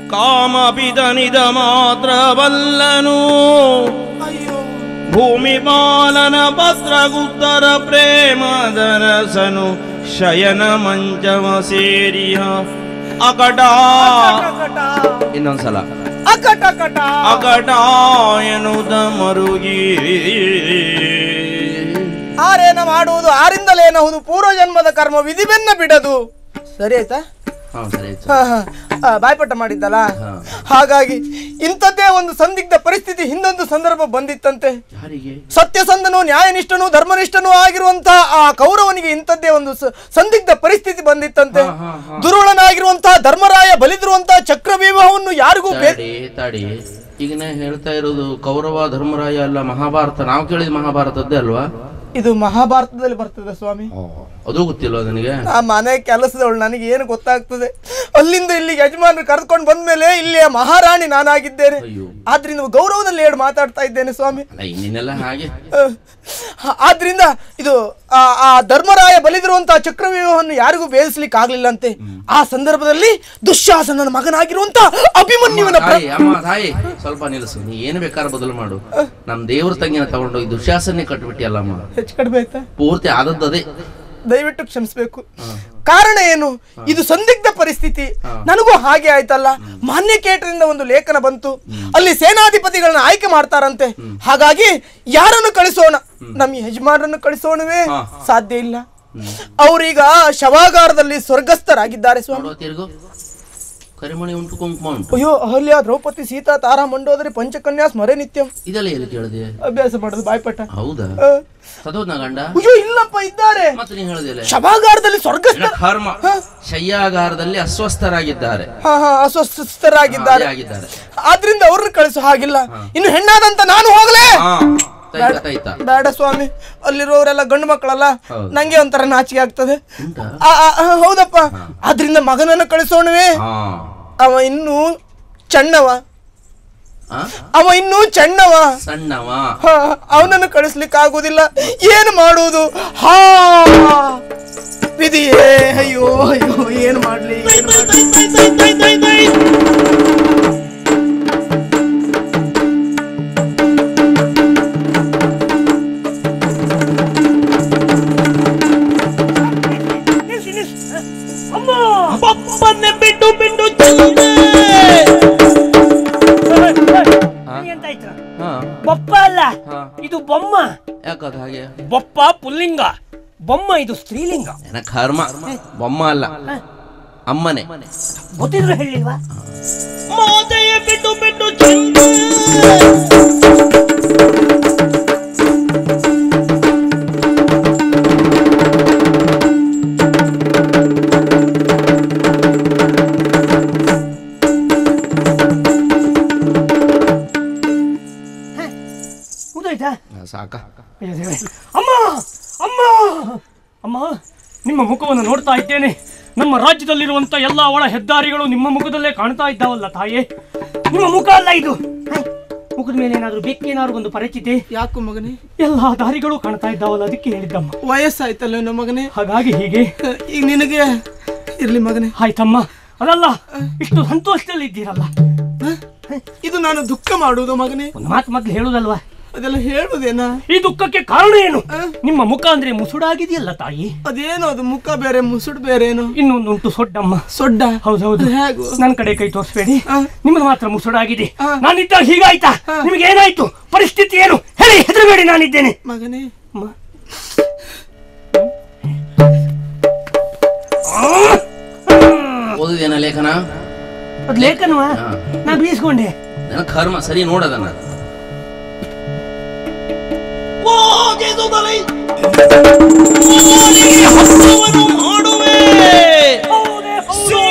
ಕಾಮಪಿತನಿದ ಮಾತ್ರ ಬಲ್ಲನು ಅಯ್ಯೋ ಭೂಮಿ ಬಾಲನ ಪತ್ರಗುತ್ತರ ಪ್ರೇಮದರಸನು ಶಯನ ಮಂಚವ ಸೇರಿಯ ಅಕಟ ಅಕಟ ಇನ್ನೊಂದ್ಸಲ ಅಕಟ ಕಟ ಅಕಟ ಎನ್ನುವುದ ಮರುಗಿ ಆರೇನ ಮಾಡುವುದು ಆರಿಂದಲೇನಹುದು ಪೂರ್ವ ಜನ್ಮದ ಕರ್ಮ ವಿಧಿವೆನ್ನ ಬಿಡದು ಸರಿ ಆಯ್ತಾ ಹಾ ಸರಿ ಆಯ್ತು. ಹಾ, ಹಾ. ಆ, ಬಾಯ್ಪಾಠ ಮಾಡಿದ್ದಲ್ಲ ಹಾ. ಹಾಗಾಗಿ ಇಂಥದ್ದೇ ಒಂದು ಸಂದಿಗ್ಧ ಪರಿಸ್ಥಿತಿ ಹಿಂದೊಂದು ಸಂದರ್ಭ ಬಂದಿತ್ತಂತೆ ಯಾರಿಗೆ ಸತ್ಯಸಂಧನು ನ್ಯಾಯನಿಷ್ಠನು ಧರ್ಮನಿಷ್ಠನು ಆಗಿರುವಂತಹ ಆ ಕೌರವನಿಗೆ ಇಂಥದ್ದೇ ಒಂದು ಸ- ಸಂದಿಗ್ಧ ಪರಿಸ್ಥಿತಿ ಬಂದಿತ್ತಂತೆ ಹಾ, ಹಾ, ಹಾ. ದುರುಳನಾಗಿರುವಂತಹ ಧರ್ಮರಾಯ ಬಲಿದಿರುವಂತಹ ಚಕ್ರವ್ಯೂಹವನ್ನು ಯಾರಿಗೂ ಬೇ- ತಡಿ ತಡಿ ಈಗನೇ ಹೇಳ್ತಾ ಇರೋದು ಕೌರವ ಧರ್ಮರಾಯ ಅಲ್ಲ ಮಹಾಭಾರತ ನಾವು ಕೇಳಿದ ಮಹಾಭಾರತದ್ದೇ ಅಲ್ವಾ ಇದು ಮಹಾಭಾರತದಲ್ಲಿ ಬರ್ತದೆ ಸ್ವಾಮಿ ಅದು ಗೊತ್ತಿಲ್ವಾ ನನಗೆ ಆ ಮನೆ ಕೆಲಸದವಳು ನನಗೆ ಏನು ಗೊತ್ತಾಗ್ತದೆ ಅಲ್ಲಿಂದ ಇಲ್ಲಿ ಯಜಮಾನರು ಕರೆದುಕೊಂಡು ಬಂದ್ಮೇಲೆ ಇಲ್ಲಿಯ ಮಹಾರಾಣಿ ನಾನಾಗಿದ್ದೇನೆ ಅಯ್ಯೋ ಆದ್ರಿಂದ ಗೌರವದಲ್ಲಿ ಹೇಳಿ ಮಾತಾಡ್ತಾ ಇದ್ದೇನೆ ಸ್ವಾಮಿ ಅಲ್ಲ ಇನ್ನೇನೆಲ್ಲ ಹಾಗೆ ಅಹ್, ಆದ್ರಿಂದ ಇದು ಆ ಆ ಧರ್ಮರಾಯ ಬಲಿದಿರುವಂತಹ ಚಕ್ರವ್ಯೂಹವನ್ನು ಯಾರಿಗೂ ಭೇದಿಸ್ಲಿಕ್ಕೆ ಆಗ್ಲಿಲ್ಲಂತೆ ಆ ಸಂದರ್ಭದಲ್ಲಿ ದುಶ್ಯಾಸನನ ಮಗನಾಗಿರುವಂತ ಅಭಿಮನ್ಯುವಿನ ಪ್ರ- ತಾಯಿ ಅಮ್ಮ ತಾಯಿ ಸ್ವಲ್ಪ ನಿಲ್ಲಿಸು ನೀ ಏನು ಬೇಕಾದ್ರೆ ಬದಲು ಮಾಡು ನಮ್ ದೇವ್ರ ತಂಗಿನ ತಗೊಂಡೋಗಿ ದುಶ್ಯಾಸನೆ ಕಟ್ಬಿಟ್ಟಿಯಲ್ಲಮ್ಮ ಹೆಚ್ಚು ಕಡಿಮೆ ಆಯ್ತಾ ಪೂರ್ತಿ ಆದದ್ದದೇ ದಯವಿಟ್ಟು ಕ್ಷಮಿಸ್ಬೇಕು ಕಾರಣ ಏನು ಇದು ಸಂದಿಗ್ಧ ಪರಿಸ್ಥಿತಿ ನನಗೂ ಹಾಗೆ ಆಯ್ತಲ್ಲ ಮಾನ್ಯ ಕೇಟರಿಂದ ಒಂದು ಲೇಖನ ಬಂತು ಅಲ್ಲಿ ಸೇನಾಧಿಪತಿಗಳನ್ನ ಆಯ್ಕೆ ಮಾಡ್ತಾರಂತೆ ಹಾಗಾಗಿ ಯಾರನ್ನು ಕಳಿಸೋಣ ನಮ್ಮ ಯಜಮಾನರನ್ನು ಕಳಿಸೋಣವೇ ಹಾ. ಸಾಧ್ಯ ಇಲ್ಲ ಅವರೀಗ ಶವಾಗಾರದಲ್ಲಿ ಸ್ವರ್ಗಸ್ಥರಾಗಿದ್ದಾರೆ ಸ್ವಾಮಿ ನೋಡುವ ತಿರುಗು ಕರಿಮಣಿ ಉಂಟು ಕುಂಕುಮ ಉಂಟು ಅಯ್ಯೋ ಅಹಲ್ಯ ದ್ರೌಪದಿ ಸೀತಾ ತಾರಾ ಮಂಡೋದರಿ ಪಂಚಕನ್ಯಾ ಸ್ಮರೆ ನಿತ್ಯಂ ಇದೆಲ್ಲ ಎಲ್ಲಿ ಕೇಳಿದೆ ಅಭ್ಯಾಸ ಮಾಡೋದು ಬಾಯ್ಪಟ ಹೌದಾ ಅಹ್, ಸದೋದ್ನ ಗಂಡ ಅಯ್ಯೋ ಇಲ್ಲಪ್ಪ ಇದ್ದಾರೆ ಮತ್ತೆ ನೀ ಹೇಳಿದಿಲ್ಲ ಶವಾಗಾರದಲ್ಲಿ ಸ್ವರ್ಗಸ್ಥ ಕರ್ಮ ಶಯ್ಯಾಗಾರದಲ್ಲಿ ಅಸ್ವಸ್ಥರಾಗಿದ್ದಾರೆ ಹಾ ಹಾ ಅಸ್ವಸ್ಥರಾಗಿದ್ದಾರೆ ಹಾಗೆ ಆಗಿದ್ದಾರೆ ಆದ್ರಿಂದ ಅವ್ರನ್ನ ಕಳಿಸೋ ಹಾಗಿಲ್ಲ ಇನ್ನು ಹೆಣ್ಣಾದಂತ ನಾನು ಹೋಗ್ಲೇ ಹಾ ತೈತ ತೈತ ಬೇಡ ಸ್ವಾಮಿ ಅಲ್ಲಿರೋರೆಲ್ಲ ಗಂಡು ಮಕ್ಕಳಲ್ಲ ಹೌದು. ನಂಗೆ ಒಂಥರ ನಾಚಿಕೆ ಆಗ್ತದೆ ಉಂಟಾ ಆ, ಆ, ಆ, ಹೌದಪ್ಪ ಆದ್ರಿಂದ ಮಗನನ್ನು ಕಳಿಸೋಣವೇ ಹಾ ಅವ ಇನ್ನೂ ಚಣ್ಣವ ಆ? ಅವ ಇನ್ನೂ ಚಣ್ಣವ ಸಣ್ಣವ ಹಾ, ಅವನನ್ನು ಕಳಿಸ್ಲಿಕ್ಕೆ ಆಗುದಿಲ್ಲ ಏನು ಮಾಡುವುದು ಹಾ ವಿಧಿಯೇ ಅಯ್ಯೋ ಅಯ್ಯೋ ಏನು ಮಾಡ್ಲಿ ಏನು ಮಾಡ್ಲಿ ಪಪ್ಪನ್ನೇ ಬಿಟ್ಟು ಬಿಟ್ಟು ಎಂತಾಯ್ತು ಹಾ ಬೊಪ್ಪ ಅಲ್ಲ ಹಾ ಇದು ಬೊಮ್ಮ ಯಾಕದ ಹಾಗೆ ಬೊಪ್ಪ ಪುಲ್ಲಿಂಗ ಬೊಮ್ಮ ಇದು ಸ್ತ್ರೀಲಿಂಗ ಏನ ಕರ್ಮ ಬೊಮ್ಮ ಅಲ್ಲ ಅಮ್ಮನೆ ಗೊತ್ತಿದ್ರು ಹೇಳಿಲ್ವಾ ಮಾತೆಯ ಬಿಟ್ಟು ಬಿಟ್ಟು ಮುಗ್ದೋಯ್ತಾ ಸಾಕ ಅಯ್ಯೋ ದೇವ್ರೇ. ಅಮ್ಮ ಅಮ್ಮ ಅಮ್ಮ ನಿಮ್ಮ ಮುಖವನ್ನು ನೋಡ್ತಾ ಇದ್ದೇನೆ ನಮ್ಮ ರಾಜ್ಯದಲ್ಲಿರುವಂತ ಎಲ್ಲ ಒಳ ಹೆದ್ದಾರಿಗಳು ನಿಮ್ಮ ಮುಖದಲ್ಲೇ ಕಾಣ್ತಾ ಇದ್ದಾವಲ್ಲ ತಾಯೇ ನಿಮ್ಮ ಮುಖ ಅಲ್ಲ ಇದು ಹೈ, ಮುಖದ ಮೇಲೆ ಏನಾದ್ರೂ ಬೆಕ್ಕೇನಾದ್ರು ಒಂದು ಪರಿಚಿತಿ ಯಾಕೋ ಮಗನೇ ಎಲ್ಲಾ ದಾರಿಗಳು ಕಾಣ್ತಾ ಇದ್ದಾವಲ್ಲ ಅದಕ್ಕೆ ಹೇಳಿದ್ದಮ್ಮ ವಯಸ್ಸಾಯ್ತಲ್ಲ ನಮ್ಮ ಮಗನೇ ಹಾಗಾಗಿ ಹೀಗೆ ಈಗ ನಿನಗೆ ಇರ್ಲಿ ಮಗನೇ ಆಯ್ತಮ್ಮ ಅದಲ್ಲ ಇಷ್ಟು ಸಂತೋಷದಲ್ಲಿ ಇದ್ದೀರಲ್ಲ ಹ? ಇದು ನಾನು ದುಃಖ ಮಾಡುವುದು ಮಗನೇ ಒಂದು ಮಾತು ಮೊದ್ಲು ಹೇಳುದಲ್ವಾ ಅದೆಲ್ಲ ಹೇಳುವುದೇನಾ ಈ ದುಃಖಕ್ಕೆ ಕಾರಣ ಏನು ನಿಮ್ಮ ಮುಖ ಅಂದ್ರೆ ಮುಸುಡಾಗಿದೆಯಲ್ಲ ತಾಯಿ ಅದೇನು ಅದು ಮುಖ ಬೇರೆ ಮುಸುಡು ಬೇರೆ ಏನು ಇನ್ನೊಂದು ಉಂಟು ಸೊಡ್ಡಮ್ಮ ಸೊಡ್ಡ ಹೌದೌದು ಅದು ಹೇಗೂ ನನ್ನ ಕಡೆ ಕೈ ತೋರಿಸ್ಬೇಡಿ ಆ. ನಿಮ್ಮದು ಮಾತ್ರ ಮುಸುಡಾಗಿದೆ ಆ. ನಾನಿದ್ದಾಗ ಹೀಗಾಯ್ತಾ ನಿಮಗೆ ಏನಾಯ್ತು ಪರಿಸ್ಥಿತಿ ಏನು ಹೇಳಿ ಹೆದರಬೇಡಿ ನಾನಿದ್ದೇನೆ ಮಗನೇ ಅಮ್ಮ. ಓದಿದೇನ ಲೇಖನ ಅದ್ ಲೇಖನವಾ ಹಾ. ನಾ ಬೀಸ್ಕೊಂಡೆ ನನ್ನ ಕರ್ಮ ಸರಿ ನೋಡದನ್ನ ಹೌದೇ ಹೌದು.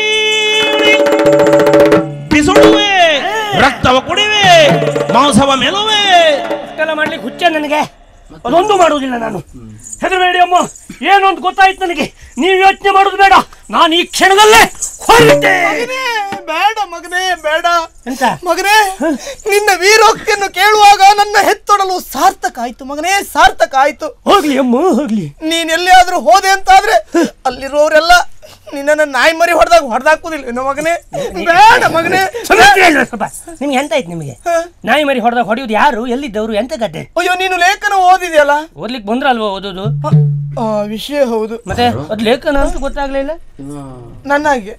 ಬಿಸುಡುವೆ ರಕ್ತವ ಕುಡಿವೆ ಮಾಂಸವ ಮೆಲುವೆ ಇಷ್ಟೆಲ್ಲ ಮಾಡ್ಲಿಕ್ಕೆ ಹುಚ್ಚ ನನಗೆ ಅದೊಂದು ಮಾಡುವುದಿಲ್ಲ ನಾನು ಹೆದರಬೇಡಿ ಅಮ್ಮ ಏನು ಅಂತ ಗೊತ್ತಾಯ್ತು ನನಗೆ ನೀವು ಯೋಚನೆ ಮಾಡೋದು ಬೇಡ ನಾನು ಈ ಕ್ಷಣದಲ್ಲೇ ಹೊರಟೆ ಮಗನೇ ಬೇಡ ಮಗನೇ ಬೇಡ ಎಂತ ಮಗನೇ ನಿನ್ನ ವೀರೋಕ್ತಿಯನ್ನು ಕೇಳುವಾಗ ನನ್ನ ಹೆತ್ತೊಡಲು ಸಾರ್ಥಕ ಆಯ್ತು ಮಗನೇ ಸಾರ್ಥಕ ಆಯ್ತು ಹೋಗ್ಲಿ ಅಮ್ಮ ಹೋಗ್ಲಿ ನೀನ್ ಎಲ್ಲಿಯಾದ್ರೂ ಹೋದೆ ಅಂತಾದ್ರೆ ಅಲ್ಲಿರೋರೆಲ್ಲ ನಿನ್ನ ನಿನ್ನನ್ನ ನಾಯಿ ಮರಿ ಹೊಡೆದಾಗ ಹೊಡೆದಾಕುದಿಲ್ಲ ಏನೋ ಮಗನೇ ಬೇಡ ಮಗನೇ ಸಮಸ್ಯೆ ಇಲ್ವಾ ಸ್ವಲ್ಪ ನಿಮ್ಗೆ ಎಂತ ಆಯ್ತು ನಿಮಗೆ ಹ? ನಾಯಿ ಮರಿ ಹೊಡೆದಾಗ ಹೊಡೆಯೋದು ಯಾರು ಎಲ್ಲಿದ್ದವರು ಎಂತ ಕತೆ ಅಯ್ಯೋ ನೀನು ಲೇಖನ ಓದಿದ್ಯಲ್ಲ ಓದ್ಲಿಕ್ಕೆ ಬಂದ್ರಲ್ವಾ ಓದೋದು ಆ, ವಿಷಯ ಹೌದು ಮತ್ತೆ ಅದು ಲೇಖನ ಅಂತ ಗೊತ್ತಾಗ್ಲಿಲ್ಲ ಇವ ನನ್ನಾಗೆ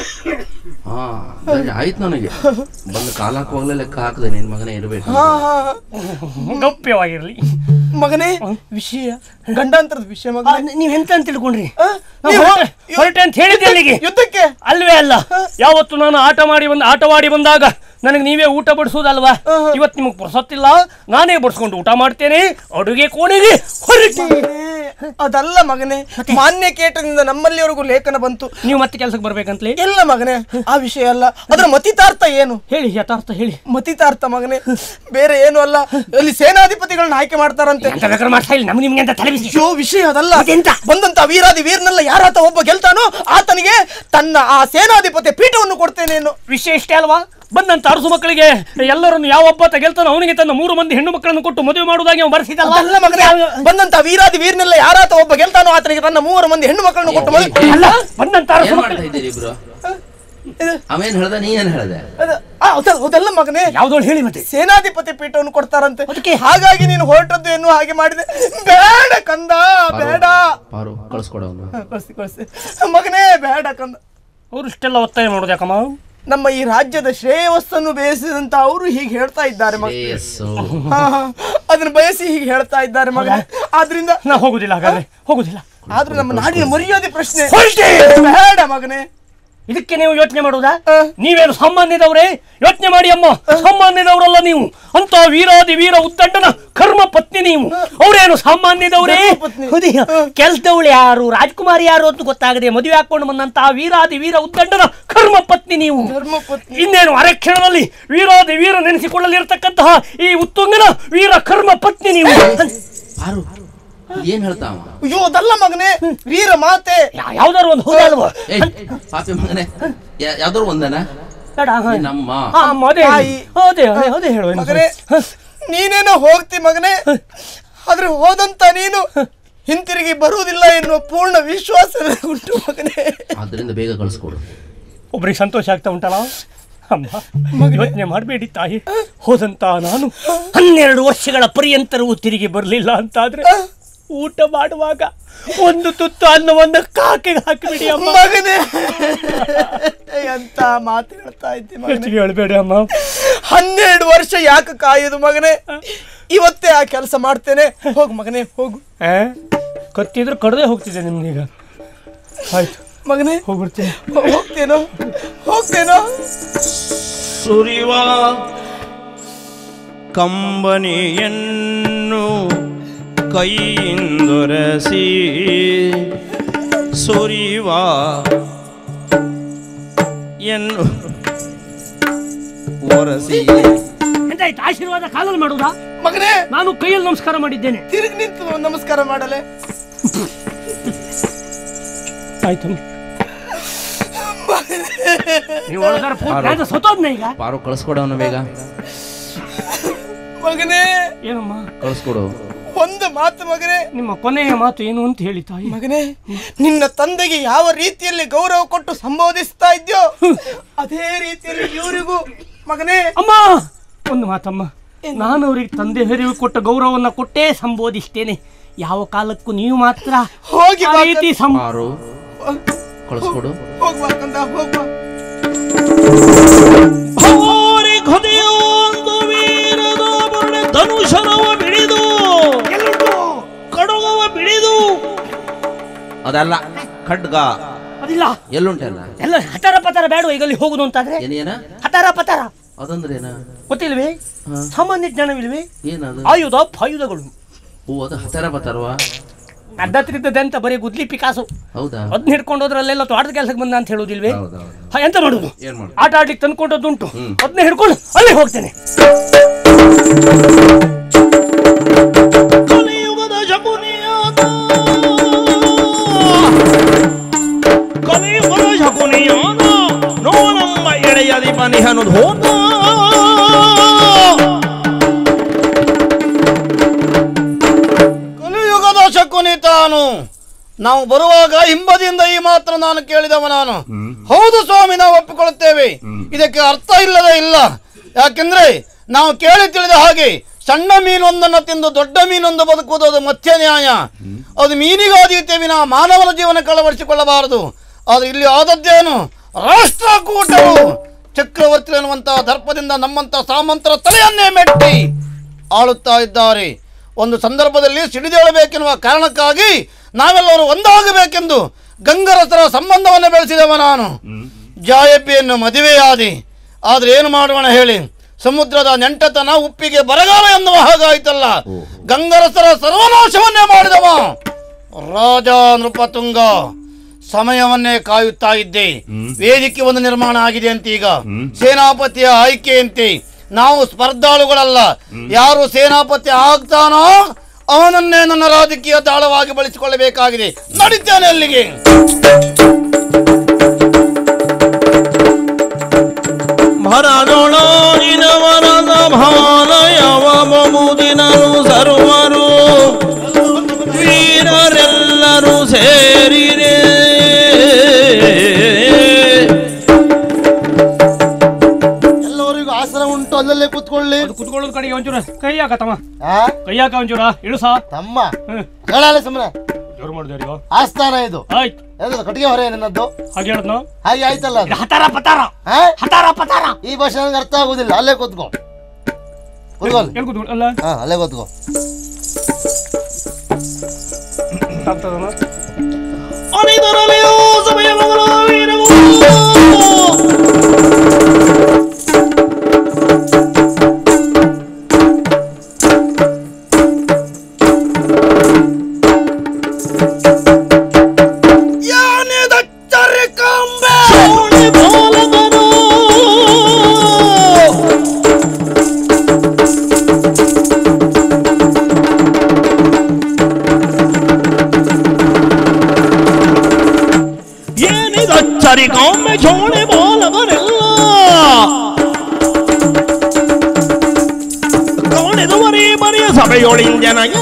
ಹಾ ಸರಿ, ಆಯ್ತು ನನಗೆ ಬಂದು ಕಾಲ ಹಾಕುವಾಗಲೇ ಲೆಕ್ಕ ಹಾಕದೆ ನಿನ್ ಮಗನೇ ಇರಬೇಕು ಹಾ ಹಾ ಗೌಪ್ಯವಾಗಿರ್ಲಿ ಮಗನೇ ವಿಷಯ ಗಂಡಾಂತರದ ವಿಷಯ ಮಗನೇ ನೀವ್ ಎಂತ ಅಂತ ತಿಳ್ಕೊಂಡ್ರಿ ಆ, ನಾವ್ ನೀವು ಹೊರಟೆ- ಹೊರಟೆ ಅಂತ ಹೇಳಿದ್ದೆ ಅಲ್ಲಿಗೆ ಯುದ್ಧಕ್ಕೆ ಅಲ್ವೇ ಅಲ್ಲ ಯಾವತ್ತು ನಾನು ಆಟ ಮಾಡಿ ಬಂದ ಆಟವಾಡಿ ಬಂದಾಗ ನನಗೆ ನೀವೇ ಊಟ ಬಡಿಸೋದಲ್ವಾ ಇವತ್ತು ನಿಮಗೆ ಪುರ್ಸೊತ್ತಿಲ್ಲ ನಾನೇ ಬಡಿಸ್ಕೊಂಡು ಊಟ ಮಾಡ್ತೇನೆ ಅಡುಗೆ ಕೋಣೆಗೆ ಹೊರಟೆ ಮಗನೇ, ಅದಲ್ಲ ಮಗನೇ ಮಾನ್ಯ ಕೇಟದಿಂದ ನಮ್ಮಲ್ಲಿವರೆಗೂ ಲೇಖನ ಬಂತು ನೀವು ಮತ್ತೆ ಕೆಲ್ಸಕ್ಕೆ ಬರ್ಬೇಕಂತಲೇ ಎಲ್ಲ ಮಗನೇ ಆ ವಿಷಯ ಅಲ್ಲ ಅದರ ಮತಿತಾರ್ಥ ಏನು ಹೇಳಿ ಯಥಾರ್ಥ ಹೇಳಿ ಮತಿತಾರ್ಥ ಮಗನೇ ಬೇರೆ ಏನು ಅಲ್ಲ ಅಲ್ಲಿ ಸೇನಾಧಿಪತಿಗಳನ್ನ ಆಯ್ಕೆ ಮಾಡ್ತಾರಂತೆ ಎಂತ ಬೇಕಾದ್ರೆ ಮಾಡ್ತಾ ಇಲ್ಲ ನಮ್ಗೆ ನಿಮ್ಗೆ ಅಂತ ತಲೆ ಬಿಸಿ ಅಯ್ಯೋ ವಿಷಯ ಅದಲ್ಲ ಮತ್ತೆಂತ? ಬಂದಂತ ವೀರಾದಿ ವೀರನೆಲ್ಲ ಯಾರಾತ ಒಬ್ಬ ಗೆಲ್ತಾನೋ ಆತನಿಗೆ ತನ್ನ ಆ ಸೇನಾಧಿಪತಿ ಪೀಠವನ್ನು ಕೊಡ್ತೇನೆ ಏನು ವಿಷಯ ಇಷ್ಟೇ ಅಲ್ವಾ ಬಂದಂತ ಅರಸು ಮಕ್ಕಳಿಗೆ ಎಲ್ಲರನ್ನು ಯಾವ ಒಬ್ಬ ಗೆಲ್ತಾನೋ ಅವನಿಗೆ ತನ್ನ ಮೂರು ಮಂದಿ ಹೆಣ್ಣು ಮಕ್ಕಳನ್ನು ಕೊಟ್ಟು ಮದುವೆ ಮಾಡುವುದಾಗಿ ಅವನು ಬರೆಸಿದಲ್ವಾ ಅಲ್ಲ ಮಗನೇ ಬಂದಂತ ವೀರಾದಿ ವೀರನೆಲ್ಲ ಯಾರಾತ ಒಬ್ಬ ಗೆಲ್ತಾನೋ ಆತನಿಗೆ ತನ್ನ ಮೂವರು ಮಂದಿ ಹೆಣ್ಣು ಮಕ್ಕಳನ್ನು ಕೊಟ್ಟು ಮದುವೆ ಅಲ್ಲ ಬಂದಂತ ಅರಸು ಏನ್ ಮಕ್ಕಳು ಮಾಡ್ತಾ ಇದ್ದೀರಿ ಇಬ್ರು ಇದು, ಅವೇನ್ ಹೇಳ್ದ ನೀ ಏನ್ ಹೇಳ್ದೆ ಅದು, ಆ, ಹೌದಲ್ಲ ಹೌದಲ್ಲ ಮಗನೇ ಯಾವ್ದೋಳು ಹೇಳಿ ಮತ್ತೆ ಸೇನಾಧಿಪತಿ ಪೀಠವನ್ನು ಕೊಡ್ತಾರಂತೆ ಅದಕ್ಕೆ? ಹಾಗಾಗಿ ನೀನು ಹೊರಟದ್ದು ಏನು ಹಾಗೆ ಮಾಡಿದೆ ಬೇಡ ಕಂದ ಬೇಡ ಪಾರು ಕಳ್ಸ್ಕೊಡವನು ಕಳಿಸಿ ಕಳಿಸಿ ಮಗನೇ ಬೇಡ ಕಂದ ಅವ್ರು ಇಷ್ಟೆಲ್ಲ ಒತ್ತಾಯ ಮಾಡೋದು ಯಾಕಮ್ಮ ನಮ್ಮ ಈ ರಾಜ್ಯದ ಶ್ರೇಯಸ್ಸನ್ನು ಬೇಯಿಸಿದಂತ ಅವರು ಹೀಗೆ ಹೇಳ್ತಾ ಇದ್ದಾರೆ ಮಗ ಶ್ರೇಯಸ್ಸು ಹಾ, ಹಾ. ಅದನ್ನ ಬಯಸಿ ಹೀಗೆ ಹೇಳ್ತಾ ಇದ್ದಾರೆ ಮಗ ಆದ್ರಿಂದ ನಾ ಹೋಗುದಿಲ್ಲ ಹಾಗಾದ್ರೆ ಹೋಗುದಿಲ್ಲ ಆದ್ರೂ ನಮ್ಮ ನಾಡಿನ ಮರ್ಯಾದೆ ಪ್ರಶ್ನೆ ಹೊರಟೆ ಬೇಡ ಮಗನೇ ಇದಕ್ಕೆ ನೀವು ಯೋಚನೆ ಮಾಡುವುದಾ ಆ. ನೀವೇನು ಸಾಮಾನ್ಯದವರೇ ಯೋಚನೆ ಮಾಡಿ ಅಮ್ಮ ಸಾಮಾನ್ಯದವರಲ್ಲ ನೀವು ಅಂತ ವೀರಾದಿ ವೀರ ಉದ್ದಂಡನ ಕರ್ಮ ಪತ್ನಿ ನೀವು ಅವರೇನು ಸಾಮಾನ್ಯದವರೇ ಧರ್ಮಪತ್ನಿ. ಹೌದಯ್ಯ. ಕೆಲ್ಸದವಳು ಯಾರು ರಾಜ್ಕುಮಾರಿ ಯಾರು ಅಂತ ಗೊತ್ತಾಗದೆ ಮದುವೆ ಹಾಕೊಂಡು ಬಂದಂತ ವೀರಾದಿ ವೀರ ಉದ್ದಂಡನ ಕರ್ಮ ಪತ್ನಿ ನೀವು ಧರ್ಮಪತ್ನಿ ಇನ್ನೇನು ಅರೆಕ್ಷಣದಲ್ಲಿ ವೀರಾದಿ ವೀರ ನೆನೆಸಿಕೊಳ್ಳಲಿರ್ತಕ್ಕಂತಹ ಈ ಉತ್ತುಂಗನ ವೀರ ಕರ್ಮ ಪತ್ನಿ ನೀವು ಪಾರು ಏನ್ ಹೇಳ್ತಾವ ಅಯ್ಯೋ ಅದಲ್ಲ ಮಗನೇ ವೀರ ಮಾತೆ ಯಾ- ಯಾವ್ದಾದ್ರು ಒಂದು ಹೌದಲ್ವ ಏಯ್ ಪಾಪಿ ಮಗನೇ ಯಾ- ಯಾವ್ದಾರು ಒಂದನ ಬೇಡ ಹಾ. ನಮ್ಮ ಹಾ, ಅಮ್ಮ, ಅದೇ ಹೇಳು. ತಾಯಿ. ಅದೇ ಅದೇ ಅದೇ ಹೇಳು ಏನು ಮಗನೇ ಹ. ನೀನೇನೋ ಹೋಗ್ತಿ ಮಗನೇ ಆದ್ರೆ ಹೋದಂತ ನೀನು ಹಿಂತಿರುಗಿ ಬರುವುದಿಲ್ಲ ಎನ್ನುವ ಪೂರ್ಣ ವಿಶ್ವಾಸ ಉಂಟು ಮಗನೇ ಆದ್ರಿಂದ ಬೇಗ ಕಳ್ಸ್ಕೊಡು ಒಬ್ರಿಗೆ ಸಂತೋಷ ಆಗ್ತಾ ಉಂಟಲ್ಲ ಅಮ್ಮ ಯೋಚನೆ ಮಾಡಬೇಡಿ ತಾಯಿ ಹೋದಂತ ನಾನು ಹನ್ನೆರಡು ವರ್ಷಗಳ ಪರ್ಯಂತರವೂ ತಿರುಗಿ ಬರಲಿಲ್ಲ ಅಂತಾದ್ರೆ ಊಟ ಮಾಡುವಾಗ ಒಂದು ತುತ್ತು ಅನ್ನವನ್ನ ಕಾಕೆಗೆ ಹಾಕಿಬಿಡಿ ಅಮ್ಮ ಮಗನೇ ಎಂತ ಮಾತು ಹೇಳ್ತಾ ಇದ್ದಿ ಮಗನೇ ಹೆಚ್ಚಿಗೆ ಹೇಳ್ಬೇಡಿ ಅಮ್ಮ ಹನ್ನೆರಡು ವರ್ಷ ಯಾಕೆ ಕಾಯೋದು ಮಗನೇ ಇವತ್ತೇ ಆ ಕೆಲಸ ಮಾಡ್ತೇನೆ ಹೋಗು ಮಗನೇ ಹೋಗು ಆ? ಕತ್ತಿದ್ರೆ ಕಡ್ದೇ ಹೋಗ್ತಿದೆ ನಿಮ್ಗೀಗ ಆಯ್ತು ಮಗನೇ ಹೋಗ್ಬಿಡ್ತೀನಿ ಹೋ- ಹೋಗ್ತೇನೋ ಹೋಗ್ತೇನೋ ಸುರಿವ ಕಂಬನಿಯನ್ನು ಕೈಯಿಂದೊರಸಿ ಸುರಿವ ಎನ್ನು ಒರಸಿ ಎಂತಾಯ್ತು ಆಶೀರ್ವಾದ ಕಾಲಲ್ಲಿ ಮಾಡುದಾ ಮಗನೇ ನಾನು ಕೈಯಲ್ಲಿ ನಮಸ್ಕಾರ ಮಾಡಿದ್ದೇನೆ ತಿರುಗಿ ನಿಂತು ನಮಸ್ಕಾರ ಮಾಡಲೆ ಆಯ್ತು ನೀವು ಒಳಗಾರ ಫೋನ್ ಸತ್ತೋದ್ನ ಈಗ ಪಾರು ಕಳ್ಸ್ಕೊಡವನು ಬೇಗ ಮಗನೇ ಏನಮ್ಮ ಕಳ್ಸ್ಕೊಡು ಒಂದು ಮಾತು ಮಗನೇ ನಿಮ್ಮ ಕೊನೆಯ ಮಾತು ಏನು ಅಂತ ಹೇಳಿ ತಾಯಿ ಮಗನೇ ನಿನ್ನ ತಂದೆಗೆ ಯಾವ ರೀತಿಯಲ್ಲಿ ಗೌರವ ಕೊಟ್ಟು ಸಂಬೋಧಿಸ್ತಾ ಇದ್ಯೋ ಅದೇ ರೀತಿಯಲ್ಲಿ ಇವರಿಗೂ ಮಗನೇ ಅಮ್ಮ ಒಂದು ಮಾತಮ್ಮ ನಾನು ಅವರಿಗೆ ತಂದೆ ಹೆರಿವು ಕೊಟ್ಟ ಗೌರವವನ್ನು ಕೊಟ್ಟೇ ಸಂಬೋಧಿಸ್ತೇನೆ ಯಾವ ಕಾಲಕ್ಕೂ ನೀವು ಮಾತ್ರ ಹೋಗಿ ಆ ಬಾ ರೀತಿ ಸಂ ಪಾರು ಕಳ್ಸ್ಕೊಡು ಹೋಗ್ಬಾಕಂದ ಹೋಗ್ಬಾ ಭೋರಿ ಘೊದೆಯೊಂದು ವೀರದ ಬೊಡೆ ಧನುಷರವ ಬಿಡಿದು ಕಡಗವ ಬಿಡಿದು ಅದಲ್ಲ ಖಡ್ಗ ಅದಿಲ್ಲ ಎಲ್ಲುಂಟಲ್ಲ ಎಲ್ಲ ಹತಾರ ಪತಾರ ಬೇಡ ಈಗ ಅಲ್ಲಿ ಹೋಗುದು ಅಂತಾದ್ರೆ ಏನೇನ ಹತಾರ ಪತಾರ ಅದಂದ್ರೇನ ಗೊತ್ತಿಲ್ವೇ ಹಾ. ಸಾಮಾನ್ಯ ಜ್ಞಾನವಿಲ್ವೇ ಏನದು ಆಯುಧ ಪಾಯುಧಗಳು ಓ ಅದು ಹತ್ತಾರ ಬತ್ತಾರವಾ ಅರ್ಧತ್ರಿದ್ದದೆ ಅಂತ ಬರೀ ಗುದ್ಲಿ ಪಿಕಾಸು ಹೌದಾ ಅದನ್ನ ಹಿಡ್ಕೊಂಡು ಹೋದ್ರಲ್ಲೆಲ್ಲ ತೋಟದ ಕೆಲಸಕ್ಕೆ ಬಂದ ಅಂತ ಹೇಳುದಿಲ್ವೇ ಹೌದೌದು ಹ, ಎಂತ ಮಾಡುದು ಏನ್ ಮಾಡುದು? ಆಟ ಆಡ್ಲಿಕ್ಕೆ ತಂದ್ಕೊಂಡದ್ದುಂಟು ಅದನ್ನ ಹಿಡ್ಕೊಂಡು ಅಲ್ಲಿ ಹೋಗ್ತೇನೆ ಕಲಿಯುಗದ ಶಕುನಿಯಾದ ಕಲಿಯುಗದ ಶಕುನಿಯಾದ ನೋನಮ್ಮ ಎಳೆಯದಿ ಬನಿಹನು ಹೋದ ಕಲಿಯುಗದ ಶಕುನಿ ತಾನು ನಾವು ಬರುವಾಗ ಹಿಂಬದಿಯಿಂದ ಈ ಮಾತ್ರ ನಾನು ಕೇಳಿದವ ನಾನು ಹೌದು ಸ್ವಾಮಿ ನಾವು ಒಪ್ಪಿಕೊಳ್ಳುತ್ತೇವೆ ಇದಕ್ಕೆ ಅರ್ಥ ಇಲ್ಲದೆ ಇಲ್ಲ ಯಾಕೆಂದ್ರೆ ನಾವು ಕೇಳಿ ತಿಳಿದ ಹಾಗೆ ಸಣ್ಣ ಮೀನೊಂದನ್ನು ತಿಂದು ದೊಡ್ಡ ಮೀನೊಂದು ಬದುಕುವುದು ಅದು ಮತ್ಯ ನ್ಯಾಯ ಅದು ಮೀನಿಗಾದೀತೆ ವಿನ ಮಾನವನ ಜೀವನ ಕಳವಡಿಸಿಕೊಳ್ಳಬಾರದು ಆದ್ರೆ ಇಲ್ಲಿ ಆದದ್ದೇನು ರಾಷ್ಟ್ರಕೂಟವು ಚಕ್ರವರ್ತಿ ಅನ್ನುವಂತಹ ದರ್ಪದಿಂದ ನಮ್ಮಂತ ಸಾಮಂತರ ತಲೆಯನ್ನೇ ಮೆಟ್ಟಿ ಆಳುತ್ತಾ ಇದ್ದಾರೆ ಒಂದು ಸಂದರ್ಭದಲ್ಲಿ ಸಿಡಿದೇಳಬೇಕೆನ್ನುವ ಕಾರಣಕ್ಕಾಗಿ ನಾವೆಲ್ಲರೂ ಒಂದಾಗಬೇಕೆಂದು ಗಂಗರಸರ ಸಂಬಂಧವನ್ನು ಬೆಳೆಸಿದವ ನಾನು ಜಾಯಬ್ಬಿಯನ್ನು ಮದುವೆಯಾದಿ ಆದ್ರೆ ಏನು ಮಾಡೋಣ ಹೇಳಿ ಸಮುದ್ರದ ನೆಂಟತನ ಉಪ್ಪಿಗೆ ಬರಗಾಲ ಎನ್ನುವ ಹಾಗಾಯ್ತಲ್ಲ ಗಂಗರಸರ ಸರ್ವನಾಶವನ್ನೇ ಮಾಡಿದವ ರಾಜ ನೃಪತುಂಗ ಸಮಯವನ್ನೇ ಕಾಯುತ್ತಾ ಇದ್ದೆ ವೇದಿಕೆ ಒಂದು ನಿರ್ಮಾಣ ಆಗಿದೆ ಅಂತ ಈಗ ಸೇನಾಪತಿಯ ಆಯ್ಕೆಯಂತೆ ನಾವು ಸ್ಪರ್ಧಾಳುಗಳಲ್ಲ ಯಾರು ಸೇನಾಪತಿ ಆಗ್ತಾನೋ ಅವನನ್ನೇ ನನ್ನ ರಾಜಕೀಯ ದಾಳವಾಗಿ ಬಳಸಿಕೊಳ್ಳಬೇಕಾಗಿದೆ ನಡೀತೇನೆ ಅಲ್ಲಿಗೆ ಭರದೊಳಗಿನ ವರದ ಭಾಲಯವ ಬಹುದಿನರು ಸರ್ವರು ವೀರರೆಲ್ಲರೂ ಸೇರಿರೆ ಎಲ್ಲರಿಗೂ ಆಸನ ಉಂಟು ಅಲ್ಲಲ್ಲೇ ಕೂತ್ಕೊಳ್ಳಿ ಅದು ಕುತ್ಕೊಳ್ಳೋದ್ ಕಡೆಗೆ ಒಂಚೂರ ಕೈ ಹಾಕತ್ತಮ್ಮ ಆ ಕೈ ಹಾಕ ಒಂಚೂರ ಇಳುಸ ತಮ್ಮ ಹೇಳಲ್ಲ ಸುಮ್ಮನೆ ಜೋರು ಮಾಡಿದ್ರಿ ಆಸ್ಥಾನ ಇದು ಆಯ್ತು ಯಾವ್ದು ಕಟ್ಟಿಗೆ ಹೊರೆ ನಿನ್ನದ್ದು ಹಾಗೆ ಹೇಳದ್ನು ಹಾಗೆ ಆಯ್ತಲ್ಲ ಅದು ಹತಾರ ಪತಾರ ಆ? ಹತಾರ ಪತಾರ ಈ ಭಾಷೆ ನನಗೆ ಅರ್ಥ ಆಗುದಿಲ್ಲ ಅಲ್ಲೇ ಕೂತ್ಕೋ ಕೂತ್ಕೋ ಅಲ್ಲಿ. ಎಲ್ಲಿ ಕೂತ್ಕೊಳ್ಳಿ ಅಲ್ಲ ಹಾ ಅಲ್ಲೇ ಕೂತ್ಕೋ ಆಗ್ತದಲ್ಲ ಅನಿದರಲೆಯೋ ಸಮಯ ಮಗಳ ವೀರವು ಸೋಣೆ ಬಾಲಕನು ಏನಿದಚ್ಚರಿಗೊಮ್ಮೆ ಚೋಣೆ ಬಾಲಕರೆಲ್ಲ ಕಾಣಿದುವರೇ ಬರೆಯ ಸಭೆಯೊಳಿಂಜನಗ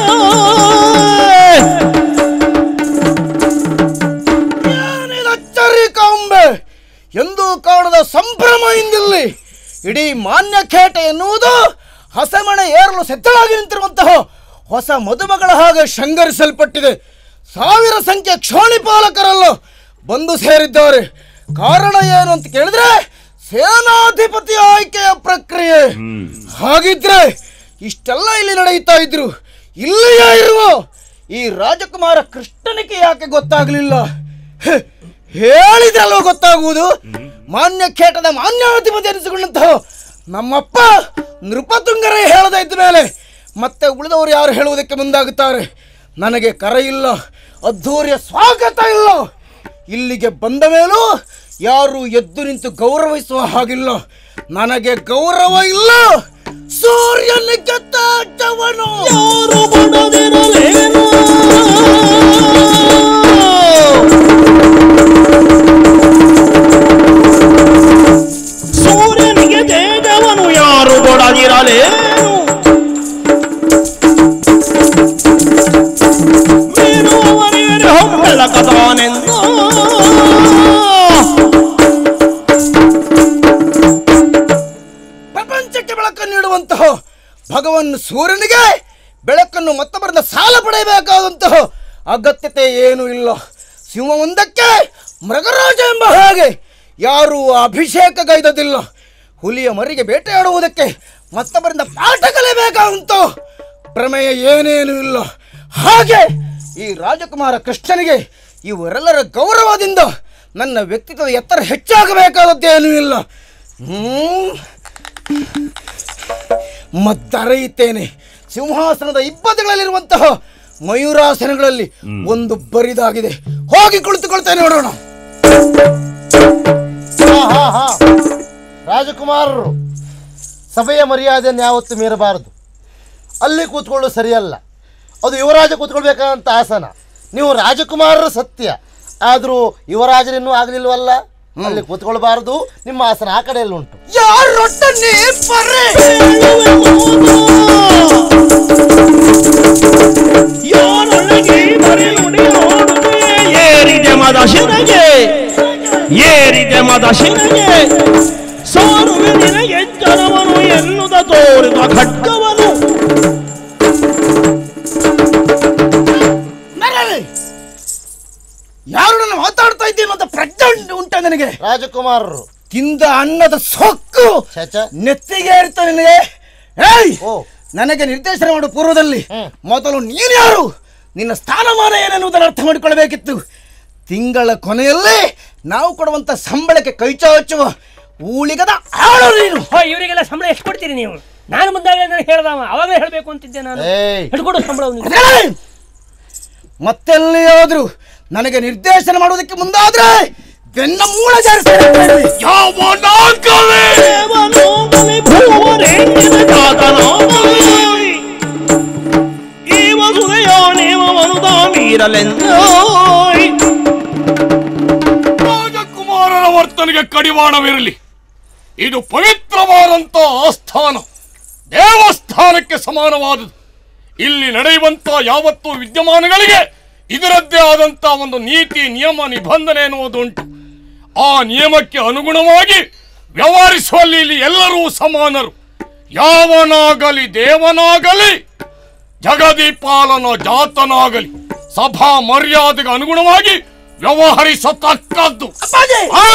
ಕಾಂಬೆ ಎಂದು ಕಾಣದ ಸಂಭ್ರಮ ಇಂದಿಲ್ಲಿ ಇಡೀ ಮಾನ್ಯ ಖೇಟ ಎನ್ನುವುದು ಹಸೆಮಣೆ ಏರಲು ಸಿದ್ಧವಾಗಿ ನಿಂತಿರುವಂತಹ ಹೊಸ ಮದುಮಗಳ ಹಾಗೆ ಶೃಂಗರಿಸಲ್ಪಟ್ಟಿದೆ ಸಾವಿರ ಸಂಖ್ಯೆ ಕ್ಷೋಣಿಪಾಲಕರಲ್ಲ ಬಂದು ಸೇರಿದ್ದಾರೆ ಕಾರಣ ಏನು ಅಂತ ಕೇಳಿದ್ರೆ ಸೇನಾಧಿಪತಿ ಆಯ್ಕೆಯ ಪ್ರಕ್ರಿಯೆ ಹಾಗಿದ್ರೆ ಇಷ್ಟೆಲ್ಲ ಇಲ್ಲಿ ನಡೆಯುತ್ತಾ ಇದ್ರು ಇಲ್ಲಿಯೇ ಇರುವ ಈ ರಾಜಕುಮಾರ ಕೃಷ್ಣನಿಗೆ ಯಾಕೆ ಗೊತ್ತಾಗ್ಲಿಲ್ಲ ಹೆ, ಹೇಳಿದ್ರಲ್ವ ಗೊತ್ತಾಗುವುದು ಮಾನ್ಯ ಖೇಟದ ಮಾನ್ಯಾಧಿಪತಿ ಅನಿಸಿಕೊಂಡಂತಹ ನಮ್ಮಪ್ಪ ನೃಪತುಂಗರೇ ಹೇಳದ ಇದ್ದ ಮೇಲೆ ಮತ್ತೆ ಉಳಿದವರು ಯಾರು ಹೇಳುವುದಕ್ಕೆ ಮುಂದಾಗುತ್ತಾರೆ ನನಗೆ ಕರೆ ಇಲ್ಲ ಅದ್ಧೂರಿಯ ಸ್ವಾಗತ ಇಲ್ಲ ಇಲ್ಲಿಗೆ ಬಂದ ಮೇಲೂ ಯಾರು ಎದ್ದು ನಿಂತು ಗೌರವಿಸುವ ಹಾಗಿಲ್ಲ ನನಗೆ ಗೌರವ ಇಲ್ಲ ಸೂರ್ಯನಿಗೆ ತಾಟವನು ಯಾರು ಬಡದಿರಲೇನು ಸೂರ್ಯನಿಗೆ ತೇಜವನು ಯಾರು ಬಡದಿರಲೇನು ಮೀನುವವರಿಗೆ ಹೊಂಬೆಳಕದಾನೆಂದ ಪ್ರಪಂಚಕ್ಕೆ ಬೆಳಕನ್ನು ನೀಡುವಂತಹ ಭಗವನ್ ಸೂರ್ಯನಿಗೆ ಬೆಳಕನ್ನು ಮತ್ತೊಬ್ಬರಿಂದ ಸಾಲ ಪಡೆಯಬೇಕಾದಂತಹ ಅಗತ್ಯತೆ ಏನೂ ಇಲ್ಲ ಸಿಂಹವೊಂದಕ್ಕೆ ಮೃಗರಾಜ ಎಂಬ ಹಾಗೆ ಯಾರೂ ಅಭಿಷೇಕಗೈದದಿಲ್ಲ ಹುಲಿಯ ಮರಿಗೆ ಬೇಟೆಯಾಡುವುದಕ್ಕೆ ಮತ್ತೊಬ್ಬರಿಂದ ಪಾಠ ಕಲಿಯಬೇಕಾದಂತ ಪ್ರಮೇಯ ಏನೇನೂ ಇಲ್ಲ ಹಾಗೆ ಈ ರಾಜಕುಮಾರ ಕೃಷ್ಣನಿಗೆ ಇವರೆಲ್ಲರ ಗೌರವದಿಂದ ನನ್ನ ವ್ಯಕ್ತಿತ್ವದ ಎತ್ತರ ಹೆಚ್ಚಾಗಬೇಕಾದದ್ದೇನೂ ಇಲ್ಲ ಹ್ಮ್ ಮದ್ದರೆಯುತ್ತೇನೆ ಸಿಂಹಾಸನದ ಇಬ್ಬದಿಗಳಲ್ಲಿರುವಂತಹ ಮಯೂರಾಸನಗಳಲ್ಲಿ ಒಂದು ಬರಿದಾಗಿದೆ ಹೋಗಿ ಕುಳಿತುಕೊಳ್ತೇನೆ ನೋಡೋಣ ಹಾ ಹಾ ಹಾ ರಾಜಕುಮಾರರು ಸಭೆಯ ಮರ್ಯಾದೆಯನ್ನು ಯಾವತ್ತೂ ಮೀರಬಾರದು ಅಲ್ಲಿ ಕೂತ್ಕೊಳ್ಳೋದು ಸರಿಯಲ್ಲ ಅದು ಯುವರಾಜ ಕೂತ್ಕೊಳ್ಬೇಕಾದಂತ ಆಸನ ನೀವು ರಾಜಕುಮಾರರು ಸತ್ಯ ಆದರೂ ಯುವರಾಜರಿನ್ನೂ ಆಗಲಿಲ್ವಲ್ಲ ಅಲ್ಲಿ ಕೂತ್ಕೊಳ್ಬಾರದು ನಿಮ್ಮ ಆಸನ ಆ ಕಡೆಯಲ್ಲಿ ಉಂಟು ಯಾರೊಟ್ಟನೆ ಪರ್ರೆ ಯಾರೊಳಗೆ ಬರೆಯುಡಿ ನೋಡುವೆ ಮದ ಶಿರಗೆ ಏರಿದೆ ಮದ ಶಿರಗೆ ಸಾರುವೆ ನಿನಗೆ ಜನವನು ಎನ್ನುದ ತೋರಿದ ಖಡ್ಗವನು ನರಳಿ! ಯಾರು ನನ್ನ ಮಾತಾಡ್ತಾ ಇದ್ದೀನಿ ಅಂತ ಪ್ರಜ್ಞೆ ಉಂಟು- ಉಂಟ ನನಗೆ ರಾಜಕುಮಾರರು ತಿಂದ ಅನ್ನದ ಸೊಕ್ಕು ಛೆ, ನೆತ್ತಿಗೆ ಇರ್ತದೆ ನಿನಗೆ ಏಯ್ ಓ. ನನಗೆ ನಿರ್ದೇಶನ ಮಾಡು ಪೂರ್ವದಲ್ಲಿ ಹ್ಮ್. ಮೊದಲು ನೀನು ಯಾರು ನಿನ್ನ ಸ್ಥಾನಮಾನ ಏನೆನ್ನುವುದನ್ನು ಅರ್ಥ ಮಾಡಿಕೊಳ್ಳಬೇಕಿತ್ತು ತಿಂಗಳ ಕೊನೆಯಲ್ಲಿ ನಾವು ಕೊಡುವಂತ ಸಂಬಳಕ್ಕೆ ಕೈ ಚಾಚುವ ಊಳಿಗದ ಆಳು ನೀನು ಹೋ ಇವರಿಗೆಲ್ಲ ಸಂಬಳ ಎಷ್ಟು ಕೊಡ್ತೀರಿ ನೀವು ನಾನು ಮುಂದಾಗ ನಾನು ಹೇಳ್ದವ ಅವಾಗಲೇ ಹೇಳಬೇಕು ಅಂತಿದ್ದೆ ನಾನು ಏಯ್ ಹಿಡ್ಕೊಡು ಸಂಬಳ ಅದೇ! ಮತ್ತೆಲ್ಲಿಯಾದ್ರೂ ನನಗೆ ನಿರ್ದೇಶನ ಮಾಡುವುದಕ್ಕೆ ಮುಂದಾದ್ರೆ ಬೆನ್ನ ಮೂಳ ಜಾರಿಸ್ತೇನೆ ದೇವನೋಗಲಿ ಭೂವರೇಣ್ಯನ ಜಾತನಾಗಲಿ ಈ ವಸುದೆಯ ನೇಮವನು ತಾಮೀರಲೆಂದೋಯ್ ರಾಜಕುಮಾರರ ವರ್ತನೆಗೆ ಕಡಿವಾಣವಿರಲಿ ಇದು ಪವಿತ್ರವಾದಂಥ ಆಸ್ಥಾನ ದೇವಸ್ಥಾನಕ್ಕೆ ಸಮಾನವಾದುದು ಇಲ್ಲಿ ನಡೆಯುವಂತ ಯಾವತ್ತೂ ವಿದ್ಯಮಾನಗಳಿಗೆ ಇದರದ್ದೇ ಆದಂತ ಒಂದು ನೀತಿ ನಿಯಮ ನಿಬಂಧನೆ ಎನ್ನುವುದುಂಟು ಆ ನಿಯಮಕ್ಕೆ ಅನುಗುಣವಾಗಿ ವ್ಯವಹರಿಸುವಲ್ಲಿ ಇಲ್ಲಿ ಎಲ್ಲರೂ ಸಮಾನರು ಯಾವನಾಗಲಿ ದೇವನಾಗಲಿ ಜಗದೀಪಾಲನ ಜಾತನಾಗಲಿ ಸಭಾ ಮರ್ಯಾದೆಗೆ ಅನುಗುಣವಾಗಿ ವ್ಯವಹರಿಸತಕ್ಕದ್ದು ಆ!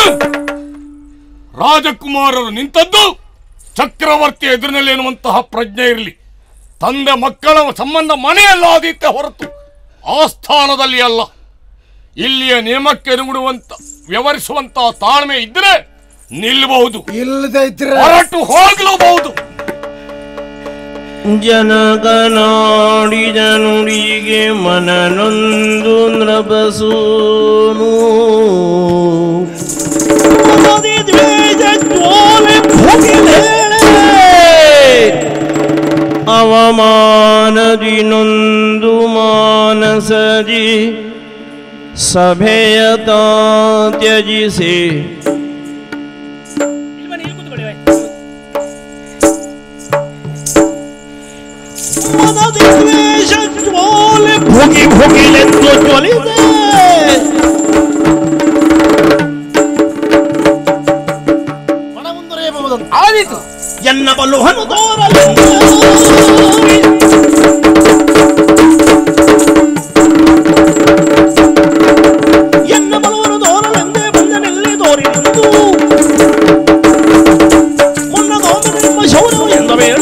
ರಾಜಕುಮಾರರು ನಿಂತದ್ದು ಚಕ್ರವರ್ತಿ ಎದುರಿನಲ್ಲಿ ಎನ್ನುವಂತಹ ಪ್ರಜ್ಞೆ ಇರಲಿ ತಂದೆ ಮಕ್ಕಳ ಸಂಬಂಧ ಮನೆಯಲ್ಲಾದೀತೆ ಹೊರತು ಆಸ್ಥಾನದಲ್ಲಿ ಅಲ್ಲ ಇಲ್ಲಿಯ ನಿಯಮಕ್ಕೆ ಅನುಗುಣವಂತ ವ್ಯವಹರಿಸುವಂತಹ ತಾಳ್ಮೆ ಇದ್ದರೆ ನಿಲ್ಲಬಹುದು ಇಲ್ಲದೆ ಇದ್ರೆ ಹೊರಟು ಹೋಗಲೂಬಹುದು ಜನಗನಾಡಿದ ನುಡಿಗೆ ಮನನೊಂದು ನೃಪಸೂನು ಮನದಿ ದ್ವೇಷ ಜ್ವಾಲೆ ಭುಗಿಲೇಳೆ. ಅವಮಾನದಿ ನೊಂದು ಮಾನಸದಿ ಸಭೆಯ ತಾ ತ್ಯಜಿಸಿ ಇಲ್ಲಿ ಬನ್ನಿ, ಇಲ್ಲಿ ಕೂತ್ಕೊಳ್ಳಿ, ಆಯ್ತು. ಮನದಿ ದ್ವೇಷ ಜ್ವಾಲೆ ಭುಗಿ ಭುಗಿಲೆಂದು ಜ್ವಲಿದೆ ಮನ ಮುಂದುವರಿಯಬಹುದಂತ ಆದೀತು ಎನ್ನ ಬಲುಹನು ತೋರಲು ಎನ್ನ ಬಲುವನು ತೋರಲೆಂದೇ ಬಂದನೆಲ್ಲಿ ತೋರಿನೆಂದು ಮುನ್ನ ತೋಮನೆಂಬ ಶೌರ್ಯವು ಎಂದ ವೇಳೆ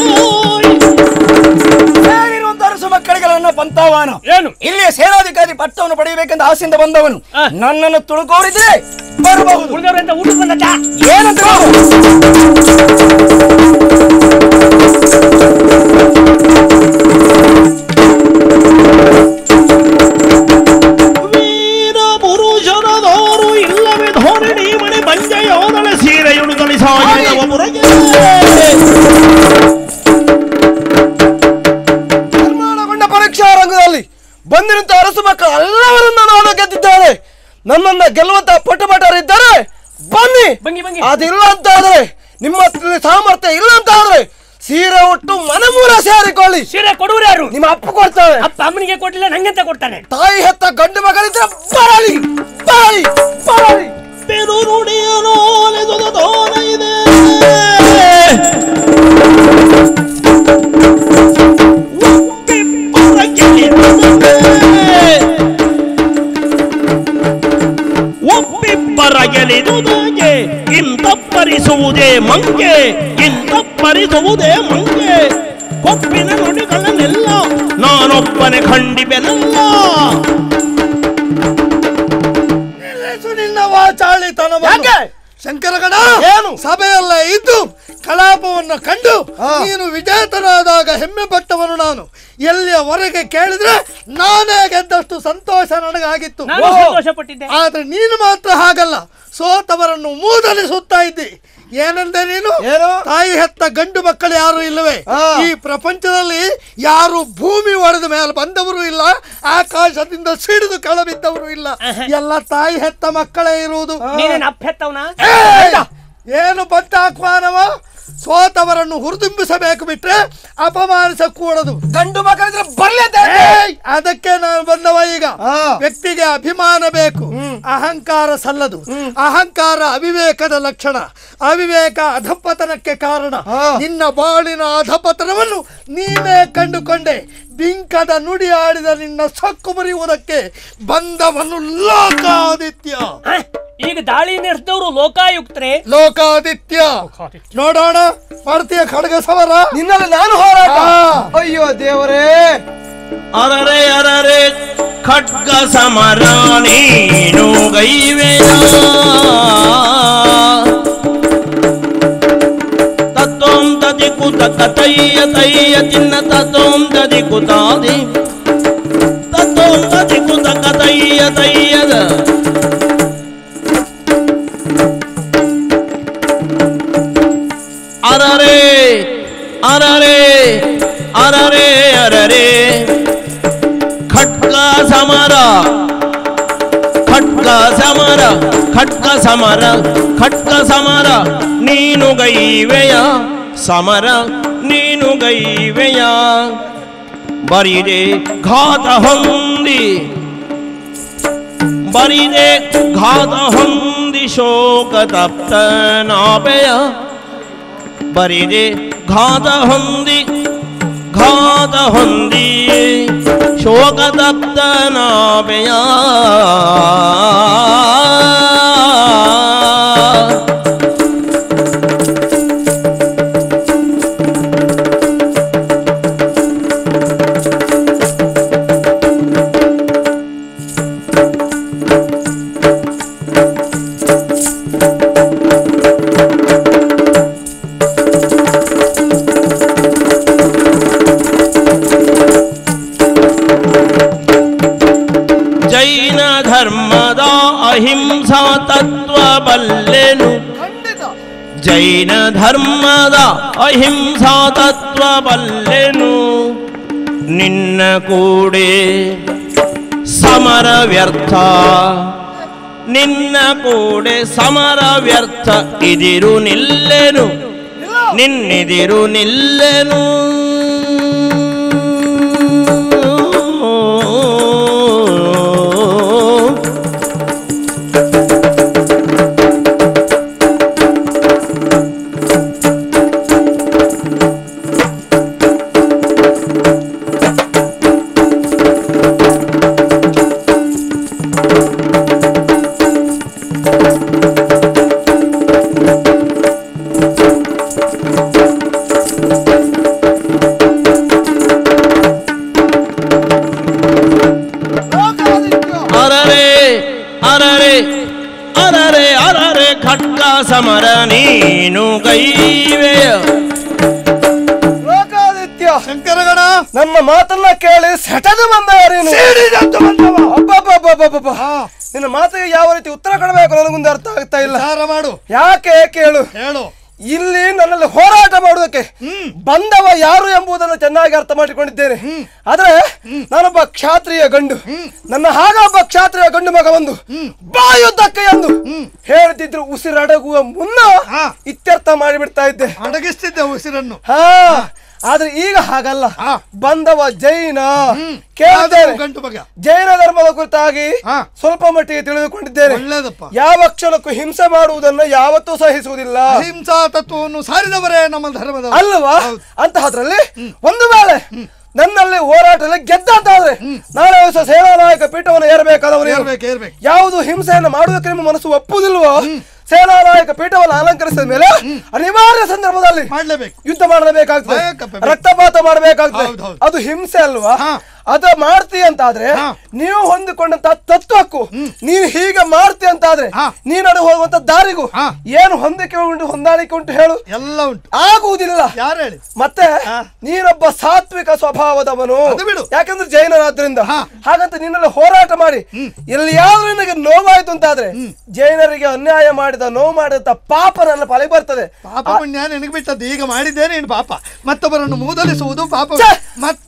ಸೇರಿರುವಂತ ಅರಸು ಮಕ್ಕಳಿಗೆ ನನ್ನ ಪಂತಾವಾನ ಏನು ಇಲ್ಲಿಯ ಸೇನಾಧಿಕಾರಿ ಪಟ್ಟವನ್ನು ಪಡೆಯಬೇಕೆಂದು ಆಸೆಯಿಂದ ಬಂದವನು ಆ. ನನ್ನನ್ನು ತುಳುಕೋರಿದ್ರೆ ಬರಬಹುದು ಉಳಿದವರಿಂದ ಊಟಕ್ಕೆ ಬಂದ ಚಾ ಏನಂತ ಹೇಳು? ವೀರ ಪುರುಷರದವರು ಇಲ್ಲವೇ ಧೋರಣಿ ಮಣಿ ಬಂಜೆಯೋದಳೆ ಸೀರೆಯುಡುಗಲಿ ಸಾಗಿದವ ಪುರಗೆ ನಿರ್ಮಾಣಗೊಂಡ ಪರೀಕ್ಷಾ ರಂಗದಲ್ಲಿ ಬಂದಿರುವಂತ ಅರಸು ಮಕ್ಕಳು ಎಲ್ಲವರನ್ನ ನಾನು ಗೆದ್ದಿದ್ದೇನೆ ನನ್ನನ್ನ ಗೆಲ್ಲುವಂತ ಪಟುಪಟರಿದ್ದಾರೆ ಬನ್ನಿ ಬಂಗಿ ಬಂಗಿ ಅದಿಲ್ಲ ಅಂತ ಆದ್ರೆ ನಿಮ್ಮ ಹತ್ರ ಸಾಮರ್ಥ್ಯ ಇಲ್ಲ ಅಂತ ಆದ್ರೆ ಸೀರೆ ಉಟ್ಟು ಮನೆ ಮೂಲ ಸೇರಿಕೊಳ್ಳಿ ಸೀರೆ ಕೊಡುವರು ಯಾರು ನಿಮ್ಮ ಅಪ್ಪ ಕೊಡ್ತಾವೆ ಅಪ್ಪ ಅಮ್ಮನಿಗೆ ಕೊಟ್ಟಿಲ್ಲ ನಂಗೆಂತ ಕೊಡ್ತಾನೆ ತಾಯಿ ಹೆತ್ತ ಗಂಡು ಮಗಳಿದ್ರೆ ಬರಲಿ ಬರಲಿ ಬರಲಿ ಬೆರು ನುಡಿಯನೋಲೆದುದ ತೋರ ಇದೆ ಒಪ್ಪಿಬ್ಬರ ಗೆಲಿದುದೇ. ಒಪ್ಪಿಬ್ಬರ ಗೆಲಿದುದಾಗೆ ಇಂತಪ್ಪರಿಸುವುದೇ ಮಂಗೆ ಇಂತಪ್ಪರಿಸುವುದೇ ಮಂಗೆ ಕೊಪ್ಪಿನ ನುಡಿಗಳನ್ನೆಲ್ಲ ನಾನೊಬ್ಬನೇ ಖಂಡಿಬೆನಲ್ಲ ನಿನ್ನ ವಾಚಾಳಿತನ ಯಾಕೆ? ಶಂಕರಗಣ ಏನು? ಸಭೆಯಲ್ಲ ಇದ್ದು ಕಲಾಪವನ್ನು ಕಂಡು ನೀನು ವಿಜೇತನಾದಾಗ ಹೆಮ್ಮೆ ಪಟ್ಟವನು ನಾನು ಎಲ್ಲಿಯವರೆಗೆ ಕೇಳಿದ್ರೆ ನಾನೇ ಗೆದ್ದಷ್ಟು ಸಂತೋಷ ನನಗಾಗಿತ್ತು ನಾನು ಓಹೋ. ಸಂತೋಷ ಪಟ್ಟಿದ್ದೆ ಆದ್ರೆ ನೀನು ಮಾತ್ರ ಹಾಗಲ್ಲ ಸೋತವರನ್ನು ಮೂದಲಿಸುತ್ತಾ ಇದ್ದಿ ಏನಂದೆ ನೀನು ಏನು? ತಾಯಿ ಹೆತ್ತ ಗಂಡು ಮಕ್ಕಳು ಯಾರು ಇಲ್ಲವೇ ಆ. ಈ ಪ್ರಪಂಚದಲ್ಲಿ ಯಾರು ಭೂಮಿ ಒಡೆದ ಮೇಲೆ ಬಂದವರು ಇಲ್ಲ ಆಕಾಶದಿಂದ ಸಿಡಿದು ಕೆಳಬಿದ್ದವರು ಇಲ್ಲ ಎಲ್ಲ ತಾಯಿ ಹೆತ್ತ ಮಕ್ಕಳೇ ಇರುವುದು ನೀನೇನು ಅಪ್ಪ ಹೆತ್ತವನ ಏಯ್! ಏನು ಬಂತ ಆಹ್ವಾನವ ಸೋತವರನ್ನು ಹುರಿದುಂಬಿಸಬೇಕು ಬಿಟ್ರೆ ಅಪಮಾನಿಸಕೂಡದು ಗಂಡು ಮಕ್ಕಳಿದ್ರೆ ಬರ್ಲಿ ಅಂತ ಹೇಳ್ದೆ. ಏಯ್! ಅದಕ್ಕೆ ನಾನು ಬಂದವ ಈಗ ಹಾ. ವ್ಯಕ್ತಿಗೆ ಅಭಿಮಾನ ಬೇಕು ಅಹಂಕಾರ ಸಲ್ಲದು ಅಹಂಕಾರ ಅವಿವೇಕದ ಲಕ್ಷಣ ಅವಿವೇಕ ಅಧಪತನಕ್ಕೆ ಕಾರಣ ಹಾ. ನಿನ್ನ ಬಾಳಿನ ಅಧಪತನವನ್ನು ನೀನೇ ಕಂಡುಕೊಂಡೆ ಬಿಂಕದ ನುಡಿ ಆಡಿದ ನಿನ್ನ ಸೊಕ್ಕು ಮುರಿಯುವುದಕ್ಕೆ ಬಂದವನು ಲೋಕಾದಿತ್ಯ ಹ? ಈಗ ದಾಳಿ ನಡೆಸಿದವರು ಲೋಕಾಯುಕ್ತರೇ ಲೋಕಾದಿತ್ಯ ನೋಡೋಣ ಮಾಡ್ತೀಯ ಖಡ್ಗ ಸವರ ನಿನ್ನಲ್ಲಿ ನಾನು ಹೋರಾಟ ಅಯ್ಯೋ ದೇವರೇ ಅರರೆ ಅರರೆ ಖಡ್ಗ ಸಮರ ನೀನು ಗೈವೆಯ ತತ್ವಂ ತದಿ ಕುತ ಕತಯ್ಯ ತಯ್ಯ ತಿನ್ನ ತತ್ವಂ ತದಿ ಕುತಾದಿ ತತ್ವಂ ತದಿ ಕುತ ಕತಯ್ಯ ತಯ್ಯದ ಅರರೆ ಅರರೆ ಅರರೆ ಅರರೆ ಖಡ್ಗ ಸಮರ ಖಡ್ಗ ಸಮರ ಖಡ್ಗ ಸಮರ ಖಡ್ಗ ಸಮರ ನೀನು ಗೈವೆಯ ಸಮರ ನೀನು ಗೈವೆಯ ಬರಿದೆ ಘಾತ ಹೊಂದಿ ಬರಿದೆ ಘಾತ ಹೊಂದಿ ಶೋಕ ತಪ್ತನಾಪೆಯ ಬರಿದೆ ಘಾತ ಹೊಂದಿ ಘಾತ ಹೊಂದಿ ಶೋಕ ತಪ್ತನಾಪೆಯ ಜೈನ ಧರ್ಮದ ಅಹಿಂಸಾ ತತ್ವ ಬಲ್ಲೆನು ಜೈನ ಧರ್ಮದ ಅಹಿಂಸಾ ತತ್ವ ಬಲ್ಲೆನು ನಿನ್ನ ಕೂಡೆ ಸಮರ ವ್ಯರ್ಥ ನಿನ್ನ ಕೂಡೆ ಸಮರ ವ್ಯರ್ಥ ಇದಿರು ನಿಲ್ಲೆನು ನಿನ್ನಿದಿರು ನಿಲ್ಲೆನು ಅರರೆ ಅರರೆ ಅರರೆ ಅರರೆ ಖಡ್ಗ ಸಮರ ನೀನು ಗೈವೆಯ ಲೋಕಾದಿತ್ಯ ಶಂಕರಗಣ ನಮ್ಮ ಮಾತನ್ನ ಕೇಳಿ ಸೆಟದು ಬಂದ ಯಾರೇನು ಸಿಡಿದಂತು ಬಂದವ ಅಬ್ಬಬ್ಬಬ್ಬಬ್ಬಬ್ಬ. ನಿನ್ನ ಮಾತಿಗೆ ಯಾವ ರೀತಿ ಉತ್ತರ ಕೊಡಬೇಕು ನನಗೊಂದು ಅರ್ಥ ಆಗ್ತಾ ಇಲ್ಲ ವಿಚಾರ ಮಾಡು ಯಾಕೆ ಕೇಳು ಹೇಳು ಇಲ್ಲಿ ನನ್ನಲ್ಲಿ ಹೋರಾಟ ಮಾಡುವುದಕ್ಕೆ ಬಂದವ ಯಾರು ಎಂಬುದನ್ನು ಚೆನ್ನಾಗಿ ಅರ್ಥ ಮಾಡಿಕೊಂಡಿದ್ದೇನೆ ಆದ್ರೆ ನಾನೊಬ್ಬ ಕ್ಷಾತ್ರಿಯ ಗಂಡು ನನ್ನ ಹಾಗೊಬ್ಬ ಕ್ಷಾತ್ರಿಯ ಗಂಡು ಮಗ ಒಂದು ಬಾಯುದ್ದಕ್ಕೆ ಎಂದು ಹೇಳ್ತಿದ್ರು ಉಸಿರಡಗುವ ಮುನ್ನ ಹಾ. ಇತ್ಯರ್ಥ ಮಾಡಿಬಿಡ್ತಾ ಇದ್ದೆ ಅಡಗಿಸ್ತಿದ್ದೆ ಉಸಿರನ್ನು ಹಾ ಆದ್ರೆ ಈಗ ಹಾಗಲ್ಲ ಹಾ. ಬಂದವ ಜೈನ ಯಾವ್ದು ಕೇಳ್ತೇನೆ ಗಂಟು ಮಗ ಜೈನ ಧರ್ಮದ ಕುರಿತಾಗಿ ಹಾ. ಸ್ವಲ್ಪ ಮಟ್ಟಿಗೆ ತಿಳಿದುಕೊಂಡಿದ್ದೇನೆ ಒಳ್ಳೇದಪ್ಪ ಯಾವ ಕ್ಷಣಕ್ಕೂ ಹಿಂಸೆ ಮಾಡುವುದನ್ನು ಯಾವತ್ತೂ ಸಹಿಸುವುದಿಲ್ಲ ಅಹಿಂಸಾ ತತ್ವವನ್ನು ಸಾರಿದವರೇ ನಮ್ಮ ಧರ್ಮದ ಅಲ್ವಾ ಅಂತಹದ್ರಲ್ಲಿ ಒಂದು ವೇಳೆ ನನ್ನಲ್ಲಿ ಹೋರಾಟದಲ್ಲಿ ಗೆದ್ದ ಅಂತಾದ್ರೆ ನಾಳೆ ದಿವಸ ಸೇನಾ ನಾಯಕ ಪೀಠವನ್ನು ಏರಬೇಕಾದವರು ಯಾರು? ಏರ್ಬೇಕು ಏರ್ಬೇಕು ಯಾವುದು ಹಿಂಸೆಯನ್ನು ಮಾಡುವುದಕ್ಕೆ ನಿಮ್ಮ ಮನಸ್ಸು ಒಪ್ಪುವುದಿಲ್ವೋ ಸೇನಾ ನಾಯಕ ಪೀಠವನ್ನು ಅಲಂಕರಿಸಿದ ಮೇಲೆ ಅನಿವಾರ್ಯ ಸಂದರ್ಭದಲ್ಲಿ ಮಾಡ್ಲೇಬೇಕು ಯುದ್ಧ ಮಾಡಲೇಬೇಕಾಗ್ತದೆ ಬೇಕಪ್ಪ, ಬೇಕು. ರಕ್ತಪಾತ ಮಾಡಬೇಕಾಗ್ತದೆ ಹೌದು, ಹೌದು. ಅದು ಹಿಂಸೆ ಅಲ್ವಾ ಹಾ. ಅದ ಮಾಡ್ತಿ ಅಂತಾದ್ರೆ ಹಾ. ನೀವು ಹೊಂದಿಕೊಂಡಂತ ತತ್ವಕ್ಕೂ ನೀನು ಹೀಗೆ ಮಾಡ್ತಿ ಅಂತಾದ್ರೆ ಹಾ. ನೀ ನಡು ಹೋಗುವಂತ ದಾರಿಗೂ ಹಾ. ಏನು ಹೊಂದಿಕೆ ಉಂಟು ಹೊಂದಾಣಿಕೆ ಉಂಟು ಹೇಳು ಎಲ್ಲ ಉಂಟು ಆಗುವುದಿಲ್ಲ ಯಾರು ಹೇಳಿ ಮತ್ತೆ ಹಾ. ನೀನೊಬ್ಬ ಸಾತ್ವಿಕ ಸ್ವಭಾವದವನು ಅದು ಬಿಡು. ಯಾಕಂದ್ರೆ ಜೈನರಾದ್ರಿಂದ ಹಾ. ಹಾಗಂತ ನಿನ್ನಲ್ಲಿ ಹೋರಾಟ ಮಾಡಿ ಎಲ್ಲಿಯಾದ್ರೂ ನಿನಗೆ ನೋವಾಯ್ತು ಅಂತಾದ್ರೆ ಜೈನರಿಗೆ ಅನ್ಯಾಯ ಮಾಡಿದ ನೋವು ಮಾಡಿದ ಪಾಪ ನನ್ನ ಫಲ ಬರ್ತದೆ ಪಾಪ ಪುಣ್ಯ ನಿನಗೆ ಬಿಟ್ಟದ್ದು ಈಗ ಮಾಡಿದ್ದೇನೆ ಇನ್ನು ಪಾಪ ಮತ್ತೊಬ್ಬರನ್ನು ಮೂದಲಿಸುವುದು ಪಾಪ ಛೆ! ಮತ್ತೆ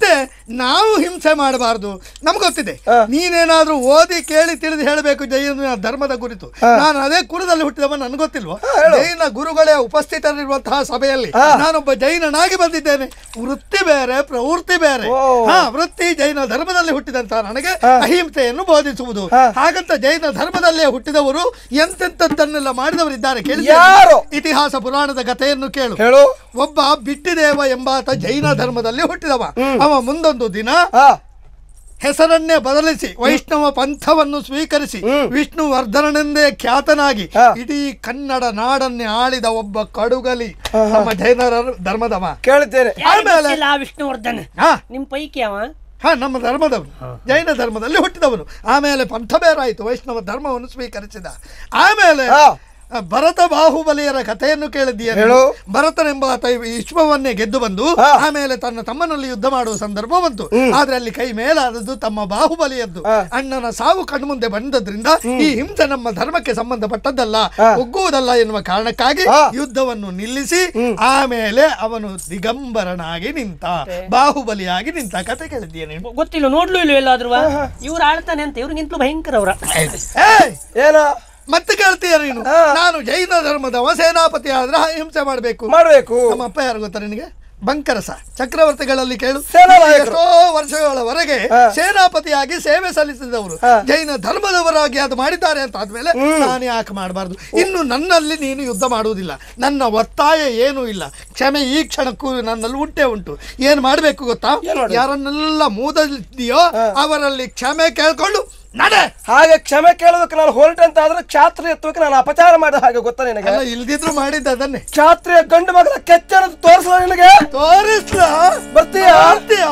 ನಾವು ಹಿಂಸೆ ಮಾಡಬಾರ್ದು ನಮ್ಗೆ ಗೊತ್ತಿದೆ ನೀನೇನಾದ್ರೂ ಓದಿ ಕೇಳಿ ತಿಳಿದು ಹೇಳಬೇಕು ಜೈನ ಧರ್ಮದ ಕುರಿತು ನಾನು ಅದೇ ಕುಲದಲ್ಲಿ ಹುಟ್ಟಿದವ ನನ್ಗೆ ಗೊತ್ತಿಲ್ವೋ ಜೈನ ಗುರುಗಳೇ ಉಪಸ್ಥಿತರಿರುವಂತಹ ಸಭೆಯಲ್ಲಿ ನಾನೊಬ್ಬ ಜೈನನಾಗಿ ಬಂದಿದ್ದೇನೆ ವೃತ್ತಿ ಬೇರೆ ಪ್ರವೃತ್ತಿ ಬೇರೆ ಹಾ ವೃತ್ತಿ ಜೈನ ಧರ್ಮದಲ್ಲಿ ಹುಟ್ಟಿದಂತಹ ನನಗೆ ಅಹಿಂಸೆಯನ್ನು ಬೋಧಿಸುವುದು ಹಾಗಂತ ಜೈನ ಧರ್ಮದಲ್ಲೇ ಹುಟ್ಟಿದವರು ಎಂತೆಂತದ್ದನ್ನೆಲ್ಲ ಮಾಡಿದವರಿದ್ದಾರೆ ಕೇಳಿ ಯಾರು? ಇತಿಹಾಸ ಪುರಾಣದ ಕಥೆಯನ್ನು ಕೇಳು ಹೇಳು ಒಬ್ಬ ಬಿಟ್ಟಿದೇವ ಎಂಬಾತ ಜೈನ ಧರ್ಮದಲ್ಲಿ ಹುಟ್ಟಿದವ ಅವ ಮುಂದೊಂದು ದಿನ ಹಾ ಹೆಸರನ್ನೇ ಬದಲಿಸಿ ವೈಷ್ಣವ ಪಂಥವನ್ನು ಸ್ವೀಕರಿಸಿ ವಿಷ್ಣು ವರ್ಧನನೆಂದೇ ಖ್ಯಾತನಾಗಿ ಹಾ. ಇಡೀ ಕನ್ನಡ ನಾಡನ್ನೇ ಆಳಿದ ಒಬ್ಬ ಕಡುಗಲಿ ನಮ್ಮ ಜೈನರ ಧರ್ಮದವ ಕೇಳಿದ್ದೇನೆ ಆಮೇಲೆ ವಿಷ್ಣುವರ್ಧನ್ ಹಾ ನಿಮ್ ಪೈಕಿ ಅವ ಹಾ ನಮ್ಮ ಧರ್ಮದವನು ಜೈನ ಧರ್ಮದಲ್ಲಿ ಹುಟ್ಟಿದವನು ಆಮೇಲೆ ಪಂಥ ಬೇರಾಯಿತು ವೈಷ್ಣವ ಧರ್ಮವನ್ನು ಸ್ವೀಕರಿಸಿದ ಆಮೇಲೆ ಹಾ. ಭರತ ಬಾಹುಬಲಿಯರ ಕಥೆಯನ್ನು ಕೇಳಿದ್ದೀಯ ಹೇಳು. ಭರತನೆಂಬಾತ ಈ ವಿಶ್ವವನ್ನೇ ಗೆದ್ದು ಬಂದು ಹಾ. ಆಮೇಲೆ ತನ್ನ ತಮ್ಮನಲ್ಲಿ ಯುದ್ಧ ಮಾಡುವ ಸಂದರ್ಭ ಬಂತು ಆದ್ರೆ ಅಲ್ಲಿ ಕೈ ಮೇಲಾದದ್ದು ತಮ್ಮ ಬಾಹುಬಲಿಯದ್ದು ಹಾ. ಅಣ್ಣನ ಸಾವು ಕಣ್ಮುಂದೆ ಬಂದದ್ರಿಂದ ಈ ಹಿಂಸೆ ನಮ್ಮ ಧರ್ಮಕ್ಕೆ ಸಂಬಂಧಪಟ್ಟದ್ದಲ್ಲ ಹಾ. ಒಗ್ಗುವುದಲ್ಲ ಎನ್ನುವ ಕಾರಣಕ್ಕಾಗಿ ಹಾ. ಯುದ್ಧವನ್ನು ನಿಲ್ಲಿಸಿ ಆಮೇಲೆ ಅವನು ದಿಗಂಬರನಾಗಿ ನಿಂತ ಬಾಹುಬಲಿಯಾಗಿ ನಿಂತ ಕತೆ ಕೇಳಿದ್ದೀಯ ನೀನು ಗೊತ್ತಿಲ್ಲ ನೋಡ್ಲು ಇಲ್ಲ ಎಲ್ಲಾದ್ರೂ ಇವ್ರು ಆಳ್ತಾನೆ ಅಂತ ಇವ್ರಿಗಿಂತಲೂ ಭಯಂಕರ ಅವ್ರ ಏಯ್! ಏನ ಮತ್ತೆ ಕೇಳ್ತೀಯ ನೀನು ಹಾ. ನಾನು ಜೈನ ಧರ್ಮದವ ಸೇನಾಪತಿ ಆದ್ರೆ ಹಿಂಸೆ ಮಾಡಬೇಕು ಮಾಡ್ಬೇಕು ನಮ್ಮ ಅಪ್ಪ ಯಾರು ಗೊತ್ತಾ ನಿನಗೆ ಬಂಕರಸ ಚಕ್ರವರ್ತಿಗಳಲ್ಲಿ ಕೇಳು ಸೇನಾನಾಯಕರು. ಎಷ್ಟೋ ವರ್ಷಗಳವರೆಗೆ ಹಾ. ಸೇನಾಪತಿಯಾಗಿ ಸೇವೆ ಸಲ್ಲಿಸಿದವರು ಹಾ. ಜೈನ ಧರ್ಮದವರಾಗಿ ಅದು ಮಾಡಿದ್ದಾರೆ ಅಂತ ಆದ್ಮೇಲೆ ನಾನು ಯಾಕೆ ಮಾಡಬಾರ್ದು ಇನ್ನು ನನ್ನಲ್ಲಿ ನೀನು ಯುದ್ಧ ಮಾಡುವುದಿಲ್ಲ ನನ್ನ ಒತ್ತಾಯ ಏನೂ ಇಲ್ಲ ಕ್ಷಮೆ ಈ ಕ್ಷಣಕ್ಕೂ ನನ್ನಲ್ಲಿ ಉಂಟೇ ಉಂಟು ಏನ್ ಮಾಡ್ಬೇಕು ಗೊತ್ತಾ ಏನ್ ಮಾಡ್ಬೇಕು? ಯಾರನ್ನೆಲ್ಲ ಮೂದಲಿದೆಯೋ ಅವರಲ್ಲಿ ಕ್ಷಮೆ ಕೇಳ್ಕೊಂಡು ನಡೆ ಹಾಗೆ ಕ್ಷಮೆ ಕೇಳೋದಕ್ಕೆ ನಾನು ಹೊರಟೆ ಅಂತ ಆದ್ರೆ ಕ್ಷಾತ್ರಿಯತ್ವಕ್ಕೆ ನಾನು ಅಪಚಾರ ಮಾಡಿದ ಹಾಗೆ ಗೊತ್ತಾ ನಿನಗೆ ಎಲ್ಲ ಇಲ್ದಿದ್ರು ಮಾಡಿದ್ದ ಅದನ್ನೇ ಕ್ಷಾತ್ರಿಯ ಗಂಡು ಮಗನ ಕೆಚ್ಚರ ತೋರಿಸಲ ನಿನಗೆ ತೋರಿಸ್ಲ ಬರ್ತೀಯಾ ಬರ್ತೀಯಾ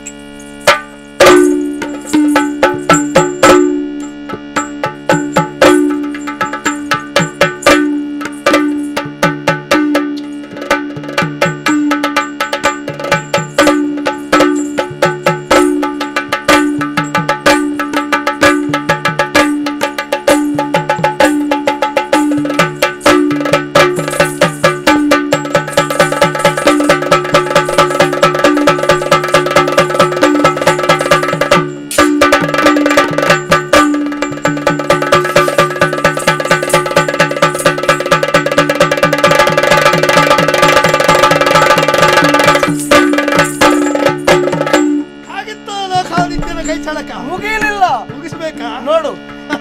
ಹಾಗಿತ್ತಲ್ಲ ಖಾದಿತ್ಯನ ಕೈ ಚಳಕ ಮುಗಿಲಿಲ್ಲ ಮುಗಿಸ್ಬೇಕಾ ನೋಡು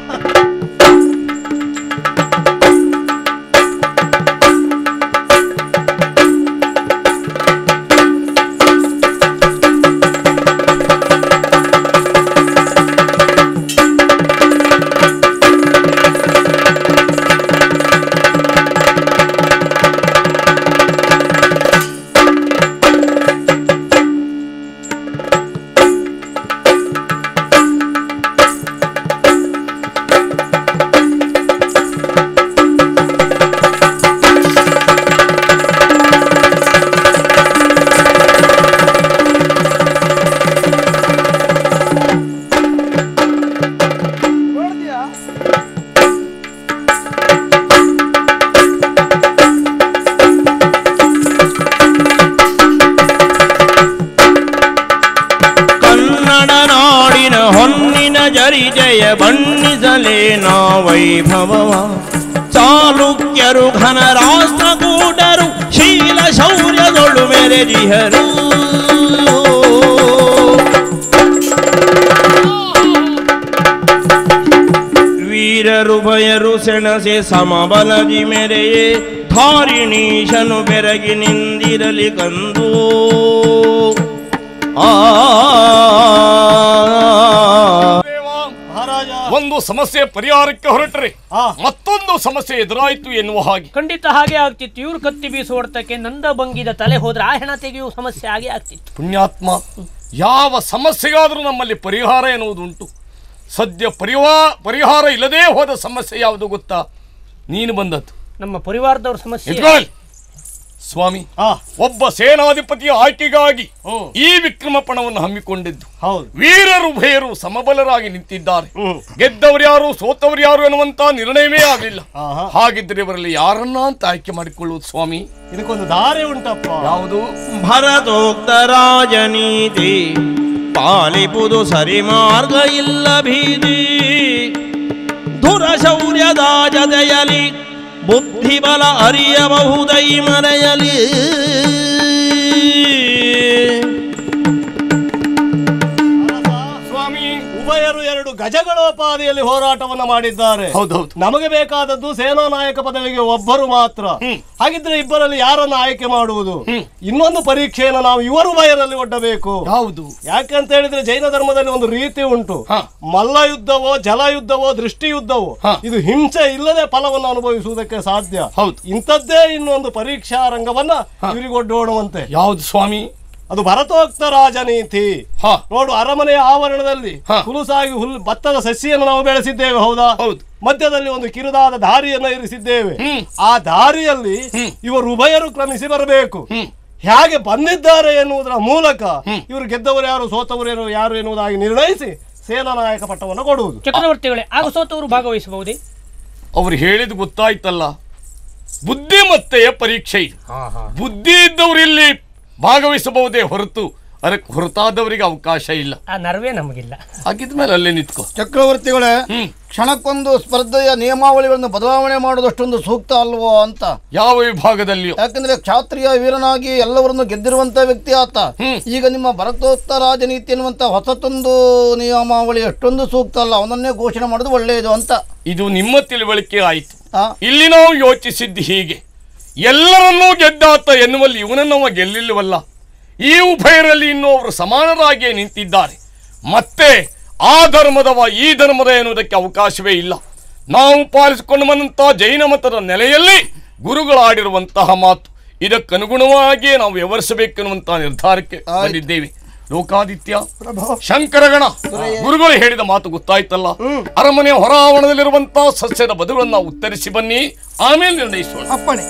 ನೋಡಿದ್ಯಾ ಕನ್ನಡ ನಾಡಿನ ಹೊನ್ನಿನ ಜರಿ ಜಯ ಬಣ್ಣಿಸಲೇನ ವೈಭವವ ಚಾಲುಕ್ಯರು ಘನ ರಾಷ್ಟ್ರಕೂಟರು ಶೀಲ ಶೌರ್ಯದೊಳು ಮೆರೆದಿಹರು ವೀರರು ಭಯರು ಸೆಣಸೆ ಸಮಬಲದಿ ಮೆರೆಯೇ ಧಾರಿಣೀಶನು ಬೆರಗಿ ನಿಂದಿರಲಿ ಕಂದು ಆ ದೇವ, ಒಂದು ಸಮಸ್ಯೆ ಪರಿಹಾರಕ್ಕೆ ಹೊರಟ್ರೆ ಮತ್ತೊಂದು ಸಮಸ್ಯೆ ಎದುರಾಯಿತು ಎನ್ನುವ ಹಾಗೆ ಖಂಡಿತ ಹಾಗೆ ಆಗ್ತಿತ್ತು ಇವ್ರು ಕತ್ತಿ ಬೀಸು ಹೊಡ್ತಕ್ಕೆ ನಂದ ಬಂಗಿದ ತಲೆ ಹೋದ್ರೆ ಆ ಹೆಣ ತೆಗೆಯುವ ಸಮಸ್ಯೆ ಹಾಗೆ ಆಗ್ತಿತ್ತು ಪುಣ್ಯಾತ್ಮ ಯಾವ ಸಮಸ್ಯೆಗಾದರೂ ನಮ್ಮಲ್ಲಿ ಪರಿಹಾರ ಎನ್ನುವುದುಂಟು ಸದ್ಯ ಪರಿವಾ ಪರಿಹಾರ ಇಲ್ಲದೇ ಹೋದ ಸಮಸ್ಯೆ ಯಾವುದು ಗೊತ್ತಾ ನೀನು ಬಂದದ್ದು ನಮ್ಮ ಪರಿವಾರದವ್ರ ಸಮಸ್ಯೆ ಎದ್ಕೊಳ್ಳಿ. ಸ್ವಾಮಿ ಒಬ್ಬ ಸೇನಾಧಿಪತಿಯ ಆಯ್ಕೆಗಾಗಿ ಈ ವಿಕ್ರಮ ಪಣವನ್ನು ಹಮ್ಮಿಕೊಂಡಿದ್ದು ವೀರರು ಭಯರು ಸಮಬಲರಾಗಿ ನಿಂತಿದ್ದಾರೆ ಗೆದ್ದವರು ಯಾರು ಸೋತವರು ಯಾರು ಎನ್ನುವಂತ ನಿರ್ಣಯವೇ ಆಗಲಿಲ್ಲ ಹಾಗಿದ್ರೆ ಇವರಲ್ಲಿ ಯಾರನ್ನ ಅಂತ ಆಯ್ಕೆ ಮಾಡಿಕೊಳ್ಳುವುದು ಸ್ವಾಮಿ ಇದಕ್ಕೊಂದು ದಾರಿ ಉಂಟಪ್ಪ ಯಾವುದು ಭರತೋಕ್ತ ರಾಜನೀತಿ ಪಾಲಿಪುದು ಸರಿ ಮಾರ್ಗ ಇಲ್ಲ ಭೀತಿ ಧುರ ಶೌರ್ಯದ ಜತೆಯಲಿ ಬುದ್ಧಿಬಲ ಅರಿಯಬಹುದೈ ಮರೆಯಲಿ ಸ್ವಾಮಿ ಉಭಯರು ಎರಡು ಗಜಗಳೋಪಾದಿಯಲ್ಲಿ ಹೋರಾಟವನ್ನ ಮಾಡಿದ್ದಾರೆ ಹೌದೌದು ನಮಗೆ ಬೇಕಾದದ್ದು ಸೇನಾ ನಾಯಕ ಪದವಿಗೆ ಒಬ್ಬರು ಮಾತ್ರ ಹಾಗಿದ್ರೆ ಇಬ್ಬರಲ್ಲಿ ಯಾರನ್ನ ಆಯ್ಕೆ ಮಾಡುವುದು ಇನ್ನೊಂದು ಪರೀಕ್ಷೆಯನ್ನು ನಾವು ಇವರು ಭಯದಲ್ಲಿ ಒಡ್ಡಬೇಕು ಯಾವುದು ಯಾಕಂತ ಹೇಳಿದ್ರೆ ಜೈನ ಧರ್ಮದಲ್ಲಿ ಒಂದು ರೀತಿ ಉಂಟು ಹ. ಮಲ್ಲ ಯುದ್ಧವೋ ಜಲ ಯುದ್ಧವೋ ದೃಷ್ಟಿ ಯುದ್ಧವೋ ಹ. ಇದು ಹಿಂಸೆ ಇಲ್ಲದೆ ಫಲವನ್ನು ಅನುಭವಿಸುವುದಕ್ಕೆ ಸಾಧ್ಯ ಹೌದು. ಇಂಥದ್ದೇ ಇನ್ನೊಂದು ಪರೀಕ್ಷಾ ರಂಗವನ್ನ ಇವರಿಗೊಡ್ಡೋಣವಂತೆ ಯಾವುದು ಸ್ವಾಮಿ ಅದು ಭರತೋಕ್ತ ರಾಜನೀತಿ ಹ. ನೋಡು ಅರಮನೆಯ ಆವರಣದಲ್ಲಿ ಹ. ಹುಲುಸಾಗಿ ಹುಲ್ಲು ಭತ್ತದ ಸಸಿಯನ್ನು ನಾವು ಬೆಳೆಸಿದ್ದೇವೆ ಹೌದಾ ಹೌದು. ಮಧ್ಯದಲ್ಲಿ ಒಂದು ಕಿರುದಾದ ದಾರಿಯನ್ನು ಇರಿಸಿದ್ದೇವೆ ಹ್ಮ್. ಆ ದಾರಿಯಲ್ಲಿ ಹ್ಮ್. ಇವರು ಉಭಯರು ಕ್ರಮಿಸಿ ಬರಬೇಕು ಹ್ಮ್. ಹೇಗೆ ಬಂದಿದ್ದಾರೆ ಎನ್ನುವುದರ ಮೂಲಕ ಇವರು ಗೆದ್ದವರು ಯಾರು ಸೋತವರು ಯಾರು ಯಾರು ಎನ್ನುವುದಾಗಿ ನಿರ್ಣಯಿಸಿ ಸೇನಾ ನಾಯಕ ಪಟ್ಟವನ್ನು ಕೊಡುವುದು ಚಕ್ರವರ್ತಿಗಳೇ ಆಗ ಸೋತವರು ಭಾಗವಹಿಸಬಹುದೇ ಅವ್ರು ಹೇಳಿದ್ ಗೊತ್ತಾಯ್ತಲ್ಲ ಬುದ್ಧಿಮತ್ತೆಯ ಪರೀಕ್ಷೆ ಇದು ಬುದ್ಧಿ ಇದ್ದವರು ಇಲ್ಲಿ ಭಾಗವಹಿಸಬಹುದೇ ಹೊರತು ಅದಕ್ಕೆ ಹೊರತಾದವರಿಗೆ ಅವಕಾಶ ಇಲ್ಲ ಆ ನರ್ವೇ ನಮಗಿಲ್ಲ ಹಾಗಿದ್ಮೇಲೆ ಅಲ್ಲೇ ನಿಂತ್ಕೋ ಚಕ್ರವರ್ತಿಗಳೇ ಹ್ಮ್ ಕ್ಷಣಕ್ಕೊಂದು ಸ್ಪರ್ಧೆಯ ನಿಯಮಾವಳಿಗಳನ್ನು ಬದಲಾವಣೆ ಮಾಡೋದಷ್ಟೊಂದು ಸೂಕ್ತ ಅಲ್ವೋ ಅಂತ ಯಾವ ವಿಭಾಗದಲ್ಲಿಯೂ ಯಾಕಂದ್ರೆ ಕ್ಷಾತ್ರಿಯ ವೀರನಾಗಿ ಎಲ್ಲವರನ್ನು ಗೆದ್ದಿರುವಂತ ವ್ಯಕ್ತಿ ಆತ ಹ್ಮ್. ಈಗ ನಿಮ್ಮ ಭರತೋತ್ತರ ರಾಜನೀತಿ ಎನ್ನುವಂತ ಹೊಸತೊಂದು ನಿಯಮಾವಳಿ ಅಷ್ಟೊಂದು ಸೂಕ್ತ ಅಲ್ಲ ಅವನನ್ನೇ ಘೋಷಣೆ ಮಾಡೋದು ಒಳ್ಳೆಯದು ಅಂತ ಇದು ನಿಮ್ಮ ತಿಳುವಳಿಕೆ ಆಯಿತು ಆ, ಇಲ್ಲಿ ನಾವು ಯೋಚಿಸಿದ್ದು ಹೀಗೆ ಎಲ್ಲರನ್ನೂ ಗೆದ್ದಾತ ಎನ್ನುವಲ್ಲಿ ಇವನನ್ನವ ಗೆಲ್ಲಿಲ್ಲವಲ್ಲ ಈ ಉಭಯರಲ್ಲಿ ಇನ್ನೂ ಅವರು ಸಮಾನರಾಗಿಯೇ ನಿಂತಿದ್ದಾರೆ ಮತ್ತೆ ಆ ಧರ್ಮದವ ಈ ಧರ್ಮದ ಎನ್ನುವುದಕ್ಕೆ ಅವಕಾಶವೇ ಇಲ್ಲ ನಾವು ಪಾಲಿಸಿಕೊಂಡು ಬಂದಂತಹ ಜೈನ ಮತದ ನೆಲೆಯಲ್ಲಿ ಗುರುಗಳಾಡಿರುವಂತಹ ಮಾತು ಇದಕ್ಕನುಗುಣವಾಗಿಯೇ ನಾವು ವ್ಯವಹರಿಸಬೇಕೆನ್ನುವಂತಹ ನಿರ್ಧಾರಕ್ಕೆ ಬಂದಿದ್ದೇವೆ ಲೋಕಾದಿತ್ಯ ಶಂಕರಗಣ ಗುರುಗಳು ಹೇಳಿದ ಮಾತು ಗೊತ್ತಾಯ್ತಲ್ಲ ಅರಮನೆಯ ಹೊರಾವರಣದಲ್ಲಿರುವಂತಹ ಸಸ್ಯದ ಬದುಗಳನ್ನು ಉತ್ತರಿಸಿ ಬನ್ನಿ ಆಮೇಲೆ ನಿರ್ಣಯಿಸೋಣ ಅಪ್ಪಣೆ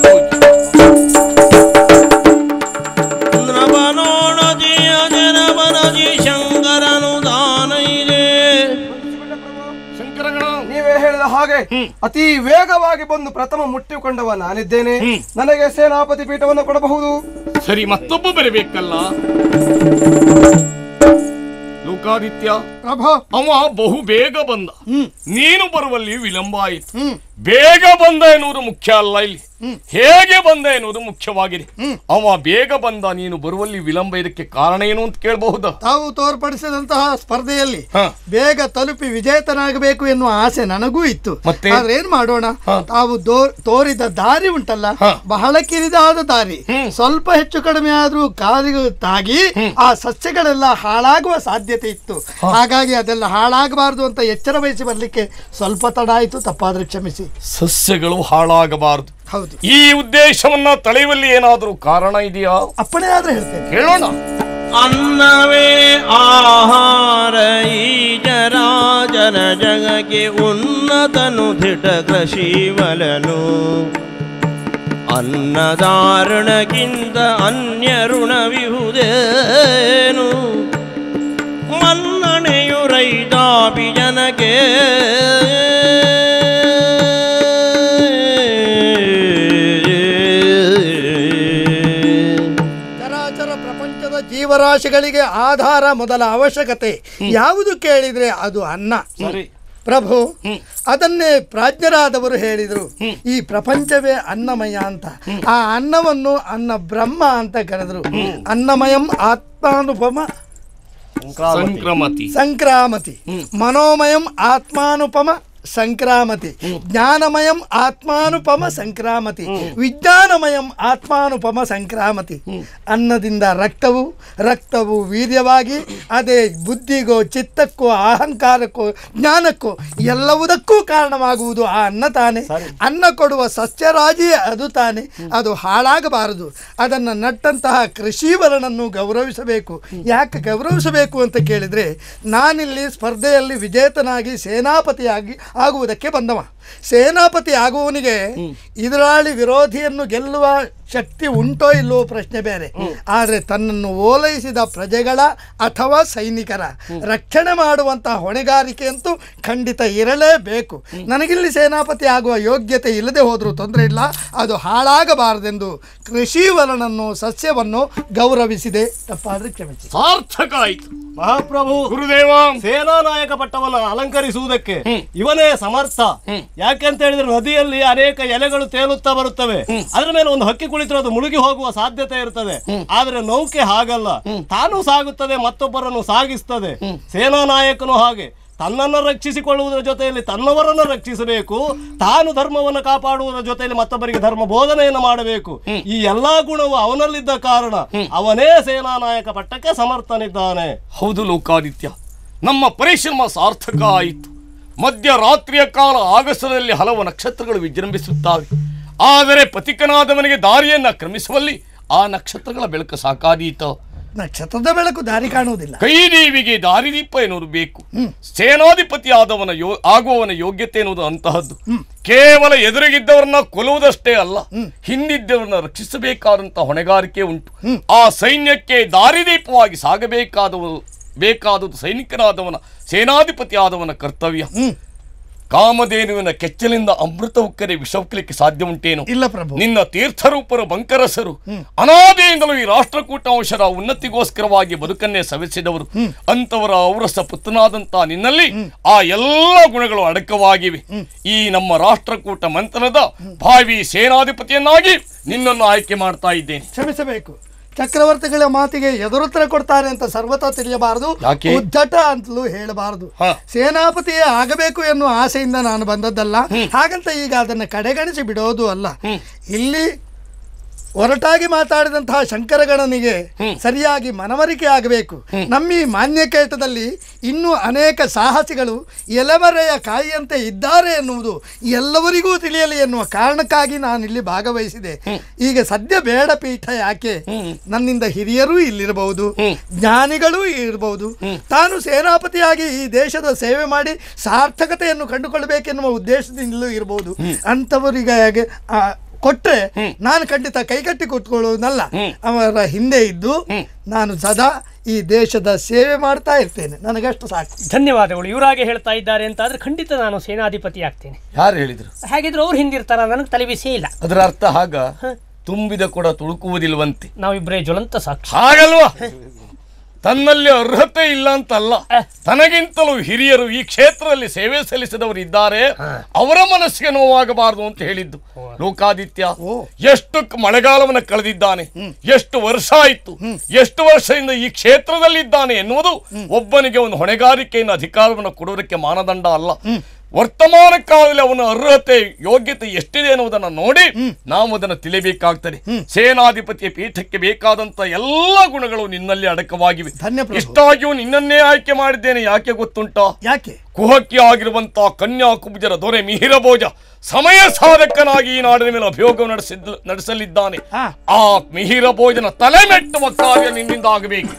ನವನೋಣದಿ ಅಜನವನದಿ ಶಂಕರನು ದಾನ ಇದೆ ಶಂಕರಗಣ ನೀವೇ ಹೇಳಿದ ಹಾಗೆ ಅತಿ ವೇಗವಾಗಿ ಬಂದು ಪ್ರಥಮ ಮುಟ್ಟಿಕೊಂಡವ ನಾನಿದ್ದೇನೆ ನನಗೆ ಸೇನಾಪತಿ ಪೀಠವನ್ನು ಕೊಡಬಹುದು ಸರಿ ಮತ್ತೊಬ್ಬ ಬರಬೇಕಲ್ಲ ಲೋಕಾದಿತ್ಯ ಪ್ರಭಾ ಅವ ಬಹು ಬೇಗ ಬಂದ ನೀನು ಬರುವಲ್ಲಿ ವಿಳಂಬ ಆಯಿತು ಬೇಗ ಬಂದ ಎನ್ನುವುದು ಮುಖ್ಯ ಅಲ್ಲ ಇಲ್ಲಿ ಹೇಗೆ ಬಂದ ಎನ್ನುವುದು ಮುಖ್ಯವಾಗಿದೆ ಅವ ಬೇಗ ಬಂದ ನೀನು ಬರುವಲ್ಲಿ ವಿಳಂಬ ಇದಕ್ಕೆ ಕಾರಣ ಏನು ಅಂತ ಕೇಳಬಹುದಾ ತಾವು ತೋರ್ಪಡಿಸಿದಂತಹ ಸ್ಪರ್ಧೆಯಲ್ಲಿ ಹ. ಬೇಗ ತಲುಪಿ ವಿಜೇತನಾಗಬೇಕು ಎನ್ನುವ ಆಸೆ ನನಗೂ ಇತ್ತು ಮತ್ತೆ? ಆದ್ರೆ ಏನ್ ಮಾಡೋಣ ತಾವು ದೋ- ತೋರಿದ ದಾರಿ ಉಂಟಲ್ಲ ಹ. ಬಹಳ ಕಿರಿದಾದ ದಾರಿ ಸ್ವಲ್ಪ ಹೆಚ್ಚು ಕಡಿಮೆ ಆದ್ರೂ ಕಾಲಿಗೆ ತಾಗಿ ಆ ಸಸ್ಯಗಳೆಲ್ಲ ಹಾಳಾಗುವ ಸಾಧ್ಯತೆ ಇತ್ತು ಹಾಗಾಗಿ ಅದೆಲ್ಲ ಹಾಳಾಗಬಾರದು ಅಂತ ಎಚ್ಚರ ವಹಿಸಿ ಬರ್ಲಿಕ್ಕೆ ಸ್ವಲ್ಪ ತಡ ಆಯ್ತು ತಪ್ಪಾದ್ರೆ ಕ್ಷಮಿಸಿ ಸಸ್ಯಗಳು ಹಾಳಾಗಬಾರದು ಹೌದು ಈ ಉದ್ದೇಶವನ್ನ ತಳೆಯುವಲ್ಲಿ ಏನಾದರೂ ಕಾರಣ ಇದೆಯಾ ಅಪ್ಪಣೆ ಆದ್ರೆ ಹೇಳ್ತೇನೆ ಹೇಳೋಣ ಅನ್ನವೇ ಆಹಾರ ಈ ಜರಾಜರ ಜಗಕ್ಕೆ ಉನ್ನತನು ದಿಟ ಕೃಷಿವಲನು ಅನ್ನದಾರುಣಕ್ಕಿಂತ ಅನ್ಯ ಋಣವಿಹುದೇನು ಮನ್ನಣೆಯು ರೈತಾಪಿ ಜನಕ್ಕೆ ಚರಾಚರ ಪ್ರಪಂಚದ ಜೀವರಾಶಿಗಳಿಗೆ ಆಧಾರ ಮೊದಲ ಅವಶ್ಯಕತೆ ಯಾವುದು ಕೇಳಿದ್ರೆ ಅದು ಅನ್ನ ಸರಿ ಪ್ರಭು ಅದನ್ನೇ ಪ್ರಾಜ್ಞರಾದವರು ಹೇಳಿದರು ಈ ಪ್ರಪಂಚವೇ ಅನ್ನಮಯ ಅಂತ ಆ ಅನ್ನವನ್ನು ಅನ್ನ ಬ್ರಹ್ಮ ಅಂತ ಕರೆದರು ಅನ್ನಮಯಂ ಆತ್ಮಾನುಪಮ ಸಂಕ್ರಮತಿ ಸಂಕ್ರಾಮತಿ ಮನೋಮಯಂ ಆತ್ಮಾನುಪಮ ಸಂಕ್ರಾಮತಿ ಜ್ಞಾನಮಯಂ ಆತ್ಮಾನುಪಮ ಸಂಕ್ರಾಮತಿ ವಿಜ್ಞಾನಮಯಂ ಆತ್ಮಾನುಪಮ ಸಂಕ್ರಾಮತಿ ಅನ್ನದಿಂದ ರಕ್ತವು ರಕ್ತವು ವೀರ್ಯವಾಗಿ ಅದೇ ಬುದ್ಧಿಗೋ ಚಿತ್ತಕ್ಕೋ ಅಹಂಕಾರಕ್ಕೋ ಜ್ಞಾನಕ್ಕೋ ಎಲ್ಲವುದಕ್ಕೂ ಕಾರಣವಾಗುವುದು ಆ ಅನ್ನ ತಾನೆ ಅನ್ನ ಕೊಡುವ ಸಸ್ಯರಾಜಿಯೇ ಅದು ತಾನೆ ಅದು ಹಾಳಾಗಬಾರದು ಅದನ್ನು ನಟ್ಟಂತಹ ಕೃಷಿವರನನ್ನು ಗೌರವಿಸಬೇಕು ಯಾಕೆ ಗೌರವಿಸಬೇಕು ಅಂತ ಕೇಳಿದರೆ ನಾನಿಲ್ಲಿ ಸ್ಪರ್ಧೆಯಲ್ಲಿ ವಿಜೇತನಾಗಿ ಸೇನಾಪತಿಯಾಗಿ ಆಗುವುದಕ್ಕೆ ಬಂದವ ಸೇನಾಪತಿ ಆಗುವವನಿಗೆ ಎದುರಾಳಿ ವಿರೋಧಿಯನ್ನು ಗೆಲ್ಲುವ ಶಕ್ತಿ ಉಂಟೋ ಇಲ್ಲವೋ ಪ್ರಶ್ನೆ ಬೇರೆ ಆದರೆ ತನ್ನನ್ನು ಓಲೈಸಿದ ಪ್ರಜೆಗಳ ಅಥವಾ ಸೈನಿಕರ ರಕ್ಷಣೆ ಮಾಡುವಂತಹ ಹೊಣೆಗಾರಿಕೆ ಅಂತೂ ಖಂಡಿತ ಇರಲೇಬೇಕು ನನಗಿಲ್ಲಿ ಸೇನಾಪತಿ ಆಗುವ ಯೋಗ್ಯತೆ ಇಲ್ಲದೆ ಹೋದರೂ ತೊಂದರೆ ಇಲ್ಲ ಅದು ಹಾಳಾಗಬಾರದೆಂದು ಕೃಷಿ ವಲನನ್ನು ಸಸ್ಯವನ್ನು ಗೌರವಿಸಿದೆ ತಪ್ಪಾದ್ರೆ ಕ್ಷಮಿಸಿ ಸಾರ್ಥಕ ಆಯ್ತು ಮಹಾಪ್ರಭು ಗುರುದೇವ ಸೇನಾ ನಾಯಕ ಪಟ್ಟವನ್ನು ಅಲಂಕರಿಸುವುದಕ್ಕೆ ಇವನೇ ಸಮರ್ಥ ಯಾಕೆಂತ ಹೇಳಿದ್ರೆ ನದಿಯಲ್ಲಿ ಅನೇಕ ಎಲೆಗಳು ತೇಲುತ್ತಾ ಬರುತ್ತವೆ ಅದರ ಮೇಲೆ ಒಂದು ಹಕ್ಕಿ ಕುಳಿತರೆ ಅದು ಮುಳುಗಿ ಹೋಗುವ ಸಾಧ್ಯತೆ ಇರುತ್ತದೆ ಆದ್ರೆ ನೌಕೆ ಹಾಗಲ್ಲ ತಾನು ಸಾಗುತ್ತದೆ ಮತ್ತೊಬ್ಬರನ್ನು ಸಾಗಿಸ್ತದೆ ಸೇನಾ ನಾಯಕನು ಹಾಗೆ ತನ್ನನ್ನು ರಕ್ಷಿಸಿಕೊಳ್ಳುವುದರ ಜೊತೆಯಲ್ಲಿ ತನ್ನವರನ್ನು ರಕ್ಷಿಸಬೇಕು ತಾನು ಧರ್ಮವನ್ನು ಕಾಪಾಡುವುದರ ಜೊತೆಯಲ್ಲಿ ಮತ್ತೊಬ್ಬರಿಗೆ ಧರ್ಮ ಬೋಧನೆಯನ್ನು ಮಾಡಬೇಕು ಈ ಎಲ್ಲಾ ಗುಣವು ಅವನಲ್ಲಿದ್ದ ಕಾರಣ ಅವನೇ ಸೇನಾ ನಾಯಕ ಪಟ್ಟಕ್ಕೆ ಸಮರ್ಥನಿದ್ದಾನೆ ಹೌದು ಲೋಕಾದಿತ್ಯ ನಮ್ಮ ಪರಿಶ್ರಮ ಸಾರ್ಥಕ ಆಯಿತು ಮಧ್ಯರಾತ್ರಿಯ ಕಾಲ ಆಗಸದಲ್ಲಿ ಹಲವು ನಕ್ಷತ್ರಗಳು ವಿಜೃಂಭಿಸುತ್ತವೆ ಆದರೆ ಪತಿಕನಾದವನಿಗೆ ದಾರಿಯನ್ನ ಕ್ರಮಿಸುವಲ್ಲಿ ಆ ನಕ್ಷತ್ರಗಳ ಬೆಳಕು ಸಾಕಾದೀತು ನಕ್ಷತ್ರದ ಬೆಳಕು ದಾರಿ ಕಾಣುವುದಿಲ್ಲ ಕೈದೇವಿಗೆ ದಾರಿದೀಪ ಎನ್ನುವುದು ಬೇಕು ಸೇನಾಧಿಪತಿ ಆದವನ ಯೋ ಆಗುವವನ ಯೋಗ್ಯತೆ ಎನ್ನುವುದು ಅಂತಹದ್ದು ಕೇವಲ ಎದುರಿಗಿದ್ದವರನ್ನ ಕೊಲ್ಲುವುದಷ್ಟೇ ಅಲ್ಲ ಹಿಂದಿದ್ದವರನ್ನ ರಕ್ಷಿಸಬೇಕಾದಂತ ಹೊಣೆಗಾರಿಕೆ ಉಂಟು ಆ ಸೈನ್ಯಕ್ಕೆ ದಾರಿದೀಪವಾಗಿ ಸಾಗಬೇಕಾದವರು ಬೇಕಾದದ್ದು ಸೈನಿಕನಾದವನ ಸೇನಾಧಿಪತಿ ಆದವನ ಕರ್ತವ್ಯ ಕಾಮಧೇನುವಿನ ಕೆಚ್ಚಲಿಂದ ಅಮೃತ ಉಕ್ಕರೆ ವಿಷವಕ್ಕಲಿಕ್ಕೆ ಸಾಧ್ಯ ಉಂಟೇನು ಇಲ್ಲ ಪ್ರಭು ನಿನ್ನ ತೀರ್ಥರೂಪರು ಬಂಕರಸರು ಅನಾದಿಯಿಂದಲೂ ಈ ರಾಷ್ಟ್ರಕೂಟ ವಂಶದ ಉನ್ನತಿಗೋಸ್ಕರವಾಗಿ ಬದುಕನ್ನೇ ಸವೆಸಿದವರು ಅಂತವರ ಔರಸ ಪುತ್ರನಾದಂತ ನಿನ್ನಲ್ಲಿ ಆ ಎಲ್ಲ ಗುಣಗಳು ಅಡಕವಾಗಿವೆ ಈ ನಮ್ಮ ರಾಷ್ಟ್ರಕೂಟ ಮಂಥನದ ಭಾವಿ ಸೇನಾಧಿಪತಿಯನ್ನಾಗಿ ನಿನ್ನನ್ನು ಆಯ್ಕೆ ಮಾಡ್ತಾ ಇದ್ದೇನೆ ಕ್ಷಮಿಸಬೇಕು ಚಕ್ರವರ್ತಿಗಳ ಮಾತಿಗೆ ಎದುರುತ್ತರ ಕೊಡ್ತಾರೆ ಅಂತ ಸರ್ವತಾ ತಿಳಿಯಬಾರದು ಯಾಕೆ? ಉದ್ದಟ ಅಂತಲೂ ಹೇಳಬಾರದು ಹ. ಸೇನಾಪತಿಯೇ ಆಗಬೇಕು ಎನ್ನುವ ಆಸೆಯಿಂದ ನಾನು ಬಂದದ್ದಲ್ಲ ಹಾಗಂತ ಈಗ ಅದನ್ನು ಕಡೆಗಣಿಸಿ ಬಿಡೋದು ಅಲ್ಲ ಇಲ್ಲಿ ಒರಟಾಗಿ ಮಾತಾಡಿದಂತಹ ಶಂಕರಗಣನಿಗೆ ಸರಿಯಾಗಿ ಮನವರಿಕೆ ಆಗಬೇಕು ನಮ್ಮ ಈ ಮಾನ್ಯಕೇಟದಲ್ಲಿ ಇನ್ನೂ ಅನೇಕ ಸಾಹಸಿಗಳು ಎಲೆಮರೆಯ ಕಾಯಿಯಂತೆ ಇದ್ದಾರೆ ಎನ್ನುವುದು ಎಲ್ಲವರಿಗೂ ತಿಳಿಯಲಿ ಎನ್ನುವ ಕಾರಣಕ್ಕಾಗಿ ನಾನು ಇಲ್ಲಿ ಭಾಗವಹಿಸಿದೆ ಈಗ ಸದ್ಯ ಬೇಡ ಪೀಠ ಯಾಕೆ ನನ್ನಿಂದ ಹಿರಿಯರೂ ಇಲ್ಲಿರಬಹುದು ಜ್ಞಾನಿಗಳೂ ಇರಬಹುದು ತಾನು ಸೇನಾಪತಿಯಾಗಿ ಈ ದೇಶದ ಸೇವೆ ಮಾಡಿ ಸಾರ್ಥಕತೆಯನ್ನು ಕಂಡುಕೊಳ್ಳಬೇಕೆನ್ನುವ ಉದ್ದೇಶದಿಂದಲೂ ಇರಬಹುದು ಅಂಥವರಿಗೆ ಆ, ಕೊಟ್ರೆ ನಾನು ಖಂಡಿತ ಕೈಕಟ್ಟಿ ಕೂತ್ಕೊಳ್ಳೋದಲ್ಲ ಅವರ ಹಿಂದೆ ಇದ್ದು ನಾನು ಸದಾ ಈ ದೇಶದ ಸೇವೆ ಮಾಡ್ತಾ ಇರ್ತೇನೆ ನನಗಷ್ಟು ಸಾಕು ಧನ್ಯವಾದಗಳು ಇವರಾಗೆ ಹೇಳ್ತಾ ಇದ್ದಾರೆ ಅಂತ ಆದ್ರೆ ಖಂಡಿತ ನಾನು ಸೇನಾಧಿಪತಿ ಆಗ್ತೇನೆ ಯಾರು ಹೇಳಿದ್ರು ಹಾಗಿದ್ರೆ ಅವ್ರು ಹಿಂದಿರ್ತಾರ ನನಗೆ ತಲೆ ಬಿಸಿ ಇಲ್ಲ ಅದರ ಅರ್ಥ ಹಾಗ ತುಂಬಿದ ಕೂಡ ತುಳುಕುವುದಿಲ್ವಂತೆ ನಾವಿಬ್ಬರೇ ಜ್ವಲಂತ ಸಾಕ್ಷಿ ಹಾಗಲ್ವಾ ತನ್ನಲ್ಲಿ ಅರ್ಹತೆ ಇಲ್ಲ ಅಂತಲ್ಲ ತನಗಿಂತಲೂ ಹಿರಿಯರು ಈ ಕ್ಷೇತ್ರದಲ್ಲಿ ಸೇವೆ ಸಲ್ಲಿಸಿದವರು ಇದ್ದಾರೆ ಅವರ ಮನಸ್ಸಿಗೆ ನೋವಾಗಬಾರದು ಅಂತ ಹೇಳಿದ್ದು ಲೋಕಾದಿತ್ಯ ಎಷ್ಟು ಕ- ಮಳೆಗಾಲವನ್ನ ಕಳೆದಿದ್ದಾನೆ ಎಷ್ಟು ವರ್ಷ ಆಯಿತು ಎಷ್ಟು ವರ್ಷದಿಂದ ಈ ಕ್ಷೇತ್ರದಲ್ಲಿದ್ದಾನೆ ಎನ್ನುವುದು ಒಬ್ಬನಿಗೆ ಒಂದು ಹೊಣೆಗಾರಿಕೆಯನ್ನು ಅಧಿಕಾರವನ್ನು ಕೊಡುವುದಕ್ಕೆ ಮಾನದಂಡ ಅಲ್ಲ ವರ್ತಮಾನ ಕಾಲದಲ್ಲಿ ಅವನ ಅರ್ಹತೆ ಯೋಗ್ಯತೆ ಎಷ್ಟಿದೆ ಎನ್ನುವುದನ್ನು ನೋಡಿ ನಾವು ಅದನ್ನು ತಿಳಿಬೇಕಾಗ್ತದೆ ಸೇನಾಧಿಪತಿಯ ಪೀಠಕ್ಕೆ ಬೇಕಾದಂತ ಎಲ್ಲ ಗುಣಗಳು ನಿನ್ನಲ್ಲಿ ಅಡಕವಾಗಿವೆ ಧನ್ಯ ಪ್ರಭು. ಇಷ್ಟಾಗಿಯೂ ನಿನ್ನನ್ನೇ ಆಯ್ಕೆ ಮಾಡಿದ್ದೇನೆ ಯಾಕೆ ಗೊತ್ತುಂಟಾ ಯಾಕೆ ಕುಹಕಿ ಆಗಿರುವಂತಹ ಕನ್ಯಾಕುಬ್ಜರ ದೊರೆ ಮಿಹಿರಭೋಜ ಸಮಯ ಸಾಧಕನಾಗಿ ಈ ನಾಡಿನ ಮೇಲೆ ಅಭಿಯೋಗ ನಡೆಸಿದ್ ನಡೆಸಲಿದ್ದಾನೆ ಹಾ. ಆ ಮಿಹಿರ ಭೋಜನ ತಲೆ ಮೆಟ್ಟುವ ಕಾರ್ಯ ನಿನ್ನಿಂದ ಆಗಬೇಕು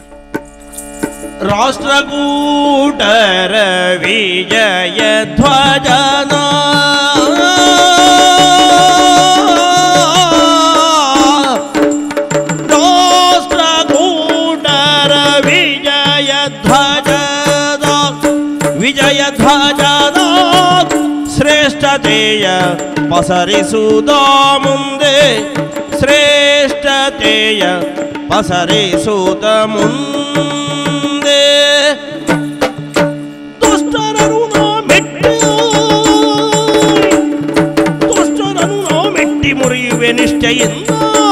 ರಾಷ್ಟ್ರಕೂಟರ ವಿಜಯ ಧ್ವಜನ ರಾಷ್ಟ್ರಕೂಟರ ವಿಜಯ ಧ್ವಜದ ವಿಜಯ ಧ್ವಜದ ಶ್ರೇಷ್ಠತೆಯ ಪಸರಿಸುವುದ ಮುಂದೆ ಶ್ರೇಷ್ಠತೆಯ ಪಸರಿಸುತ್ತ ಮುಂದೆ ದುಷ್ಟರನು ನಾ ಮೆಟ್ಟಿ ದುಷ್ಟರನು ನಾ ಮೆಟ್ಟಿ ಮುರಿಯುವೆ ನಿಷ್ಠೆಯಿಂದ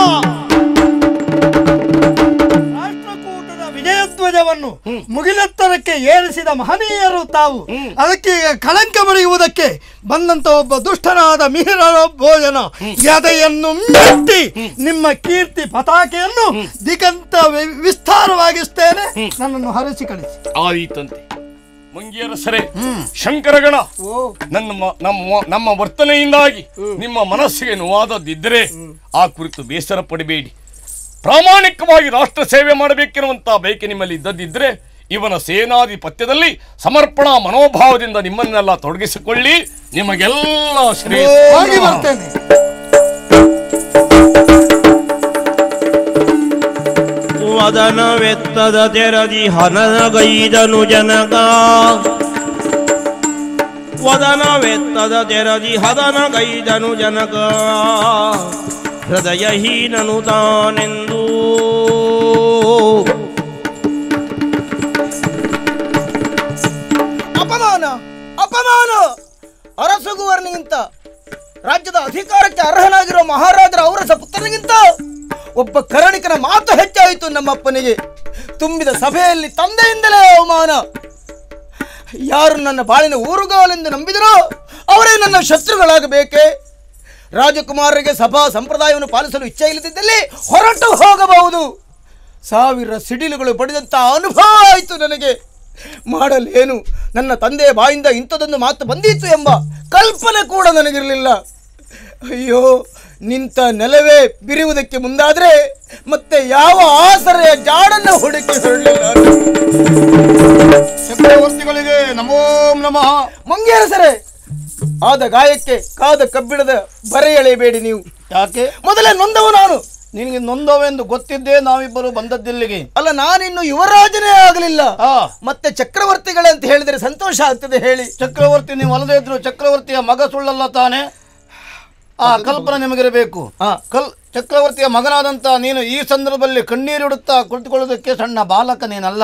ರಾಷ್ಟ್ರಕೂಟದ ವಿಜಯಧ್ವಜವನ್ನು ಮುಗಿಲೆತ್ತರಕ್ಕೆ ಏರಿಸಿದ ಮಹನೀಯರು ತಾವು ಅದಕ್ಕೆ ಈಗ ಕಳಂಕ ಬರೆಯುವುದಕ್ಕೆ ಬಂದಂತ ಒಬ್ಬ ದುಷ್ಟನಾದ ಮಿಹಿರ ಭೋಜನ ಎದೆಯನ್ನು ಮೆಟ್ಟಿ ನಿಮ್ಮ ಕೀರ್ತಿ ಪತಾಕೆಯನ್ನು ದಿಗಂತ ವಿ- ವಿಸ್ತಾರವಾಗಿಸ್ತೇನೆ ನನ್ನನ್ನು ಹರಸಿ ಕಳಿಸಿ ಆದೀತಂತೆ ಮಂಗಿಯರಸರೇ ಶಂಕರಗಣ ನನ್ನ ಮ- ನಮ್ಮ ನಮ್ಮ ವರ್ತನೆಯಿಂದಾಗಿ ನಿಮ್ಮ ಮನಸ್ಸಿಗೆ ನೋವಾದದ್ದಿದ್ದರೆ ಆ ಕುರಿತು ಬೇಸರ ಪಡಬೇಡಿ ಪ್ರಾಮಾಣಿಕವಾಗಿ ರಾಷ್ಟ್ರ ಸೇವೆ ಮಾಡಬೇಕಿರುವಂತಹ ಬಯಕೆ ನಿಮ್ಮಲ್ಲಿ ಇದ್ದದ್ದಿದ್ರೆ ಇವನ ಸೇನಾಧಿಪತ್ಯದಲ್ಲಿ ಸಮರ್ಪಣಾ ಮನೋಭಾವದಿಂದ ನಿಮ್ಮನ್ನೆಲ್ಲ ತೊಡಗಿಸಿಕೊಳ್ಳಿ ನಿಮಗೆಲ್ಲ ಶ್ರೇಯಸ್ಸು ಹೋಗಿ ಬರ್ತೇನೆ ವದನವೆತ್ತದ ತೆರದಿ ಹನಗೈದನು ಜನಗ ವದನವೆತ್ತದ ತೆರದಿ ಹದನಗೈದನು ಜನಗ ಹೃದಯಹೀನನು ತಾನೆಂದು ಅಪಮಾನ ಅಪಮಾನ ಅರಸಗುವರ್ನಿಗಿಂತ ರಾಜ್ಯದ ಅಧಿಕಾರಕ್ಕೆ ಅರ್ಹನಾಗಿರುವ ಮಹಾರಾಜರ ಔರಸ ಪುತ್ರನಿಗಿಂತ ಒಬ್ಬ ಕರಣಿಕನ ಮಾತು ಹೆಚ್ಚಾಯಿತು ನಮ್ಮಪ್ಪನಿಗೆ ತುಂಬಿದ ಸಭೆಯಲ್ಲಿ ತಂದೆಯಿಂದಲೇ ಅವಮಾನ ಯಾರು ನನ್ನ ಬಾಳಿನ ಊರುಗಾಲೆಂದು ನಂಬಿದರೋ ಅವರೇ ನನ್ನ ಶತ್ರುಗಳಾಗಬೇಕೆ ರಾಜಕುಮಾರರಿಗೆ ಸಭಾ ಸಂಪ್ರದಾಯವನ್ನು ಪಾಲಿಸಲು ಇಚ್ಛೆ ಇಲ್ಲದಿದ್ದಲ್ಲಿ ಹೊರಟು ಹೋಗಬಹುದು ಸಾವಿರ ಸಿಡಿಲುಗಳು ಪಡೆದಂಥ ಅನುಭವ ಆಯಿತು ನನಗೆ ಮಾಡಲೇನು ನನ್ನ ತಂದೆಯ ಬಾಯಿಂದ ಇಂಥದೊಂದು ಮಾತು ಬಂದಿತ್ತು ಎಂಬ ಕಲ್ಪನೆ ಕೂಡ ನನಗಿರಲಿಲ್ಲ ಅಯ್ಯೋ ನಿಂತ ನೆಲವೇ ಬಿರಿಯುವುದಕ್ಕೆ ಮುಂದಾದರೆ ಮತ್ತೆ ಯಾವ ಆಸರೆಯ ಜಾಡನ್ನು ಹುಡುಕಿ ಹೊರಲಿಲ್ಲ ಚಕ್ರವರ್ತಿಗಳಿಗೆ ನಮೋ ನಮಃ ಮಂಗೇರಸರೇ ಆದ ಗಾಯಕ್ಕೆ ಕಾದ ಕಬ್ಬಿಣದ ಬರೆ ಎಳೆಯಬೇಡಿ ನೀವು ಯಾಕೆ ಮೊದಲೇ ನೊಂದವು ನಾನು ನಿನಗೆ ನೊಂದವೆಂದು ಗೊತ್ತಿದ್ದೇ ನಾವಿಬ್ಬರು ಬಂದದ್ದಿಲ್ಲಿಗೆ ಅಲ್ಲ ನಾನಿನ್ನು ಯುವರಾಜನೇ ಆಗಲಿಲ್ಲ ಆ ಮತ್ತೆ ಚಕ್ರವರ್ತಿಗಳೇ ಅಂತ ಹೇಳಿದರೆ ಸಂತೋಷ ಆಗ್ತದೆ ಹೇಳಿ ಚಕ್ರವರ್ತಿ ನೀವು ಅಲ್ಲದೆ ಇದ್ರು ಚಕ್ರವರ್ತಿಯ ಮಗ ಸುಳ್ಳಲ್ಲ ತಾನೆ ಆ ಕಲ್ಪನೆ ನಿಮಗಿರಬೇಕು ಆ. ಕಲ್ ಚಕ್ರವರ್ತಿಯ ಮಗನಾದಂತ ನೀನು ಈ ಸಂದರ್ಭದಲ್ಲಿ ಕಣ್ಣೀರಿಡುತ್ತಾ ಕುಳಿತುಕೊಳ್ಳೋದಕ್ಕೆ ಸಣ್ಣ ಬಾಲಕ ನೀನಲ್ಲ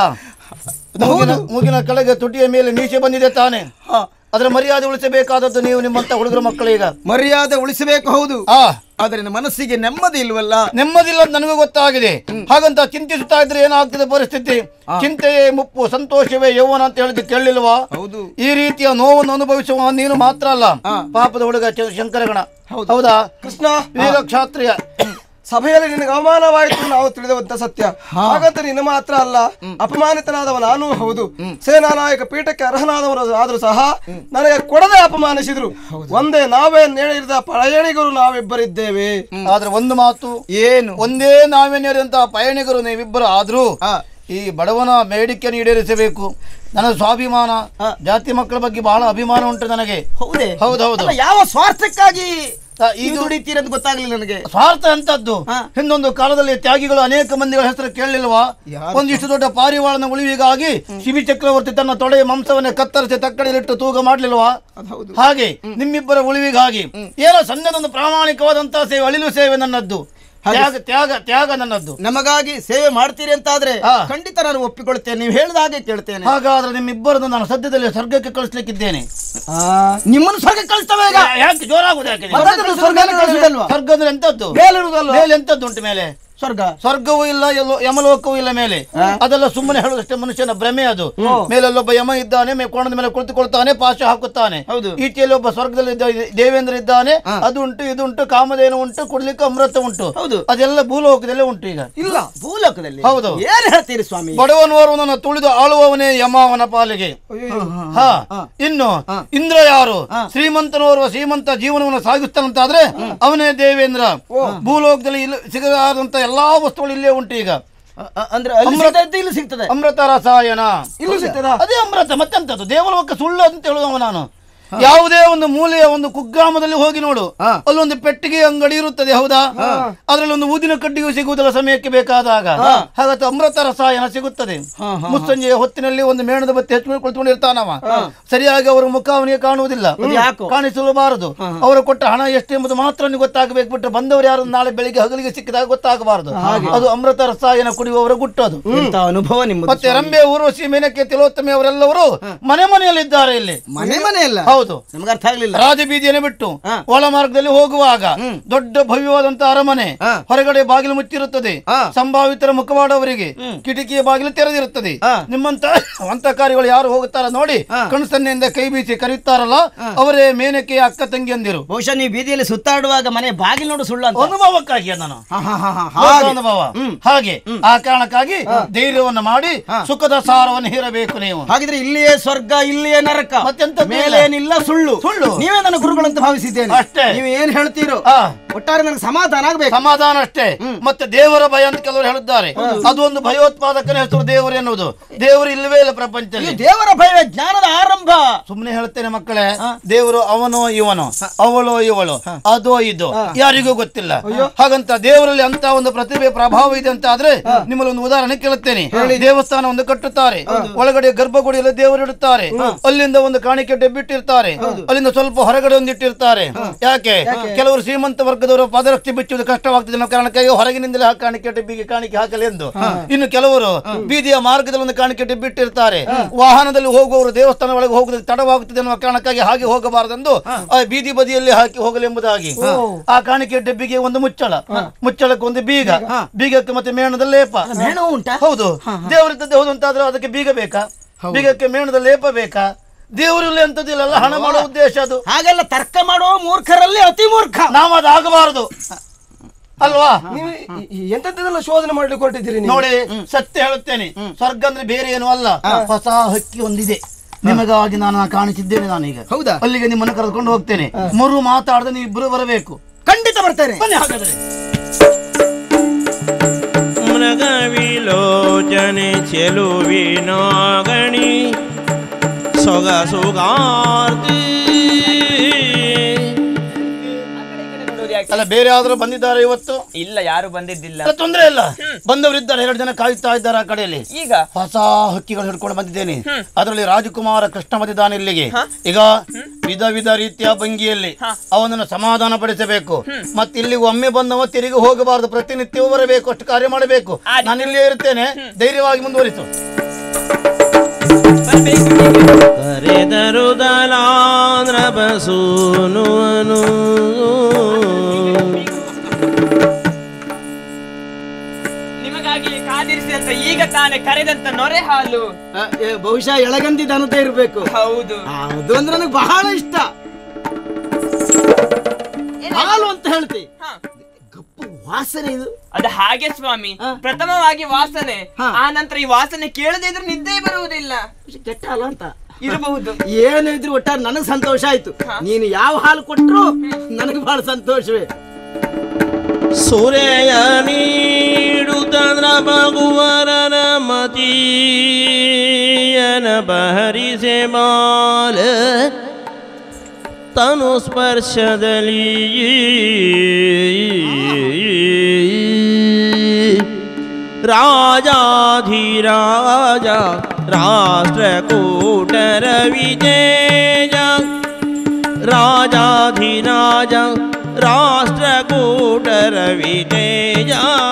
ಮೂಗಿನ ಮೂಗಿನ ಕೆಳಗೆ ತುಟಿಯ ಮೇಲೆ ಮೀಸೆ ಬಂದಿದೆ ತಾನೆ ಹಾ. ಅದರ ಮರ್ಯಾದೆ ಉಳಿಸಬೇಕಾದದ್ದು ನೀವು ನಿಮ್ಮಂತ ಹುಡುಗರ ಮಕ್ಕಳೀಗ ಮರ್ಯಾದೆ ಉಳಿಸಬೇಕು ಹೌದು ಆ ಆದರೆ ನನ್ನ ಮನಸ್ಸಿಗೆ ನೆಮ್ಮದಿ ಇಲ್ವಲ್ಲ ನೆಮ್ಮದಿಲ್ಲ ಅಂತ ನನಗೂ ಗೊತ್ತಾಗಿದೆ ಹಾಗಂತ ಚಿಂತಿಸುತ್ತಾ ಇದ್ರೆ ಏನಾಗ್ತದೆ ಪರಿಸ್ಥಿತಿ ಚಿಂತೆಯೇ ಮುಪ್ಪು ಸಂತೋಷವೇ ಯೌವನ ಅಂತ ಹೇಳಿದ್ದು ಕೇಳಲಿಲ್ವಾ ಹೌದು ಈ ರೀತಿಯ ನೋವನ್ನು ಅನುಭವಿಸುವ ನೀನು ಮಾತ್ರ ಅಲ್ಲ ಪಾಪದ ಹುಡುಗ ಚ- ಶಂಕರಗಣ ಹೌದಾ ಕೃಷ್ಣ ವೀರ ಕ್ಷಾತ್ರಿಯ ಸಭೆಯಲ್ಲಿ ನಿನಗೆ ಅವಮಾನವಾಯಿತು ನಾವು ತಿಳಿದವಂತ ಸತ್ಯ ಹಾಗಂತ ನಿನ್ನ ಮಾತ್ರ ಅಲ್ಲ ಅಪಮಾನಿತನಾದವ ನಾನು ಹೌದು ಸೇನಾ ನಾಯಕ ಪೀಠಕ್ಕೆ ಅರ್ಹನಾದವರು ಆದ್ರೂ ಸಹ ನನಗೆ ಕೊಡದೆ ಅಪಮಾನಿಸಿದ್ರು ಒಂದೇ ನಾವೇ ನೇಳಿದ ಪಳಯಣಿಗರು ನಾವಿಬ್ಬರಿದ್ದೇವೆ ಆದ್ರೆ ಒಂದು ಮಾತು ಏನು ಒಂದೇ ನಾವೇನೇರಿದಂತಹ ಪಯಣಿಗರು ನೀವಿಬ್ಬರು ಆದ್ರೂ ಆ. ಈ ಬಡವನ ಬೇಡಿಕೆಯನ್ನು ಈಡೇರಿಸಬೇಕು ನನ್ನ ಸ್ವಾಭಿಮಾನ ಜಾತಿ ಮಕ್ಕಳ ಬಗ್ಗೆ ಬಹಳ ಅಭಿಮಾನ ಉಂಟು ನನಗೆ ಹೌದೇ ಹೌದೌದು ಅಲ್ಲ, ಯಾವ ಸ್ವಾರ್ಥಕ್ಕಾಗಿ ಆ, ಇದು ಇದು ದುಡಿತೀರಂತ ಗೊತ್ತಾಗ್ಲಿಲ್ಲ ನನಗೆ ಸ್ವಾರ್ಥ ಅಂತದ್ದು ಹಾ. ಹಿಂದೊಂದು ಕಾಲದಲ್ಲಿ ತ್ಯಾಗಿಗಳು ಅನೇಕ ಮಂದಿಗಳ ಹೆಸರು ಕೇಳಲಿಲ್ವಾ ಯಾರು? ಒಂದಿಷ್ಟು ದೊಡ್ಡ ಪಾರಿವಾಳನ ಉಳಿವಿಗಾಗಿ ಶಿವಿ ಚಕ್ರವರ್ತಿ ತನ್ನ ತೊಡೆಯ ಮಾಂಸವನ್ನೇ ಕತ್ತರಿಸಿ ತಕ್ಕಡಿಲಿಟ್ಟು ತೂಗ ಮಾಡ್ಲಿಲ್ವಾ ಹಾಗೆ ನಿಮ್ಮಿಬ್ಬರ ಉಳಿವಿಗಾಗಿ ಏನೋ ಸಣ್ಣದೊಂದು ಪ್ರಾಮಾಣಿಕವಾದಂತಹ ಸೇವೆ ಅಳಿಲು ಸೇವೆ ನನ್ನದ್ದು ತ್ಯಾಗ ತ್ಯಾಗ ತ್ಯಾಗ ನನ್ನದ್ದು ನಮಗಾಗಿ ಸೇವೆ ಮಾಡ್ತೀರಿ ಅಂತಾದ್ರೆ ಆ. ಖಂಡಿತ ನಾನು ಒಪ್ಪಿಕೊಳ್ತೇನೆ ನೀವು ಹೇಳಿದ ಹಾಗೆ ಕೇಳ್ತೇನೆ ಹಾಗಾದ್ರೆ ನಿಮ್ಮಿಬ್ಬರನ್ನು ನಾನು ಸದ್ಯದಲ್ಲಿ ಸ್ವರ್ಗಕ್ಕೆ ಕಳಿಸ್ಲಿಕ್ಕಿದ್ದೇನೆ ನಿಮ್ಮನ್ನು ಸ್ವರ್ಗ ಕಳಿಸ್ತವೆ ಈಗ ಯಾಕೆ ಜೋರಾಗುದು ಯಾಕೆ ನೀವು? ಸ್ವರ್ಗದಲ್ಲಿ ಸ್ವರ್ಗಕ್ಕೆ ಕಳಿಸುವುದಲ್ವಾ? ಸ್ವರ್ಗ ಅಂದ್ರೆ ಎಂತದ್ದು ಮೇಲಿರುವುದಲ್ವಾ? ಮೇಲೆ ಎಂತದ್ದು ಉಂಟು ಮೇಲೆ ಸ್ವರ್ಗ ಸ್ವರ್ಗವೂ ಇಲ್ಲ ಎಲ್ಲೋ ಯಮಲೋಕವೂ ಇಲ್ಲ ಮೇಲೆ ಅದೆಲ್ಲ ಸುಮ್ಮನೆ ಹೇಳುದಷ್ಟೇ ಮನುಷ್ಯನ ಭ್ರಮೆ ಅದು ಮೇಲಲ್ಲೊಬ್ಬ ಯಮ ಇದ್ದಾನೆ ಮೇ ಕೋಣದ ಮೇಲೆ ಕುಳಿತುಕೊಳ್ತಾನೆ ಪಾಶ ಹಾಕುತ್ತಾನೆ ಹೌದು. ಈಚೆಯಲ್ಲಿ ಒಬ್ಬ ಸ್ವರ್ಗದಲ್ಲಿ ಇದ್ದ- ದೇವೇಂದ್ರ ಇದ್ದಾನೆ ಅದು ಉಂಟು ಇದು ಉಂಟು ಕಾಮಧೇನು ಉಂಟು ಕುಡ್ಲಿಕ್ಕೆ ಅಮೃತ ಉಂಟು ಹೌದು. ಅದೆಲ್ಲ ಭೂಲೋಕದಲ್ಲೇ ಉಂಟು ಈಗ ಇಲ್ಲ ಭೂಲೋಕದಲ್ಲಿ ಹೌದು. ಏನ್ ಹೇಳ್ತೀರಿ ಸ್ವಾಮಿ ಬಡವನವರನ್ನು ತುಳಿದು ಆಳುವವನೇ ಯಮ ಅವನ ಪಾಲಿಗೆ ಹಾ ಇನ್ನು ಇಂದ್ರ ಯಾರು ಶ್ರೀಮಂತನೋರ್ವ ಶ್ರೀಮಂತ ಜೀವನವನ್ನು ಸಾಗಿಸ್ತಾನಂತಾದ್ರೆ ಅವನೇ ದೇವೇಂದ್ರ ಭೂಲೋಕದಲ್ಲಿ ಇಲ್ಲ ಸಿಗದಾದಂತ ಎಲ್ಲಾ ವಸ್ತುಗಳು ಇಲ್ಲೇ ಉಂಟು ಈಗ ಅ- ಅ- ಅಂದ್ರೆ ಅಲ್ಲಿ ಅಮೃತ- ಸಿಗ್ತದೆ, ಇಲ್ಲಿ ಸಿಗ್ತದೆ ಅಮೃತ ರಸಾಯನ ಇಲ್ಲೂ ಸಿಗ್ತದಾ ಅದೇ ಅಮೃತ ಮತ್ತೆಂತದ್ದು ದೇವಲೋಕ ಸುಳ್ಳು ಅಂತ ಹೇಳುವ ನಾನು ಯಾವುದೇ ಒಂದು ಮೂಲೆಯ ಒಂದು ಕುಗ್ರಾಮದಲ್ಲಿ ಹೋಗಿ ನೋಡು ಅಲ್ಲೊಂದು ಪೆಟ್ಟಿಗೆ ಅಂಗಡಿ ಇರುತ್ತದೆ ಹೌದಾ ಅದರಲ್ಲಿ ಒಂದು ಊದಿನ ಕಡ್ಡಿಯು ಸಿಗುವುದಿಲ್ಲ ಸಮಯಕ್ಕೆ ಬೇಕಾದಾಗ ಹಾಗತ್ತೆ ಅಮೃತ ರಸಾಯನ ಸಿಗುತ್ತದೆ ಮುಸ್ಸಂಜೆಯ ಹೊತ್ತಿನಲ್ಲಿ ಒಂದು ಮೇಣದ ಬತ್ತಿ ಹಚ್ಕೊಂಡು ಕುಳಿತುಕೊಂಡಿರ್ತಾನವ ಸರಿಯಾಗಿ ಅವರ ಮುಖ ಅವನಿಗೆ ಕಾಣುವುದಿಲ್ಲ ಯಾಕೋ? ಕಾಣಿಸಲಬಾರದು ಅವರು ಕೊಟ್ಟ ಹಣ ಎಷ್ಟೆಂಬುದು ಮಾತ್ರ ಅವನಿಗೆ ಗೊತ್ತಾಗಬೇಕು ಬಿಟ್ಟು ಬಂದವರು ಯಾರು ನಾಳೆ ಬೆಳಿಗ್ಗೆ ಹಗಲಿಗೆ ಸಿಕ್ಕಿದಾಗ ಗೊತ್ತಾಗಬಾರದು ಅದು ಅಮೃತ ರಸಾಯನ ಕುಡಿಯುವವರ ಗುಟ್ಟದು ಇಂಥ ಅನುಭವ ನಿಮ್ಮದು ಮತ್ತೆ ರಂಬೆ ಊರ್ವಶಿ ಮೇನಕ್ಕೆ ತಿಲೋತ್ತಮೆ ಅವರೆಲ್ಲವರು ಮನೆ ಮನೆಯಲ್ಲಿದ್ದಾರೆ ಇಲ್ಲಿ ಮನೆ ಮನೆ ಅಲ್ಲ ಹೌದು ನಮ್ಗೆ ಅರ್ಥ ಆಗ್ಲಿಲ್ಲ ರಾಜಬೀದಿಯನ್ನು ಬಿಟ್ಟು ಒಳ ಮಾರ್ಗದಲ್ಲಿ ಹೋಗುವಾಗ ದೊಡ್ಡ ಭವ್ಯವಾದಂತ ಅರಮನೆ ಹೊರಗಡೆ ಬಾಗಿಲು ಮುಚ್ಚಿರುತ್ತದೆ ಸಂಭಾವಿತರ ಮುಖವಾಡವರಿಗೆ ಕಿಟಕಿಯ ಬಾಗಿಲು ತೆರೆದಿರುತ್ತದೆ ನಿಮ್ಮಂತ ಕಾರ್ಯಗಳು ಯಾರು ಹೋಗುತ್ತಾರ ನೋಡಿ ಕಣ್ಸನ್ನೆಯಿಂದ ಕೈ ಬೀಸಿ ಕರೆಯುತ್ತಾರಲ್ಲ ಅವರೇ ಮೇನಕೆಯ ಅಕ್ಕ ತಂಗಿಯಂದಿರು ಬಹುಶಃ ನೀವು ಬೀದಿಯಲ್ಲಿ ಸುತ್ತಾಡುವಾಗ ಮನೆ ಬಾಗಿಲು ನೋಡು ಸುಳ್ಳು ಅಂತ ಅನುಭವಕ್ಕಾಗಿ ನಾನು ಹಾ, ಹಾ, ಹಾ, ಹಾ, ಹಾಗೆ. ಲೋಕಾನುಭವ ಹಾಗೆ ಆ ಕಾರಣಕ್ಕಾಗಿ ಧೈರ್ಯವನ್ನು ಮಾಡಿ ಸುಖದ ಸಾರವನ್ನು ಹೀರಬೇಕು ನೀವು ಹಾಗಿದ್ರೆ ಇಲ್ಲಿಯೇ ಸ್ವರ್ಗ ಇಲ್ಲಿಯೇ ನರಕ ಮತ್ತೆಂತದ್ದು ಇಲ್ಲ. ಮೇಲೆ ಏನಿಲ್ಲ ಸುಳ್ಳು ಸುಳ್ಳು. ನೀವೇ ನನ್ನ ಗುರುಗಳಂತ ಭಾವಿಸಿದ್ದೇನೆ ಅಷ್ಟೇ. ನೀವು ಏನ್ ಹೇಳ್ತೀರೋ ಆ. ಒಟ್ಟಾರೆ ನನಗೆ ಸಮಾಧಾನ ಆಗ್ಬೇಕು ಸಮಾಧಾನ ಅಷ್ಟೇ ಮತ್ತೆ ದೇವರ ಭಯ ಅಂತ ಕೆಲವರು ಹೇಳಿದ್ದಾರೆ ಅದು ಒಂದು ಭಯೋತ್ಪಾದಕನ ಹೆಸರು ದೇವರು ಎನ್ನುವುದು ದೇವರು ಇಲ್ಲವೇ ಇಲ್ಲ ಈ ಪ್ರಪಂಚದಲ್ಲಿ ದೇವರ ಭಯವೇ ಜ್ಞಾನದ ಆರಂಭ ಸುಮ್ಮನೆ ಹೇಳ್ತೇನೆ ಮಕ್ಕಳೇ ದೇವರು ಅವನೋ ಇವನೋ ಅವಳೋ ಇವಳು ಅದೋ ಇದು ಯಾರಿಗೂ ಗೊತ್ತಿಲ್ಲ ಹಾಗಂತ ದೇವರಲ್ಲಿ ಅಂತ ಒಂದು ಪ್ರತಿಭೆ ಪ್ರಭಾವ ಇದೆ ಅಂತ ಆದ್ರೆ ನಿಮ್ಮಲ್ಲಿ ಒಂದು ಉದಾಹರಣೆ ಕೇಳುತ್ತೇನೆ ದೇವಸ್ಥಾನ ಒಂದು ಕಟ್ಟುತ್ತಾರೆ ಒಳಗಡೆ ಗರ್ಭಗುಡಿಯಲ್ಲಿ ದೇವರು ಇಡುತ್ತಾರೆ ಅಲ್ಲಿಂದ ಒಂದು ಕಾಣಿಕೆ ಡೆಬ್ಬಿಟ್ಟಿರ್ತಾರೆ ಅಲ್ಲಿಂದ ಸ್ವಲ್ಪ ಹೊರಗಡೆ ಒಂದು ಇಟ್ಟಿರ್ತಾರೆ ಯಾಕೆ ಕೆಲವರು ಶ್ರೀಮಂತ ವರ್ಗದವರು ಪಾದರಕ್ಷೆ ಬಿಚ್ಚುವುದು ಕಷ್ಟವಾಗ್ತದೆ ಅನ್ನೋ ಕಾರಣಕ್ಕಾಗಿ ಹೊರಗಿನಿಂದಲೇ ಆ ಕಾಣಿಕೆ ಡೆಬ್ಬಿಗೆ ಕಾಣಿಕೆ ಹಾಕಲಿ ಎಂದು ಇನ್ನು ಕೆಲವರು ಬೀದಿಯ ಮಾರ್ಗದಲ್ಲಿ ಒಂದು ಕಾಣಿಕೆ ಡೆಬ್ಬಿಟ್ಟಿರ್ತಾರೆ ವಾಹನದಲ್ಲಿ ಹೋಗುವವರು ದೇವಸ್ಥಾನ ಒಳಗೆ ಹೋಗುವುದಕ್ಕೆ ತಡವಾಗುತ್ತದೆ ಅನ್ನುವ ಕಾರಣಕ್ಕಾಗಿ ಹಾಗೆ ಹೋಗಬಾರದೆಂದು ಆ ಬೀದಿ ಬದಿಯಲ್ಲಿ ಹಾಕಿ ಹೋಗಲಿ ಎಂಬುದಾಗಿ ಆ ಕಾಣಿಕೆ ಡೆಬ್ಬಿಗೆ ಒಂದು ಮುಚ್ಚಳ ಮುಚ್ಚಳಕ್ಕೆ ಒಂದು ಬೀಗ ಬೀಗಕ್ಕೆ ಮತ್ತೆ ಮೇಣದ ಲೇಪ ಮೇಣ ಉಂಟಾ ಹೌದು ದೇವರಿದ್ದದ್ದು ಹೌದು ಅಂತಾದ್ರೆ ಅದಕ್ಕೆ ಬೀಗ ಬೇಕಾ ಬೀಗಕ್ಕೆ ಮೇಣದ ಲೇಪ ಬೇಕಾ ದೇವರಲ್ಲಿ ಅಂತದಿಲ್ಲ ಹಣ ಮಾಡೋ ಉದ್ದೇಶ ಅದು ಹಾಗೆಲ್ಲ ತರ್ಕ ಮಾಡುವ ಮೂರ್ಖರಲ್ಲಿ ಅತಿ ಮೂರ್ಖ ನಾವು ಅದು ಆಗಬಾರದು ಅಲ್ವಾ ನೀವು ಈ- ಈ ಎಂತದ್ದೆಲ್ಲ ಶೋಧನೆ ಮಾಡ್ಲಿಕ್ಕೆ ಹೊರಟಿದ್ದೀರಿ ನೀವು ನೋಡಿ ಸತ್ಯ ಹೇಳುತ್ತೇನೆ ಸ್ವರ್ಗ ಅಂದ್ರೆ ಬೇರೆ ಏನು ಅಲ್ಲ ಹೊಸ ಹಕ್ಕಿ ಒಂದಿದೆ ನಿಮಗಾಗಿ ನಾನು ಕಾಣಿಸಿದ್ದೇನೆ ನಾನೀಗ ಹೌದಾ? ಅಲ್ಲಿಗೆ ನಿಮ್ಮನ್ನು ಕರೆದುಕೊಂಡು ಹೋಗ್ತೇನೆ ಮರು ಮಾತಾಡದೆ ನೀವು ಇಬ್ಬರು ಬರಬೇಕು ಖಂಡಿತ ಬರ್ತೇನೆ ಬನ್ನಿ ಹಾಗಾದ್ರೆ ಮೃಗವಿಲೋಚನೆ ಚೆಲುವಿನಾಗಣಿ ಸೊಗಸುಗಾರ್ತಿ ಅಲ್ಲ ಬೇರೆ ಆದ್ರೂ ಬಂದಿದ್ದಾರೆ ಇವತ್ತು ಇಲ್ಲ ಯಾರು ಬಂದಿದ್ದಿಲ್ಲ ಅಲ್ಲ, ತೊಂದ್ರೆ ಇಲ್ಲ ಬಂದವರಿದ್ದಾರೆ ಎರಡು ಜನ ಕಾಯುತ್ತಾ ಇದ್ದಾರೆ ಆ ಕಡೆಯಲ್ಲಿ ಈಗ ಹೊಸ ಹಕ್ಕಿಗಳು ಹಿಡ್ಕೊಂಡು ಬಂದಿದ್ದೇನೆ ಅದರಲ್ಲಿ ರಾಜಕುಮಾರ ಕೃಷ್ಣ ಬಂದಿದ್ದಾನೆ ಇಲ್ಲಿಗೆ ಈಗ ವಿಧ ವಿಧ ರೀತಿಯ ಭಂಗಿಯಲ್ಲಿ ಅವನನ್ನು ಸಮಾಧಾನ ಪಡಿಸಬೇಕು ಮತ್ತೆ ಇಲ್ಲಿ ಒಮ್ಮೆ ಬಂದವ ತಿರುಗಿ ಹೋಗಬಾರದು ಪ್ರತಿನಿತ್ಯವೂ ಬರಬೇಕು ಅಷ್ಟು ಕಾರ್ಯ ಮಾಡಬೇಕು ನಾನು ಇಲ್ಲಿಯೇ ಇರ್ತೇನೆ ಧೈರ್ಯವಾಗಿ ಮುಂದುವರಿಸು ಕರೆದರು ದಲಾಂದ್ರ ಬಸೂನುವನು ನಿಮಗಾಗಿ ಕಾದಿರಿಸಿದಂತ ಈಗ ತಾನೇ ಕರೆದಂತ ನೊರೆ ಹಾಲು ಆ, ಏ, ಬಹುಶಃ ಎಳಗಂದಿ ದನತೆ ಇರಬೇಕು ಹೌದು ಅದು ಅಂದ್ರೆ ನನಗೆ ಬಹಳ ಇಷ್ಟ ಹಾಲು ಅಂತ ಹೇಳ್ತಿ ಹ. ಗಪ್ಪು ವಾಸನೆ ಇದು ಅದು ಹಾಗೆ ಸ್ವಾಮಿ ಪ್ರಥಮವಾಗಿ ವಾಸನೆ ಹಾ. ಆ ನಂತರ ಈ ವಾಸನೆ ಕೇಳದೇ ಇದ್ರೆ ನಿದ್ದೆ ಬರುವುದಿಲ್ಲ ಕೆಟ್ಟ ಹಾಲು ಅಂತ ಇರಬಹುದು ಏನು ಇದ್ರು ಒಟ್ಟಾರೆ ನನಗೆ ಸಂತೋಷ ಆಯ್ತು ನೀನು ಯಾವ ಹಾಲು ಕೊಟ್ಟರು ನನಗೆ ಬಹಳ ಸಂತೋಷವೇ ಸುರೆಯ ನೀಡುತ್ತಂದ್ರ ಭಗುವರನ ಮತೀಯನ ಬಹರಿಸೆ ಮಾಲ ತನು ಸ್ಪರ್ಶದಲ್ಲಿ ರಾಜಾಧಿರಾಜ ರಾಷ್ಟ್ರಕೂಟರ ವಿಜಯ ರಾಜಾಧಿರಾಜ ರಾಷ್ಟ್ರಕೂಟರ ವಿಜಯ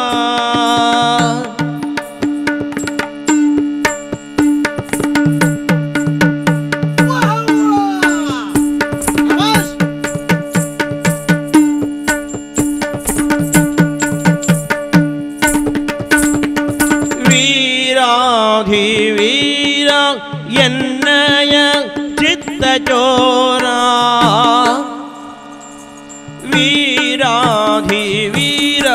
ವೀರಾಧಿವೀರ ಎನ್ನಯ ಚಿತ್ತಚೋರ ವೀರಾಧಿವೀರ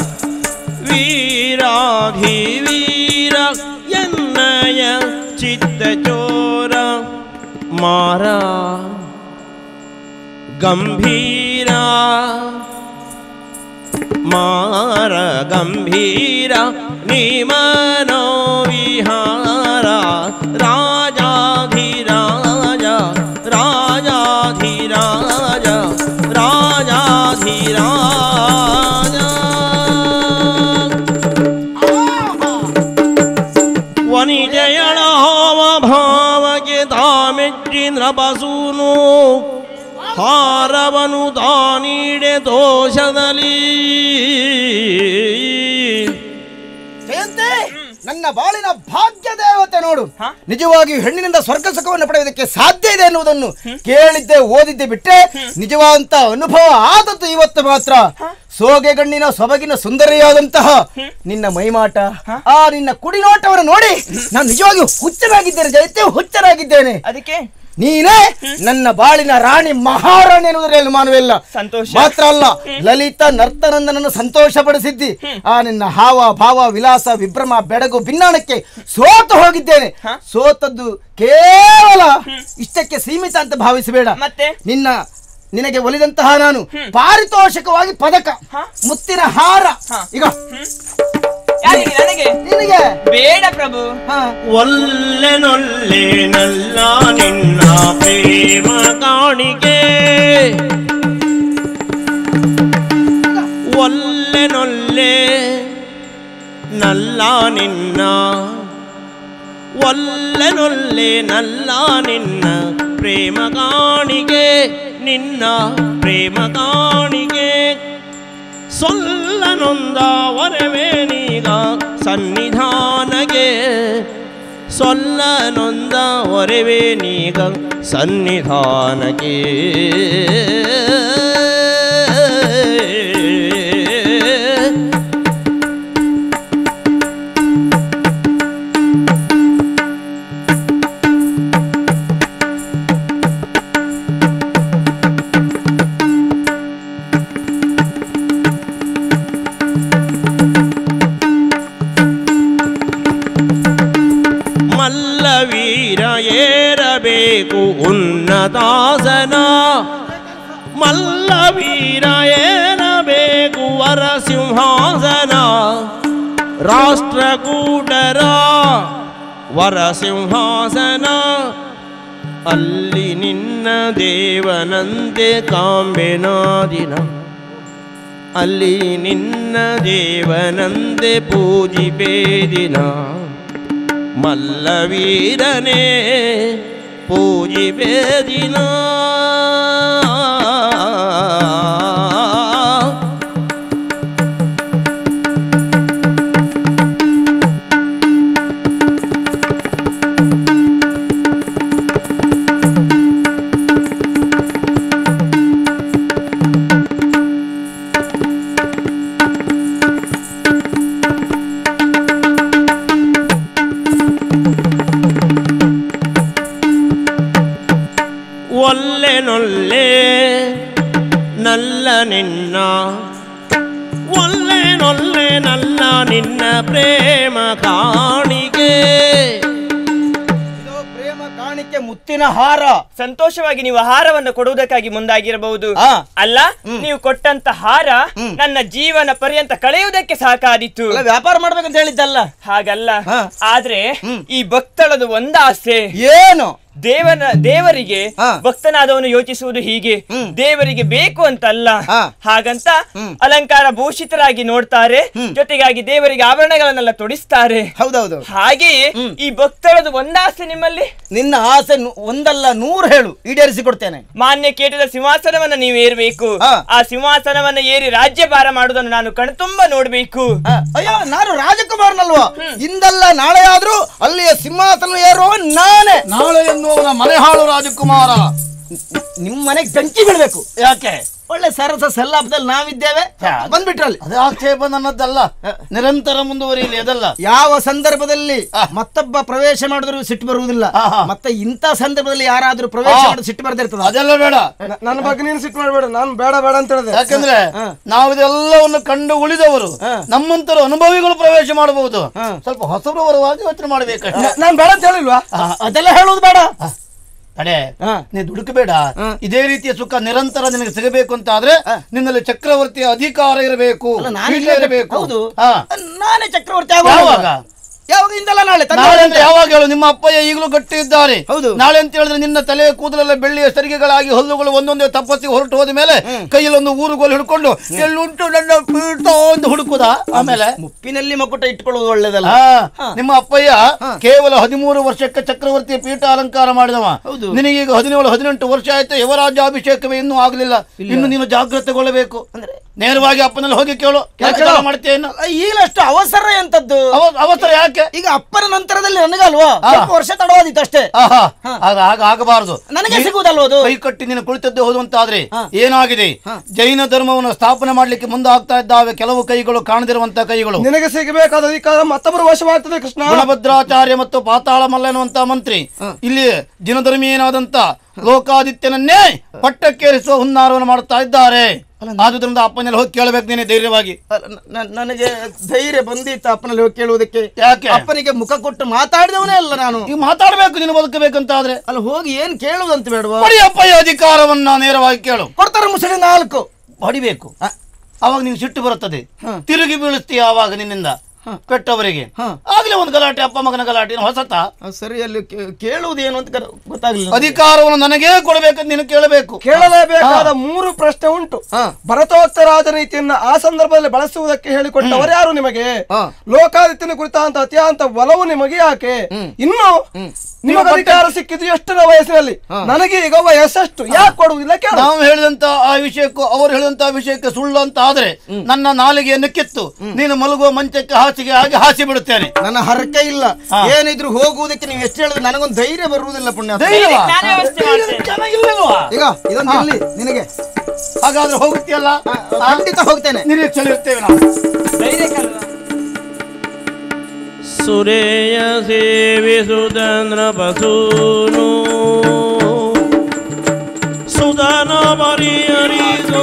ವೀರಾಧಿವೀರ ಎನ್ನಯ ಚಿತ್ತಚೋರ ಮಾರ ಗಂಭೀರ ಮಾರ ಗಂಭೀರ ನಿಮನೋ ವಿಹಾರ ರಾಜಾಧಿರಾಜ ರಾಜಾಧಿರಾಜ ರಾಜಾಧಿರಾಜ ವನಿಜಯಳ ಹೋಮ ಭಾವಗೆ ತಾಮೆಟ್ಟಿ ನೃಪಸೂನು ಹಾರವನು ತಾನೀಡೆ ದೋಷದಲ್ಲಿ ಜಯಂತಿ ನನ್ನ ಬಾಳಿನ ಭಾಗ್ಯ ದೇವತೆ ನೋಡು ನಿಜವಾಗಿಯೂ ಹೆಣ್ಣಿನಿಂದ ಸ್ವರ್ಗ ಸುಖವನ್ನು ಪಡೆಯುವುದಕ್ಕೆ ಸಾಧ್ಯ ಇದೆ ಎನ್ನುವುದನ್ನು ಕೇಳಿದ್ದೆ ಓದಿದ್ದೆ ಬಿಟ್ಟರೆ ನಿಜವಾದಂತ ಅನುಭವ ಆದದ್ದು ಇವತ್ತು ಮಾತ್ರ ಸೋಗೆಗಣ್ಣಿನ ಸೊಬಗಿನ ಸುಂದರಿಯಾದಂತಹ ನಿನ್ನ ಮೈಮಾಟ ಆ ನಿನ್ನ ಕುಡಿನೋಟವನ್ನು ನೋಡಿ ನಾನು ನಿಜವಾಗಿಯೂ ಹುಚ್ಚರಾಗಿದ್ದೇನೆ ಜಯಂತಿ ಹುಚ್ಚರಾಗಿದ್ದೇನೆ ಅದಕ್ಕೆ ನೀನೇ ನನ್ನ ಬಾಳಿನ ರಾಣಿ ಮಹಾರಾಣಿ ಎನ್ನುವುದರಲ್ಲಿ ಮಾನವಿಲ್ಲ ಸಂತೋಷ. ಮಾತ್ರ ಅಲ್ಲ ಲಲಿತ ನರ್ತನಂದನನ್ನು ಸಂತೋಷಪಡಿಸಿದ್ದಿ ಆ ನಿನ್ನ ಹಾವ ಭಾವ ವಿಲಾಸ ವಿಭ್ರಮ ಬೆಡಗು ಭಿನ್ನಾಣಕ್ಕೆ ಸೋತು ಹೋಗಿದ್ದೇನೆ ಸೋತದ್ದು ಕೇವಲ ಇಷ್ಟಕ್ಕೆ ಸೀಮಿತ ಅಂತ ಭಾವಿಸಬೇಡ ಮತ್ತೆ? ನಿನ್ನ ನಿನಗೆ ಒಲಿದಂತಹ ನಾನು ಪಾರಿತೋಷಕವಾಗಿ ಪದಕ ಮುತ್ತಿನ ಹಾರ ಈಗ ಯಾರಿಗೆ ನನಗೆ ನಿನಗೆ ಬೇಡ ಪ್ರಭು ಒಲ್ಲೆನೊಲ್ಲೆ ನಲ್ಲ ನಿನ್ನ ಪ್ರೇಮ ಕಾಣಿಕೆ ಒಲ್ಲೆನೊಲ್ಲೆ ನಲ್ಲ ನಿನ್ನ ಒಲ್ಲೆನೊಲ್ಲೆ ನಲ್ಲ ನಿನ್ನ ಪ್ರೇಮ ಕಾಣಿಕೆ ನಿನ್ನ ಪ್ರೇಮ ಕಾಣಿಕೆ ಸೊಲ್ಲನೊಂದ ಒರವೇನೀಗ ಸನ್ನಿಧಾನಗೆ ಸೊಲ್ಲನೊಂದ ಒರವೇನೀಗ ಸನ್ನಿಧಾನಕ್ಕೆ ಮಲ್ಲವೀರ ಏರಬೇಕು ಉನ್ನತಾಸನ ಮಲ್ಲವೀರ ಏರಬೇಕು ವರಸಿಂಹಾಸನ ರಾಷ್ಟ್ರಕೂಟರ ವರಸಿಂಹಾಸನ ಅಲ್ಲಿ ನಿನ್ನ ದೇವನಂತೆ ಕಾಂಬೆನಾದಿನ ಅಲ್ಲಿ ನಿನ್ನ ದೇವನಂತೆ ಪೂಜಿಪೇದಿನ ಮಲ್ಲವೀರನೇ ಪೂಜಿಪೇದಿನ ಒಲ್ಲೆನೊಲ್ಲೆ ನಲ್ಲ ನಿನ್ನ ಒಲ್ಲೆನೊಲ್ಲೆ ನಲ್ಲ ನಿನ್ನ ಪ್ರೇಮ ಕಾಣಿಕೆ ಪ್ರೇಮ ಕಾಣಿಕೆ ಮುತ್ತಿನ ಹಾರ ಸಂತೋಷವಾಗಿ ನೀವು ಹಾರವನ್ನು ಕೊಡುವುದಕ್ಕಾಗಿ ಮುಂದಾಗಿರಬಹುದು ಆ. ಅಲ್ಲ ನೀವು ಕೊಟ್ಟಂತ ಹಾರ ನನ್ನ ಜೀವನ ಪರ್ಯಂತ ಕಳೆಯುವುದಕ್ಕೆ ಸಾಕಾದಿತ್ತು ಅಲ್ಲ ವ್ಯಾಪಾರ ಮಾಡ್ಬೇಕಂತ ಹೇಳಿದ್ದಲ್ಲ ಹಾಗಲ್ಲ ಹಾ. ಆದ್ರೆ ಈ ಭಕ್ತಳದು ಒಂದಾಸೆ ಏನು ದೇವನ ದೇವರಿಗೆ ಹಾ. ಭಕ್ತನಾದವನು ಯೋಚಿಸುವುದು ಹೀಗೆ ದೇವರಿಗೆ ಬೇಕು ಅಂತಲ್ಲ ಹಾ. ಹಾಗಂತ ಅಲಂಕಾರ ಭೂಷಿತರಾಗಿ ನೋಡ್ತಾರೆ ಜೊತೆಗಾಗಿ ದೇವರಿಗೆ ಆಭರಣಗಳನ್ನೆಲ್ಲ ತೊಡಿಸ್ತಾರೆ ಹೌದೌದು ಹಾಗೆಯೇ ಈ ಭಕ್ತಳದು ಒಂದಾಸೆ ನಿಮ್ಮಲ್ಲಿ ನಿನ್ನ ಆಸೆ ನು- ಒಂದಲ್ಲ ನೂರು ಹೇಳು ಈಡೇರಿಸಿ ಕೊಡ್ತೇನೆ ಮಾನ್ಯ ಕೇಟದ ಸಿಂಹಾಸನವನ್ನ ನೀವು ಏರ್ಬೇಕು ಹಾ. ಆ ಸಿಂಹಾಸನವನ್ನ ಏರಿ ರಾಜ್ಯಭಾರ ಮಾಡುವುದನ್ನು ನಾನು ಕಣ್ತುಂಬ ನೋಡ್ಬೇಕು ಆ, ಅಯ್ಯೋ ನಾನು ರಾಜಕುಮಾರನಲ್ವಾ ಇಂದಲ್ಲ ನಾಳೆ ಆದ್ರೂ ಅಲ್ಲಿಯ ಸಿಂಹಾಸನ ಏರೋ ನಾನೇ ನಾಳೆ ಎನ್ನುವವನ ಮನೆ ಹಾಳು ರಾಜಕುಮಾರ ನಿಮ್ ಮನೆಗೆ ಬೆಂಕಿ ಬೀಳ್ಬೇಕು ಯಾಕೆ ಒಳ್ಳೆ ಸರಸ ಸಲ್ಲಾಪದಲ್ಲಿ ನಾವಿದ್ದೇವೆ ಬಂದ್ಬಿಟ್ರಲ್ಲಿ ಅದೇ ಆಕ್ಷೇಪ ನನ್ನದ್ದಲ್ಲ ನಿರಂತರ ಮುಂದುವರಿಯಲಿ ಅದಲ್ಲ ಯಾವ ಸಂದರ್ಭದಲ್ಲಿ ಮತ್ತೊಬ್ಬ ಪ್ರವೇಶ ಮಾಡಿದ್ರು ಸಿಟ್ಟು ಬರುವುದಿಲ್ಲ ಆಹಾ. ಮತ್ತೆ ಇಂಥ ಸಂದರ್ಭದಲ್ಲಿ ಯಾರಾದ್ರೂ ಪ್ರವೇಶ ಆ. ಮಾಡಿದ್ರೆ ಸಿಟ್ಟು ಬರ್ದಿರ್ತದ ಅದೆಲ್ಲ ಬೇಡ ನನ್ನ ಬಗ್ಗೆ ನೀನು ಸಿಟ್ಟು ಮಾಡಬೇಡ ನಾನು ಬೇಡ ಬೇಡ ಅಂತ ಹೇಳಿದೆ ಯಾಕಂದ್ರೆ ನಾವಿದೆಲ್ಲವನ್ನು ಕಂಡು ಉಳಿದವರು ನಮ್ಮಂತರ ಅನುಭವಿಗಳು ಪ್ರವೇಶ ಮಾಡಬಹುದು ಸ್ವಲ್ಪ ಹೊಸಬರವರವಾಗಿ ಯೋಚನೆ ಮಾಡಬೇಕಷ್ಟೇ ನಾನು ಬೇಡ ಅಂತ ಹೇಳಿಲ್ವಾ ಅದೆಲ್ಲ ಹೇಳುವುದು ಬೇಡ ಅಡೆ ಹಾ. ನೀ ದುಡುಕಬೇಡ ಇದೇ ರೀತಿಯ ಸುಖ ನಿರಂತರ ನಿನಗೆ ಸಿಗಬೇಕು ಅಂತ ಆದ್ರೆ ನಿನ್ನಲ್ಲಿ ಚಕ್ರವರ್ತಿಯ ಅಧಿಕಾರ ಇರಬೇಕು ಅಲ್ಲ, ನಾನು ಪೀಠ ಇರ್ಬೇಕು. ಇರಬೇಕು ಹೌದು ಹಾ. ನಾನೇ ಚಕ್ರವರ್ತಿ ಯಾವಾಗ ಆಗುವಾಗ ಯಾವಾಗ ಇಂದಲ್ಲ ನಾಳೆ ತಂದೆ ನಾಳೆ ಅಂತ ಯಾವಾಗ ಹೇಳು ನಿಮ್ಮ ಅಪ್ಪಯ್ಯ ಈಗಲೂ ಗಟ್ಟಿ ಇದ್ದಾರೆ ಹೌದು. ನಾಳೆ ಅಂತ ಹೇಳಿದ್ರೆ ನಿನ್ನ ತಲೆ ಕೂದಲೆಲ್ಲ ಬೆಳ್ಳಿಯ ಸರಿಗೆಗಳಾಗಿ ಹಲ್ಲುಗಳು ಒಂದೊಂದೇ ತಪ್ಪಸಿ ಹೊರಟು ಹೋದ ಮೇಲೆ ಕೈಯಲ್ಲಿ ಒಂದು ಊರುಗೋಲು ಹಿಡ್ಕೊಂಡು ಎಲ್ಲುಂಟು ನನ್ನ ಪೀಠ ಅಂತ ಹುಡುಕುದ ಆಮೇಲೆ ಮುಪ್ಪಿನಲ್ಲಿ ಮಕುಟ ಇಟ್ಕೊಳ್ಳೋದು ಒಳ್ಳೇದಲ್ಲ ಹಾ, ನಿಮ್ಮ ಅಪ್ಪಯ್ಯ ಕೇವಲ ಹದಿಮೂರು ವರ್ಷಕ್ಕೆ ಚಕ್ರವರ್ತಿ ಪೀಠ ಅಲಂಕಾರ ಮಾಡಿದವ ಹೌದು. ನಿನಗೀಗ ಹದಿನೇಳು ಹದಿನೆಂಟು ವರ್ಷ ಆಯ್ತು ಯುವರಾಜ್ಯಾಭಿಷೇಕವೇ ಇನ್ನೂ ಆಗಲಿಲ್ಲ ಇನ್ನು ನೀನು ಜಾಗೃತೆಗೊಳ್ಳಬೇಕು ನೇರವಾಗಿ ಅಪ್ಪನಲ್ಲಿ ಹೋಗಿ ಕೇಳು ಕೆಲಸ ಮಾಡ್ತೀಯ ಇನ್ನು ಈಗಲಷ್ಟು ಅವಸರ ಎಂತದ್ದು ಅವ- ಅವಸರ ಯಾಕೆ ಈಗ ಅಪ್ಪನ ನಂತರದಲ್ಲಿ ನನಗಲ್ವಾ ಆ. ಸ್ವಲ್ಪ ವರ್ಷ ತಡವಾದಿತ್ತು ಅಷ್ಟೇ ಆಹಾ ಆಗ ಆಗ ಆಗಬಾರದು ನನಗೆ ನೀನು ಸಿಗುವುದಲ್ವ ಅದು ಕೈ ಕಟ್ಟಿ ನೀನು ಕುಳಿತದ್ದೇ ಹೋದಂತಾದ್ರೆ ಏನಾಗಿದೆ ಜೈನ ಧರ್ಮವನ್ನು ಸ್ಥಾಪನೆ ಮಾಡ್ಲಿಕ್ಕೆ ಮುಂದಾಗ್ತಾ ಇದ್ದಾವೆ ಕೆಲವು ಕೈಗಳು ಕಾಣದಿರುವಂತ ಕೈಗಳು ನಿನಗೆ ಸಿಗಬೇಕಾದ ಅಧಿಕಾರ ಮತ್ತೊಬ್ಬರು ವಶವಾಗ್ತದೆ ಕೃಷ್ಣ ಗುಣಭದ್ರಾಚಾರ್ಯ ಮತ್ತು ಪಾತಾಳ ಮಲ್ಲ ಎನ್ನುವಂತ ಮಂತ್ರಿ ಇಲ್ಲಿ ದಿನಧರ್ಮೀಯನಾದಂತ ಲೋಕಾದಿತ್ಯನನ್ನೇ ಪಟ್ಟಕ್ಕೇರಿಸುವ ಹುನ್ನಾರವನ್ನು ಮಾಡುತ್ತಾ ಇದ್ದಾರೆ ಆದುದರಿಂದ ಅಪ್ಪನೆಲ್ಲ ಹೋಗಿ ಕೇಳಬೇಕು ನೀನೆ ಧೈರ್ಯವಾಗಿ ಅಲ್ಲ, ನ- ನ- ನನಗೆ ಧೈರ್ಯ ಬಂದಿತ್ತು ಅಪ್ಪನಲ್ಲಿ ಹೋಗಿ ಕೇಳುವುದಕ್ಕೆ ಯಾಕೆ? ಅಪ್ಪನಿಗೆ ಮುಖ ಕೊಟ್ಟು ಮಾತಾಡಿದವನೇ ಅಲ್ಲ ನಾನು ಈಗ ಮಾತಾಡ್ಬೇಕು ನೀನು ಬದುಕಬೇಕಂತ ಆದ್ರೆ ಅಲ್ಲಿ ಹೋಗಿ ಏನ್ ಕೇಳುವುದಂತ ಬೇಡವಾ ಪಡಿಯಪ್ಪ ಈ ಅಧಿಕಾರವನ್ನ ನೇರವಾಗಿ ಕೇಳು ಕೊಡ್ತಾರೆ ಮುಸಳಿ ನಾಲ್ಕು ಹೊಡಿಬೇಕು ಅವಾಗ ನಿಂಗೆ ಸಿಟ್ಟು ಬರುತ್ತದೆ ತಿರುಗಿ ಬೀಳಿಸ್ತೀಯ ಆವಾಗ ನಿನ್ನಿಂದ ಪೆಟ್ಟವರಿಗೆ ಆಗ್ಲೇ ಒಂದು ಗಲಾಟೆ ಅಪ್ಪ ಮಗನ ಗಲಾಟೆ ಏನು ಹೊಸತ ಆ, ಸರಿ ಅಲ್ಲಿ ಕೇ- ಕೇಳುವುದೇನು ಅಂತ ಕರ- ಗೊತ್ತಾಗ್ಲಿಲ್ಲ ಅಧಿಕಾರವನ್ನು ನನಗೇ ಕೊಡಬೇಕಂತ ನೀನು ಕೇಳಬೇಕು ಕೇಳಲೇಬೇಕಾದ ಮೂರು ಪ್ರಶ್ನೆ ಉಂಟು ಭರತೋಕ್ತರಾದ ರೀತಿಯನ್ನ ಆ ಸಂದರ್ಭದಲ್ಲಿ ಬಳಸುವುದಕ್ಕೆ ಹೇಳಿಕೊಟ್ಟವರು ಯಾರು ನಿಮಗೆ ಲೋಕಾದಿತ್ಯನ ಕುರಿತಾಂತ ಅತ್ಯಂತ ಒಲವು ನಿಮಗೆ ಯಾಕೆ ಇನ್ನು ನಿಮಗೆ ಅಧಿಕಾರ ಸಿಕ್ಕಿದ್ದು ಎಷ್ಟರ ವಯಸ್ಸಿನಲ್ಲಿ ನನಗೆ ಈಗ ವಯಸ್ಸೆಷ್ಟು ಯಾಕೆ ಕೊಡುವುದಿಲ್ಲ ಕೇಳು ನಾವು ಹೇಳಿದಂತ ಆ ವಿಷಯಕ್ಕೂ ಅವರು ಹೇಳಿದಂತ ವಿಷಯಕ್ಕೆ ಸುಳ್ಳು ಅಂತ ಆದ್ರೆ ನನ್ನ ನಾಲಿಗೆಯನ್ನು ಕಿತ್ತು ನೀನು ಮಲಗುವ ಮಂಚಕ್ಕೆ ಹಾಸಿಗೆ ಹಾಗೆ ಹಾಸಿ ಬಿಡುತ್ತೇನೆ ನನ್ನ ಹರಕೆ ಇಲ್ಲ ಏನಿದ್ರು ಹೋಗುವುದಕ್ಕೆ ನೀವು ಎಷ್ಟು ಹೇಳಿದ್ರು ನನಗೊಂದು ಧೈರ್ಯ ಬರುವುದಿಲ್ಲ ಪುಣ್ಯ ಧೈರ್ಯವಾ? ನಾನೇ ವ್ಯವಸ್ಥೆ ಮಾಡ್ತೇನೆ. ಚೆನ್ನಾಗಿಲ್ವಲ್ವಾ? ಈಗ ಇದೊಂದು ಇರ್ಲಿ ನಿನಗೆ ಹಾಗಾದ್ರೆ ಹೋಗುತ್ತೀಯಲ್ಲ ಖಂಡಿತ ಹೋಗ್ತೇನೆ ನಿರೀಕ್ಷೆ ಇರ್ತೇವೆ ನಾವು ಸುರೇಯ ಸೇವಿಸುದಂದ್ರ ಬಸೂನು ಸುಧನ ಬರಿಯರಿಸೋ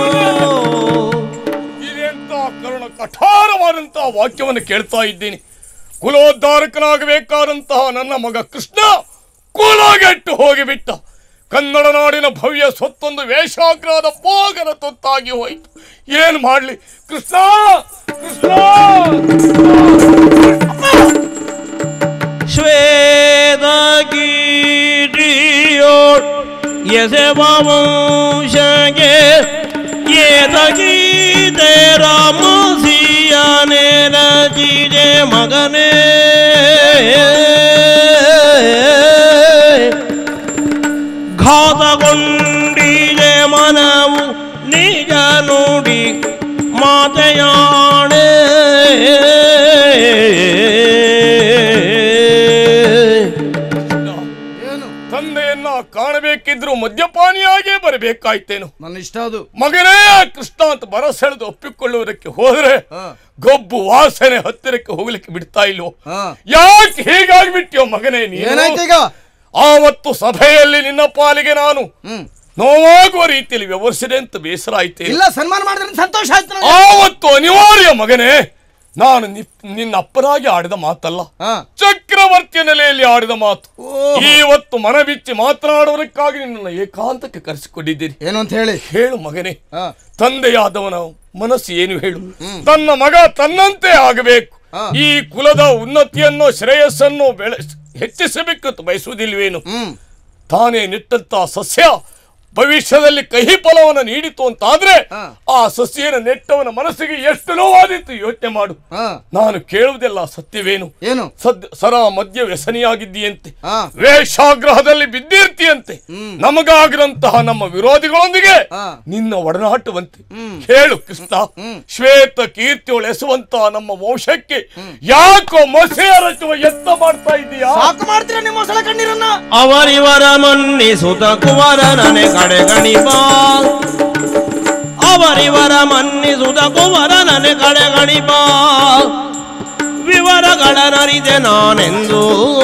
ಇದೆಂತ ಕರುಣ ಕಠಾರವಾದಂತಹ ವಾಕ್ಯವನ್ನು ಕೇಳ್ತಾ ಇದ್ದೀನಿ ಕುಲೋದ್ಧಾರಕನಾಗಬೇಕಾದಂತಹ ನನ್ನ ಮಗ ಕೃಷ್ಣ ಕುಲಗೆಟ್ಟು ಹೋಗಿಬಿಟ್ಟ ಕನ್ನಡ ನಾಡಿನ ಭವ್ಯ ಸ್ವತ್ತೊಂದು ವೇಷಾಗ್ರಹದ ಭೋಗನ ತೊತ್ತಾಗಿ ಹೋಯಿತು ಏನ್ ಮಾಡ್ಲಿ ಕೃಷ್ಣ ಕೃಷ್ಣ ಶ್ವೇದಗೀಡಿಯೋಡ್ ಯಶವಂಶಗೆ ಏತಗೀತೆ ರಾಮಸಿಯನೆ ರಚಿದೆ ಮಗನೇ ಘಾತಗೊಂಡಿದೆ ಮನವು ನಿಜ ನುಡಿ ಮಾತೆಯಾಣೆ ತಂದೆಯನ್ನ ಕಾಣಬೇಕಿದ್ರು ಮದ್ಯಪಾನಿಯಾಗೇ ಬರಬೇಕಾಯ್ತೇನು ನನ್ನ ಇಷ್ಟ ಅದು ಮಗನೇ ಕೃಷ್ಣ ಅಂತ ಬರಸೆಳೆದು ಒಪ್ಪಿಕೊಳ್ಳುವುದಕ್ಕೆ ಹೋದ್ರೆ ಗೊಬ್ಬು ವಾಸನೆ ಹತ್ತಿರಕ್ಕೆ ಹೋಗ್ಲಿಕ್ಕೆ ಬಿಡ್ತಾ ಇಲ್ವೋ ಯಾಕೆ ಹೀಗಾಗ್ಬಿಟ್ಯೋ ಮಗನೇ ನೀನು ಏನಾಯ್ತು ಈಗ ಆವತ್ತು ಸಭೆಯಲ್ಲಿ ನಿನ್ನ ಪಾಲಿಗೆ ನಾನು ನೋವಾಗುವ ರೀತಿಯಲ್ಲಿ ವ್ಯವಹರಿಸಿದೆ ಅಂತ ಬೇಸರ ಆಯ್ತೇ ಇಲ್ಲ ಸನ್ಮಾನ ಮಾಡಿದ್ರೆ ಸಂತೋಷ ಆಯ್ತು ನನಗೆ. ಆವತ್ತು ಅನಿವಾರ್ಯ ಮಗನೇ ನಾನು ನಿಪ್- ನಿನ್ನ ಅಪ್ಪನಾಗಿ ಆಡಿದ ಮಾತಲ್ಲ ಚಕ್ರವರ್ತಿಯ ನೆಲೆಯಲ್ಲಿ ಆಡಿದ ಮಾತು ಇವತ್ತು ಮನ ಬಿಚ್ಚಿ ಮಾತನಾಡುವುದಕ್ಕಾಗಿ ನಿನ್ನನ್ನು ಏಕಾಂತಕ್ಕೆ ಕರೆಸಿಕೊಂಡಿದ್ದೀರಿ ಏನು ಅಂತ ಹೇಳಿ ಹೇಳು ಮಗನೇ ತಂದೆಯಾದವನ ಮನಸ್ಸು ಏನು ಹೇಳು ತನ್ನ ಮಗ ತನ್ನಂತೆ ಆಗಬೇಕು ಈ ಕುಲದ ಉನ್ನತಿಯನ್ನು ಶ್ರೇಯಸ್ಸನ್ನು ಬೆಳೆ ಹೆಚ್ಚಿಸಬೇಕು ಅಂತ ಬಯಸುವುದಿಲ್ವೇನು ತಾನೇ ನೆಟ್ಟಂತ ಸಸ್ಯ ಭವಿಷ್ಯದಲ್ಲಿ ಕಹಿ ಫಲವನ್ನು ನೀಡಿತು ಅಂತಾದ್ರೆ ಆ ಸಸ್ಯನ ನೆಟ್ಟವನ ಮನಸ್ಸಿಗೆ ಎಷ್ಟು ನೋವಾದಿತ್ತು ಯೋಚನೆ ಮಾಡು ನಾನು ಕೇಳುವುದೆಲ್ಲ ಸತ್ಯವೇನು ಏನು ಸದ್ ಸರ ಮದ್ಯ ವ್ಯಸನಿಯಾಗಿದ್ದೀಯಂತೆ ವೇಷಾಗ್ರಹದಲ್ಲಿ ಬಿದ್ದಿರ್ತೀಯಂತೆ ನಮಗಾಗಿರಂತಹ ನಮ್ಮ ವಿರೋಧಿಗಳೊಂದಿಗೆ ನಿನ್ನ ಒಡನಾಟವಂತೆ ಹೇಳು ಕೃಷ್ಣ ಶ್ವೇತ ಕೀರ್ತಿಯೊಳು ಎಸುವಂತಹ ನಮ್ಮ ವಂಶಕ್ಕೆ ಯಾಕೋ ಮಸೆ ರಚುವ ಯತ್ನ ಮಾಡ್ತಾ ಇದೀಯಾ ಸಾಕು ಮಾಡ್ತೀರಾ ನಿಮ್ಮ ಮೊಸಳೆ ಕಣ್ಣೀರನ್ನ ಅವರಿವರ ಮನ್ನಿಸುತ್ತ ಕುವರ ನನೆ ಕಡೆ ಗಣಿಪ ಅವರಿವರ ಮನ್ನಿಸುತ್ತ ಕುವರ ನನೆ ಕಡೆ ಗಣಿಪ ವಿವರಗಳ ನರಿದೆ ನಾನೆಂದು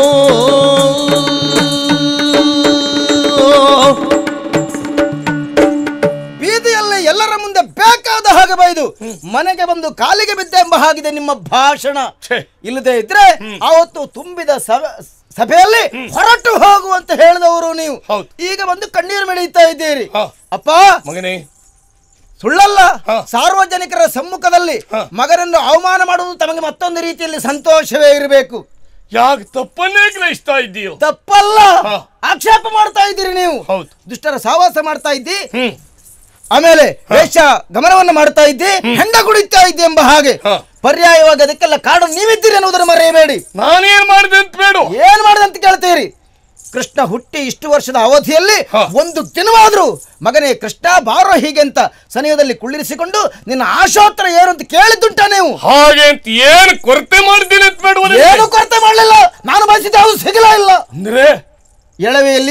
ಬೀದಿಯಲ್ಲಿ ಎಲ್ಲರ ಮುಂದೆ ಬೇಕಾದ ಹಾಗೆ ಬೈದು ಮನೆಗೆ ಬಂದು ಕಾಲಿಗೆ ಬಿದ್ದ ಎಂಬ ಹಾಗಿದೆ ನಿಮ್ಮ ಭಾಷಣ ಇಲ್ಲದೆ ಇದ್ರೆ ಅವತ್ತು ತುಂಬಿದ ಸಭೆ- ಸಭೆಯಲ್ಲಿ ಹೊರಟು ಹೋಗುವಂತ ಹೇಳಿದವರು ನೀವು ಈಗ ಬಂದು ಕಣ್ಣೀರು ಮೆಳೆಯುತ್ತಾ ಇದ್ದೀರಿ ಅಪ್ಪ ಮಗನೇ ಸುಳ್ಳಲ್ಲ ಸಾರ್ವಜನಿಕರ ಸಮ್ಮುಖದಲ್ಲಿ ಮಗನನ್ನು ಅವಮಾನ ಮಾಡುವುದು ತಮಗೆ ಮತ್ತೊಂದು ರೀತಿಯಲ್ಲಿ ಸಂತೋಷವೇ ಇರಬೇಕು ಯಾಕೆ ತಪ್ಪನ್ನೇ ಗ್ರಹಿಸ್ತಾ ಇದ್ದೀಯೋ ತಪ್ಪಲ್ಲ ಆಕ್ಷೇಪ ಮಾಡ್ತಾ ಇದ್ದೀರಿ ನೀವು ದುಷ್ಟರ ಸಹವಾಸ ಮಾಡ್ತಾ ಇದ್ದಿ ಆಮೇಲೆ ವೇಷ ಗಮನವನ್ನು ಮಾಡ್ತಾ ಇದ್ದಿ ಹೆಂಡ ಕುಡಿತಾ ಇದ್ದಿ ಎಂಬ ಹಾಗೆ ಪರ್ಯಾಯವಾಗಿ ಅದಕ್ಕೆಲ್ಲ ಕಾಡು ನೀವಿದ್ದೀರಿ ಅನ್ನೋದನ್ನ ಮರೆಯಬೇಡಿ ನಾನೇನ್ ಮಾಡಿದೆ ಅಂತ ಬೇಡ ಏನ್ ಮಾಡಿದೆ ಅಂತ ಕೇಳ್ತೀರಿ ಕೃಷ್ಣ ಹುಟ್ಟಿ ಇಷ್ಟು ವರ್ಷದ ಅವಧಿಯಲ್ಲಿ ಒಂದು ದಿನವಾದ್ರೂ ಮಗನೇ ಕೃಷ್ಣ ಬಾರೋ ಹೀಗೆ ಅಂತ ಸನಿಹದಲ್ಲಿ ಕುಳ್ಳಿರಿಸಿಕೊಂಡು ನಿನ್ನ ಆಶೋತ್ತರ ಏನು ಅಂತ ಕೇಳಿದ್ದುಂಟ ನೀವು ಹಾಗೆ ಅಂತ ಏನು ಕೊರತೆ ಮಾಡಿದ್ದೀನಿ ಅಂತ ಬೇಡ ಏನು ಕೊರತೆ ಮಾಡಲಿಲ್ಲ ನಾನು ಬಯಸಿದ ಯಾವುದು ಸಿಗಲೇ ಇಲ್ಲ ಅಂದ್ರೆ ಎಳವೆಯಲ್ಲಿ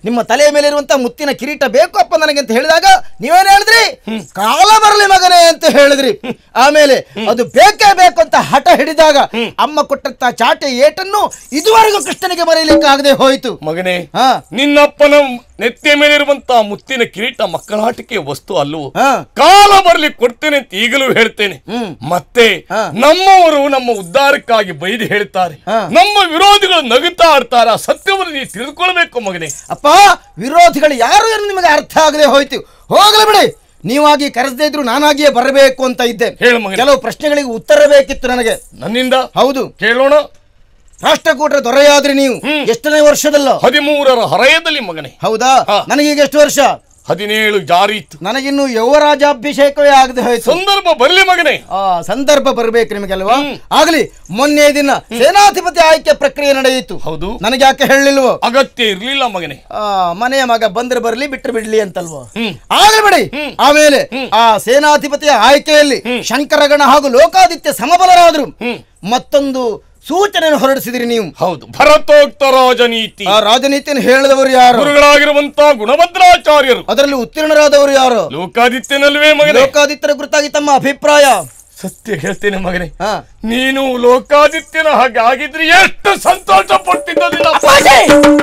ನಿಮ್ಮ ತಲೆಯ ಮೇಲೆ ಇರುವಂತ ಮುತ್ತಿನ ಕಿರೀಟ ಬೇಕು ಅಪ್ಪ ನನಗೆ ಅಂತ ಹೇಳಿದಾಗ ನೀವೇನ್ ಹೇಳಿದ್ರಿ ಕಾಲ ಬರಲಿ ಮಗನೇ ಅಂತ ಹೇಳಿದ್ರಿ ಆಮೇಲೆ ಅದು ಬೇಕೇ ಬೇಕು ಅಂತ ಹಠ ಹಿಡಿದಾಗ ಅಮ್ಮ ಕೊಟ್ಟಂತ ಚಾಟೆ ಏಟನ್ನು ಇದುವರೆಗೂ ಕೃಷ್ಣನಿಗೆ ಮರೆಯಲಿಕ್ಕೆ ಆಗದೆ ಹೋಯಿತು ಮಗನೇ ಹಾ ನಿನ್ನಪ್ಪನ ನೆತ್ತಿಯ ಮೇಲಿರುವಂತ ಮುತ್ತಿನ ಕಿರೀಟ ಮಕ್ಕಳಾಟಿಕೆ ವಸ್ತು ಅಲ್ಲವೋ ಹಾ. ಕಾಲ ಬರ್ಲಿ ಕೊಡ್ತೇನೆ ಅಂತ ಈಗಲೂ ಹೇಳ್ತೇನೆ ಮತ್ತೆ ನಮ್ಮವರು ನಮ್ಮ ಉದ್ಧಾರಕ್ಕಾಗಿ ಬೈದು ಹೇಳ್ತಾರೆ ನಮ್ಮ ವಿರೋಧಿಗಳು ನಗುತ್ತಾ ಆಡ್ತಾರೆ ಆ ಸತ್ಯವನ್ನು ನೀವು ತಿಳಿದುಕೊಳ್ಬೇಕು ಮಗನೇ ಅಪ್ಪ ವಿರೋಧಿಗಳು ಯಾರು ಏನು ನಿಮಗೆ ಅರ್ಥ ಆಗದೆ ಹೋಯ್ತು ಹೋಗಲಿ ಬಿಡಿ ನೀವಾಗಿ ಕರೆಸದೇ ಇದ್ರು ನಾನಾಗಿಯೇ ಬರಬೇಕು ಅಂತ ಇದ್ದೆ ಹೇಳು ಮಗನೇ. ಕೆಲವು ಪ್ರಶ್ನೆಗಳಿಗೆ ಉತ್ತರ ಬೇಕಿತ್ತು ನನಗೆ ನನ್ನಿಂದ ಹೌದು ಕೇಳೋಣ ರಾಷ್ಟ್ರಕೂಟರ ದೊರೆಯಾದ್ರಿ ನೀವು ಎಷ್ಟನೇ ವರ್ಷದಲ್ಲ ಹದಿಮೂರರ ಹರೆಯದಲ್ಲಿ ಮಗನೇ ಹೌದಾ ಹಾ. ನನಗೀಗ ಎಷ್ಟು ವರ್ಷ ಹದಿನೇಳು ಜಾರಿ ಇತ್ತು ನನಗಿನ್ನು ಯುವರಾಜಾಭಿಷೇಕವೇ ಆಗದೆ ಹೋಯ್ತು ಸಂದರ್ಭ ಬರ್ಲಿ ಮಗನೇ ಆ ಸಂದರ್ಭ ಬರ್ಬೇಕು ನಿಮಗೆಲ್ವಾ ಆಗ್ಲಿ ಮೊನ್ನೆ ದಿನ ಸೇನಾಧಿಪತಿ ಆಯ್ಕೆ ಪ್ರಕ್ರಿಯೆ ನಡೆಯಿತು ಹೌದು ನನಗೆ ಯಾಕೆ ಹೇಳಲಿಲ್ವೋ ಅಗತ್ಯ ಇರ್ಲಿಲ್ಲ ಮಗನೇ ಆ, ಮನೆಯ ಮಗ ಬಂದ್ರೆ ಬರ್ಲಿ ಬಿಟ್ರೆ ಬಿಡ್ಲಿ ಅಂತಲ್ವೋ ಹ್ಮ್. ಆಗಲಿ ಬಿಡಿ ಆಮೇಲೆ ಆ ಸೇನಾಧಿಪತಿಯ ಆಯ್ಕೆಯಲ್ಲಿ ಶಂಕರಗಣ ಹಾಗೂ ಲೋಕಾದಿತ್ಯ ಸಮಬಲರಾದ್ರು ಮತ್ತೊಂದು ಸೂಚನೆಯನ್ನು ಹೊರಡಿಸಿದ್ರಿ ನೀವು ಹೌದು ಭರತೋಕ್ತ ರಾಜನೀತಿ ಆ ರಾಜನೀತಿಯನ್ನು ಹೇಳಿದವರು ಯಾರು ಗುರುಗಳಾಗಿರುವಂತ ಗುಣಭದ್ರಾಚಾರ್ಯರು ಅದರಲ್ಲಿ ಉತ್ತೀರ್ಣರಾದವರು ಯಾರು ಲೋಕಾದಿತ್ಯನಲ್ವೇ ಮಗನೇ ಲೋಕಾದಿತ್ಯರ ಕುರಿತಾಗಿ ತಮ್ಮ ಅಭಿಪ್ರಾಯ ಸತ್ಯ ಹೇಳ್ತೇನೆ ಮಗನೇ ಹಾ. ನೀನು ಲೋಕಾದಿತ್ಯನ ಹಾಗೆ ಆಗಿದ್ರೆ ಎಷ್ಟು ಸಂತೋಷ ಪಡ್ತಿದ್ದ ನಿನ್ನ ಅಪ್ಪಾಜಿ!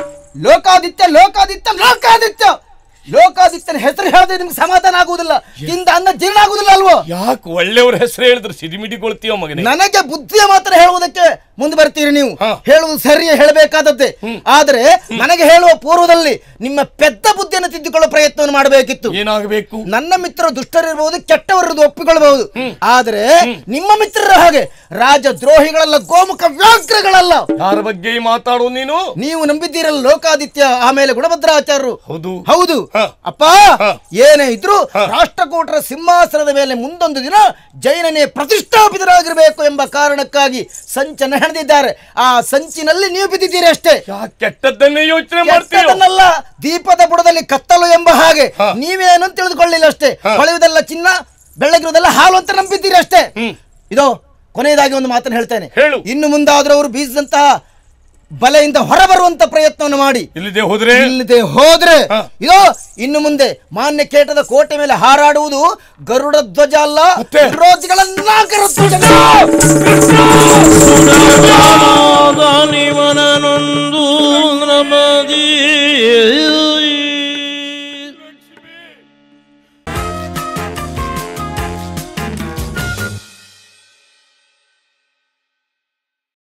ಲೋಕಾದಿತ್ಯ ಲೋಕಾದಿತ್ಯ ಲೋಕಾದಿತ್ಯ ಲೋಕಾದಿತ್ಯನ ಹೆಸರು ಹೇಳಿದ್ರೆ ನಿಮ್ಗೆ ಸಮಾಧಾನ ಆಗುವುದಿಲ್ಲ ತಿಂದ ಅನ್ನ ಜೀರ್ಣ ಆಗುವುದಿಲ್ಲ ಅಲ್ವೋ ಯಾಕೆ ಒಳ್ಳೆಯವ್ರ ಹೆಸರು ಹೇಳಿದ್ರೆ ಸಿಡಿಮಿಡಿಗೊಳ್ತೀವ ಮಗನೇ ನನಗೆ ಬುದ್ಧಿಯ ಮಾತ್ರ ಹೇಳುವುದಕ್ಕೆ ಮುಂದೆ ಬರ್ತೀರಿ ನೀವು ಹಾ. ಹೇಳುವುದು ಸರಿಯೇ ಹೇಳಬೇಕಾದದ್ದೇ ಆದರೆ ನನಗೆ ಹೇಳುವ ಪೂರ್ವದಲ್ಲಿ ನಿಮ್ಮ ಪೆದ್ದ ಬುದ್ಧಿಯನ್ನು ತಿದ್ದುಕೊಳ್ಳೋ ಪ್ರಯತ್ನವನ್ನು ಮಾಡಬೇಕಿತ್ತು ಏನಾಗಬೇಕು ನನ್ನ ಮಿತ್ರರು ದುಷ್ಟರಿರಬಹುದು ಕೆಟ್ಟವರದ್ದು ಒಪ್ಪಿಕೊಳ್ಳಬಹುದು ಆದರೆ ನಿಮ್ಮ ಮಿತ್ರರ ಹಾಗೆ ರಾಜದ್ರೋಹಿಗಳಲ್ಲ ಗೋಮುಖ ವ್ಯಾಘ್ರಗಳಲ್ಲ ಯಾರ ಬಗ್ಗೆ ಮಾತಾಡೋ ನೀನು ನೀವು ನಂಬಿದ್ದೀರಲ್ಲ ಲೋಕಾದಿತ್ಯ ಆಮೇಲೆ ಗುಣಭದ್ರಾಚಾರ್ಯರು ಹೌದು ಹೌದು ಹ. ಅಪ್ಪ ಏನೇ ಇದ್ರು ರಾಷ್ಟ್ರಕೂಟರ ಸಿಂಹಾಸನದ ಮೇಲೆ ಮುಂದೊಂದು ದಿನ ಜೈನನೇ ಪ್ರತಿಷ್ಠಾಪಿತರಾಗಿರಬೇಕು ಎಂಬ ಕಾರಣಕ್ಕಾಗಿ ಸಂಚನ್ನು ಹೆಣೆದಿದ್ದಾರೆ ಆ ಸಂಚಿನಲ್ಲಿ ನೀವು ಬಿದ್ದಿದ್ದೀರಿ ಅಷ್ಟೇ ಯಾಕೆ ಕೆಟ್ಟದ್ದನ್ನೇ ಯೋಚನೆ ಮಾಡ್ತೀಯ ಕೆಟ್ಟದನ್ನಲ್ಲ ದೀಪದ ಬುಡದಲ್ಲಿ ಕತ್ತಲು ಎಂಬ ಹಾಗೆ ನೀವೇನು ಅಂತ ತಿಳಿದುಕೊಳ್ಳಿಲ್ಲ ಅಷ್ಟೇ ಹೊಳೆಯುವುದೆಲ್ಲ ಚಿನ್ನ ಬೆಳ್ಳಗಿರುವುದೆಲ್ಲ ಹಾಲು ಅಂತ ನಂಬಿದ್ದೀರಿ ಅಷ್ಟೇ ಇದೋ ಕೊನೆಯದಾಗಿ ಒಂದು ಮಾತನ್ನು ಹೇಳ್ತೇನೆ ಹೇಳು. ಇನ್ನು ಮುಂದಾದ್ರೂ ಅವರು ಬೀಸಿದಂತಹ ಬಲೆಯಿಂದ ಹೊರಬರುವಂತ ಪ್ರಯತ್ನವನ್ನು ಮಾಡಿ ಇಲ್ಲದೆ ಹೋದ್ರೆ ಇಲ್ಲದೆ ಹೋದ್ರೆ ಹ. ಇದೋ ಇನ್ನು ಮುಂದೆ ಮಾನ್ಯ ಕೇಟದ ಕೋಟೆ ಮೇಲೆ ಹಾರಾಡುವುದು ಗರುಡ ಧ್ವಜ ಅಲ್ಲ ಮತ್ತೆ? ವಿರೋಧಿಗಳ ನಾಗರ ಧ್ವಜ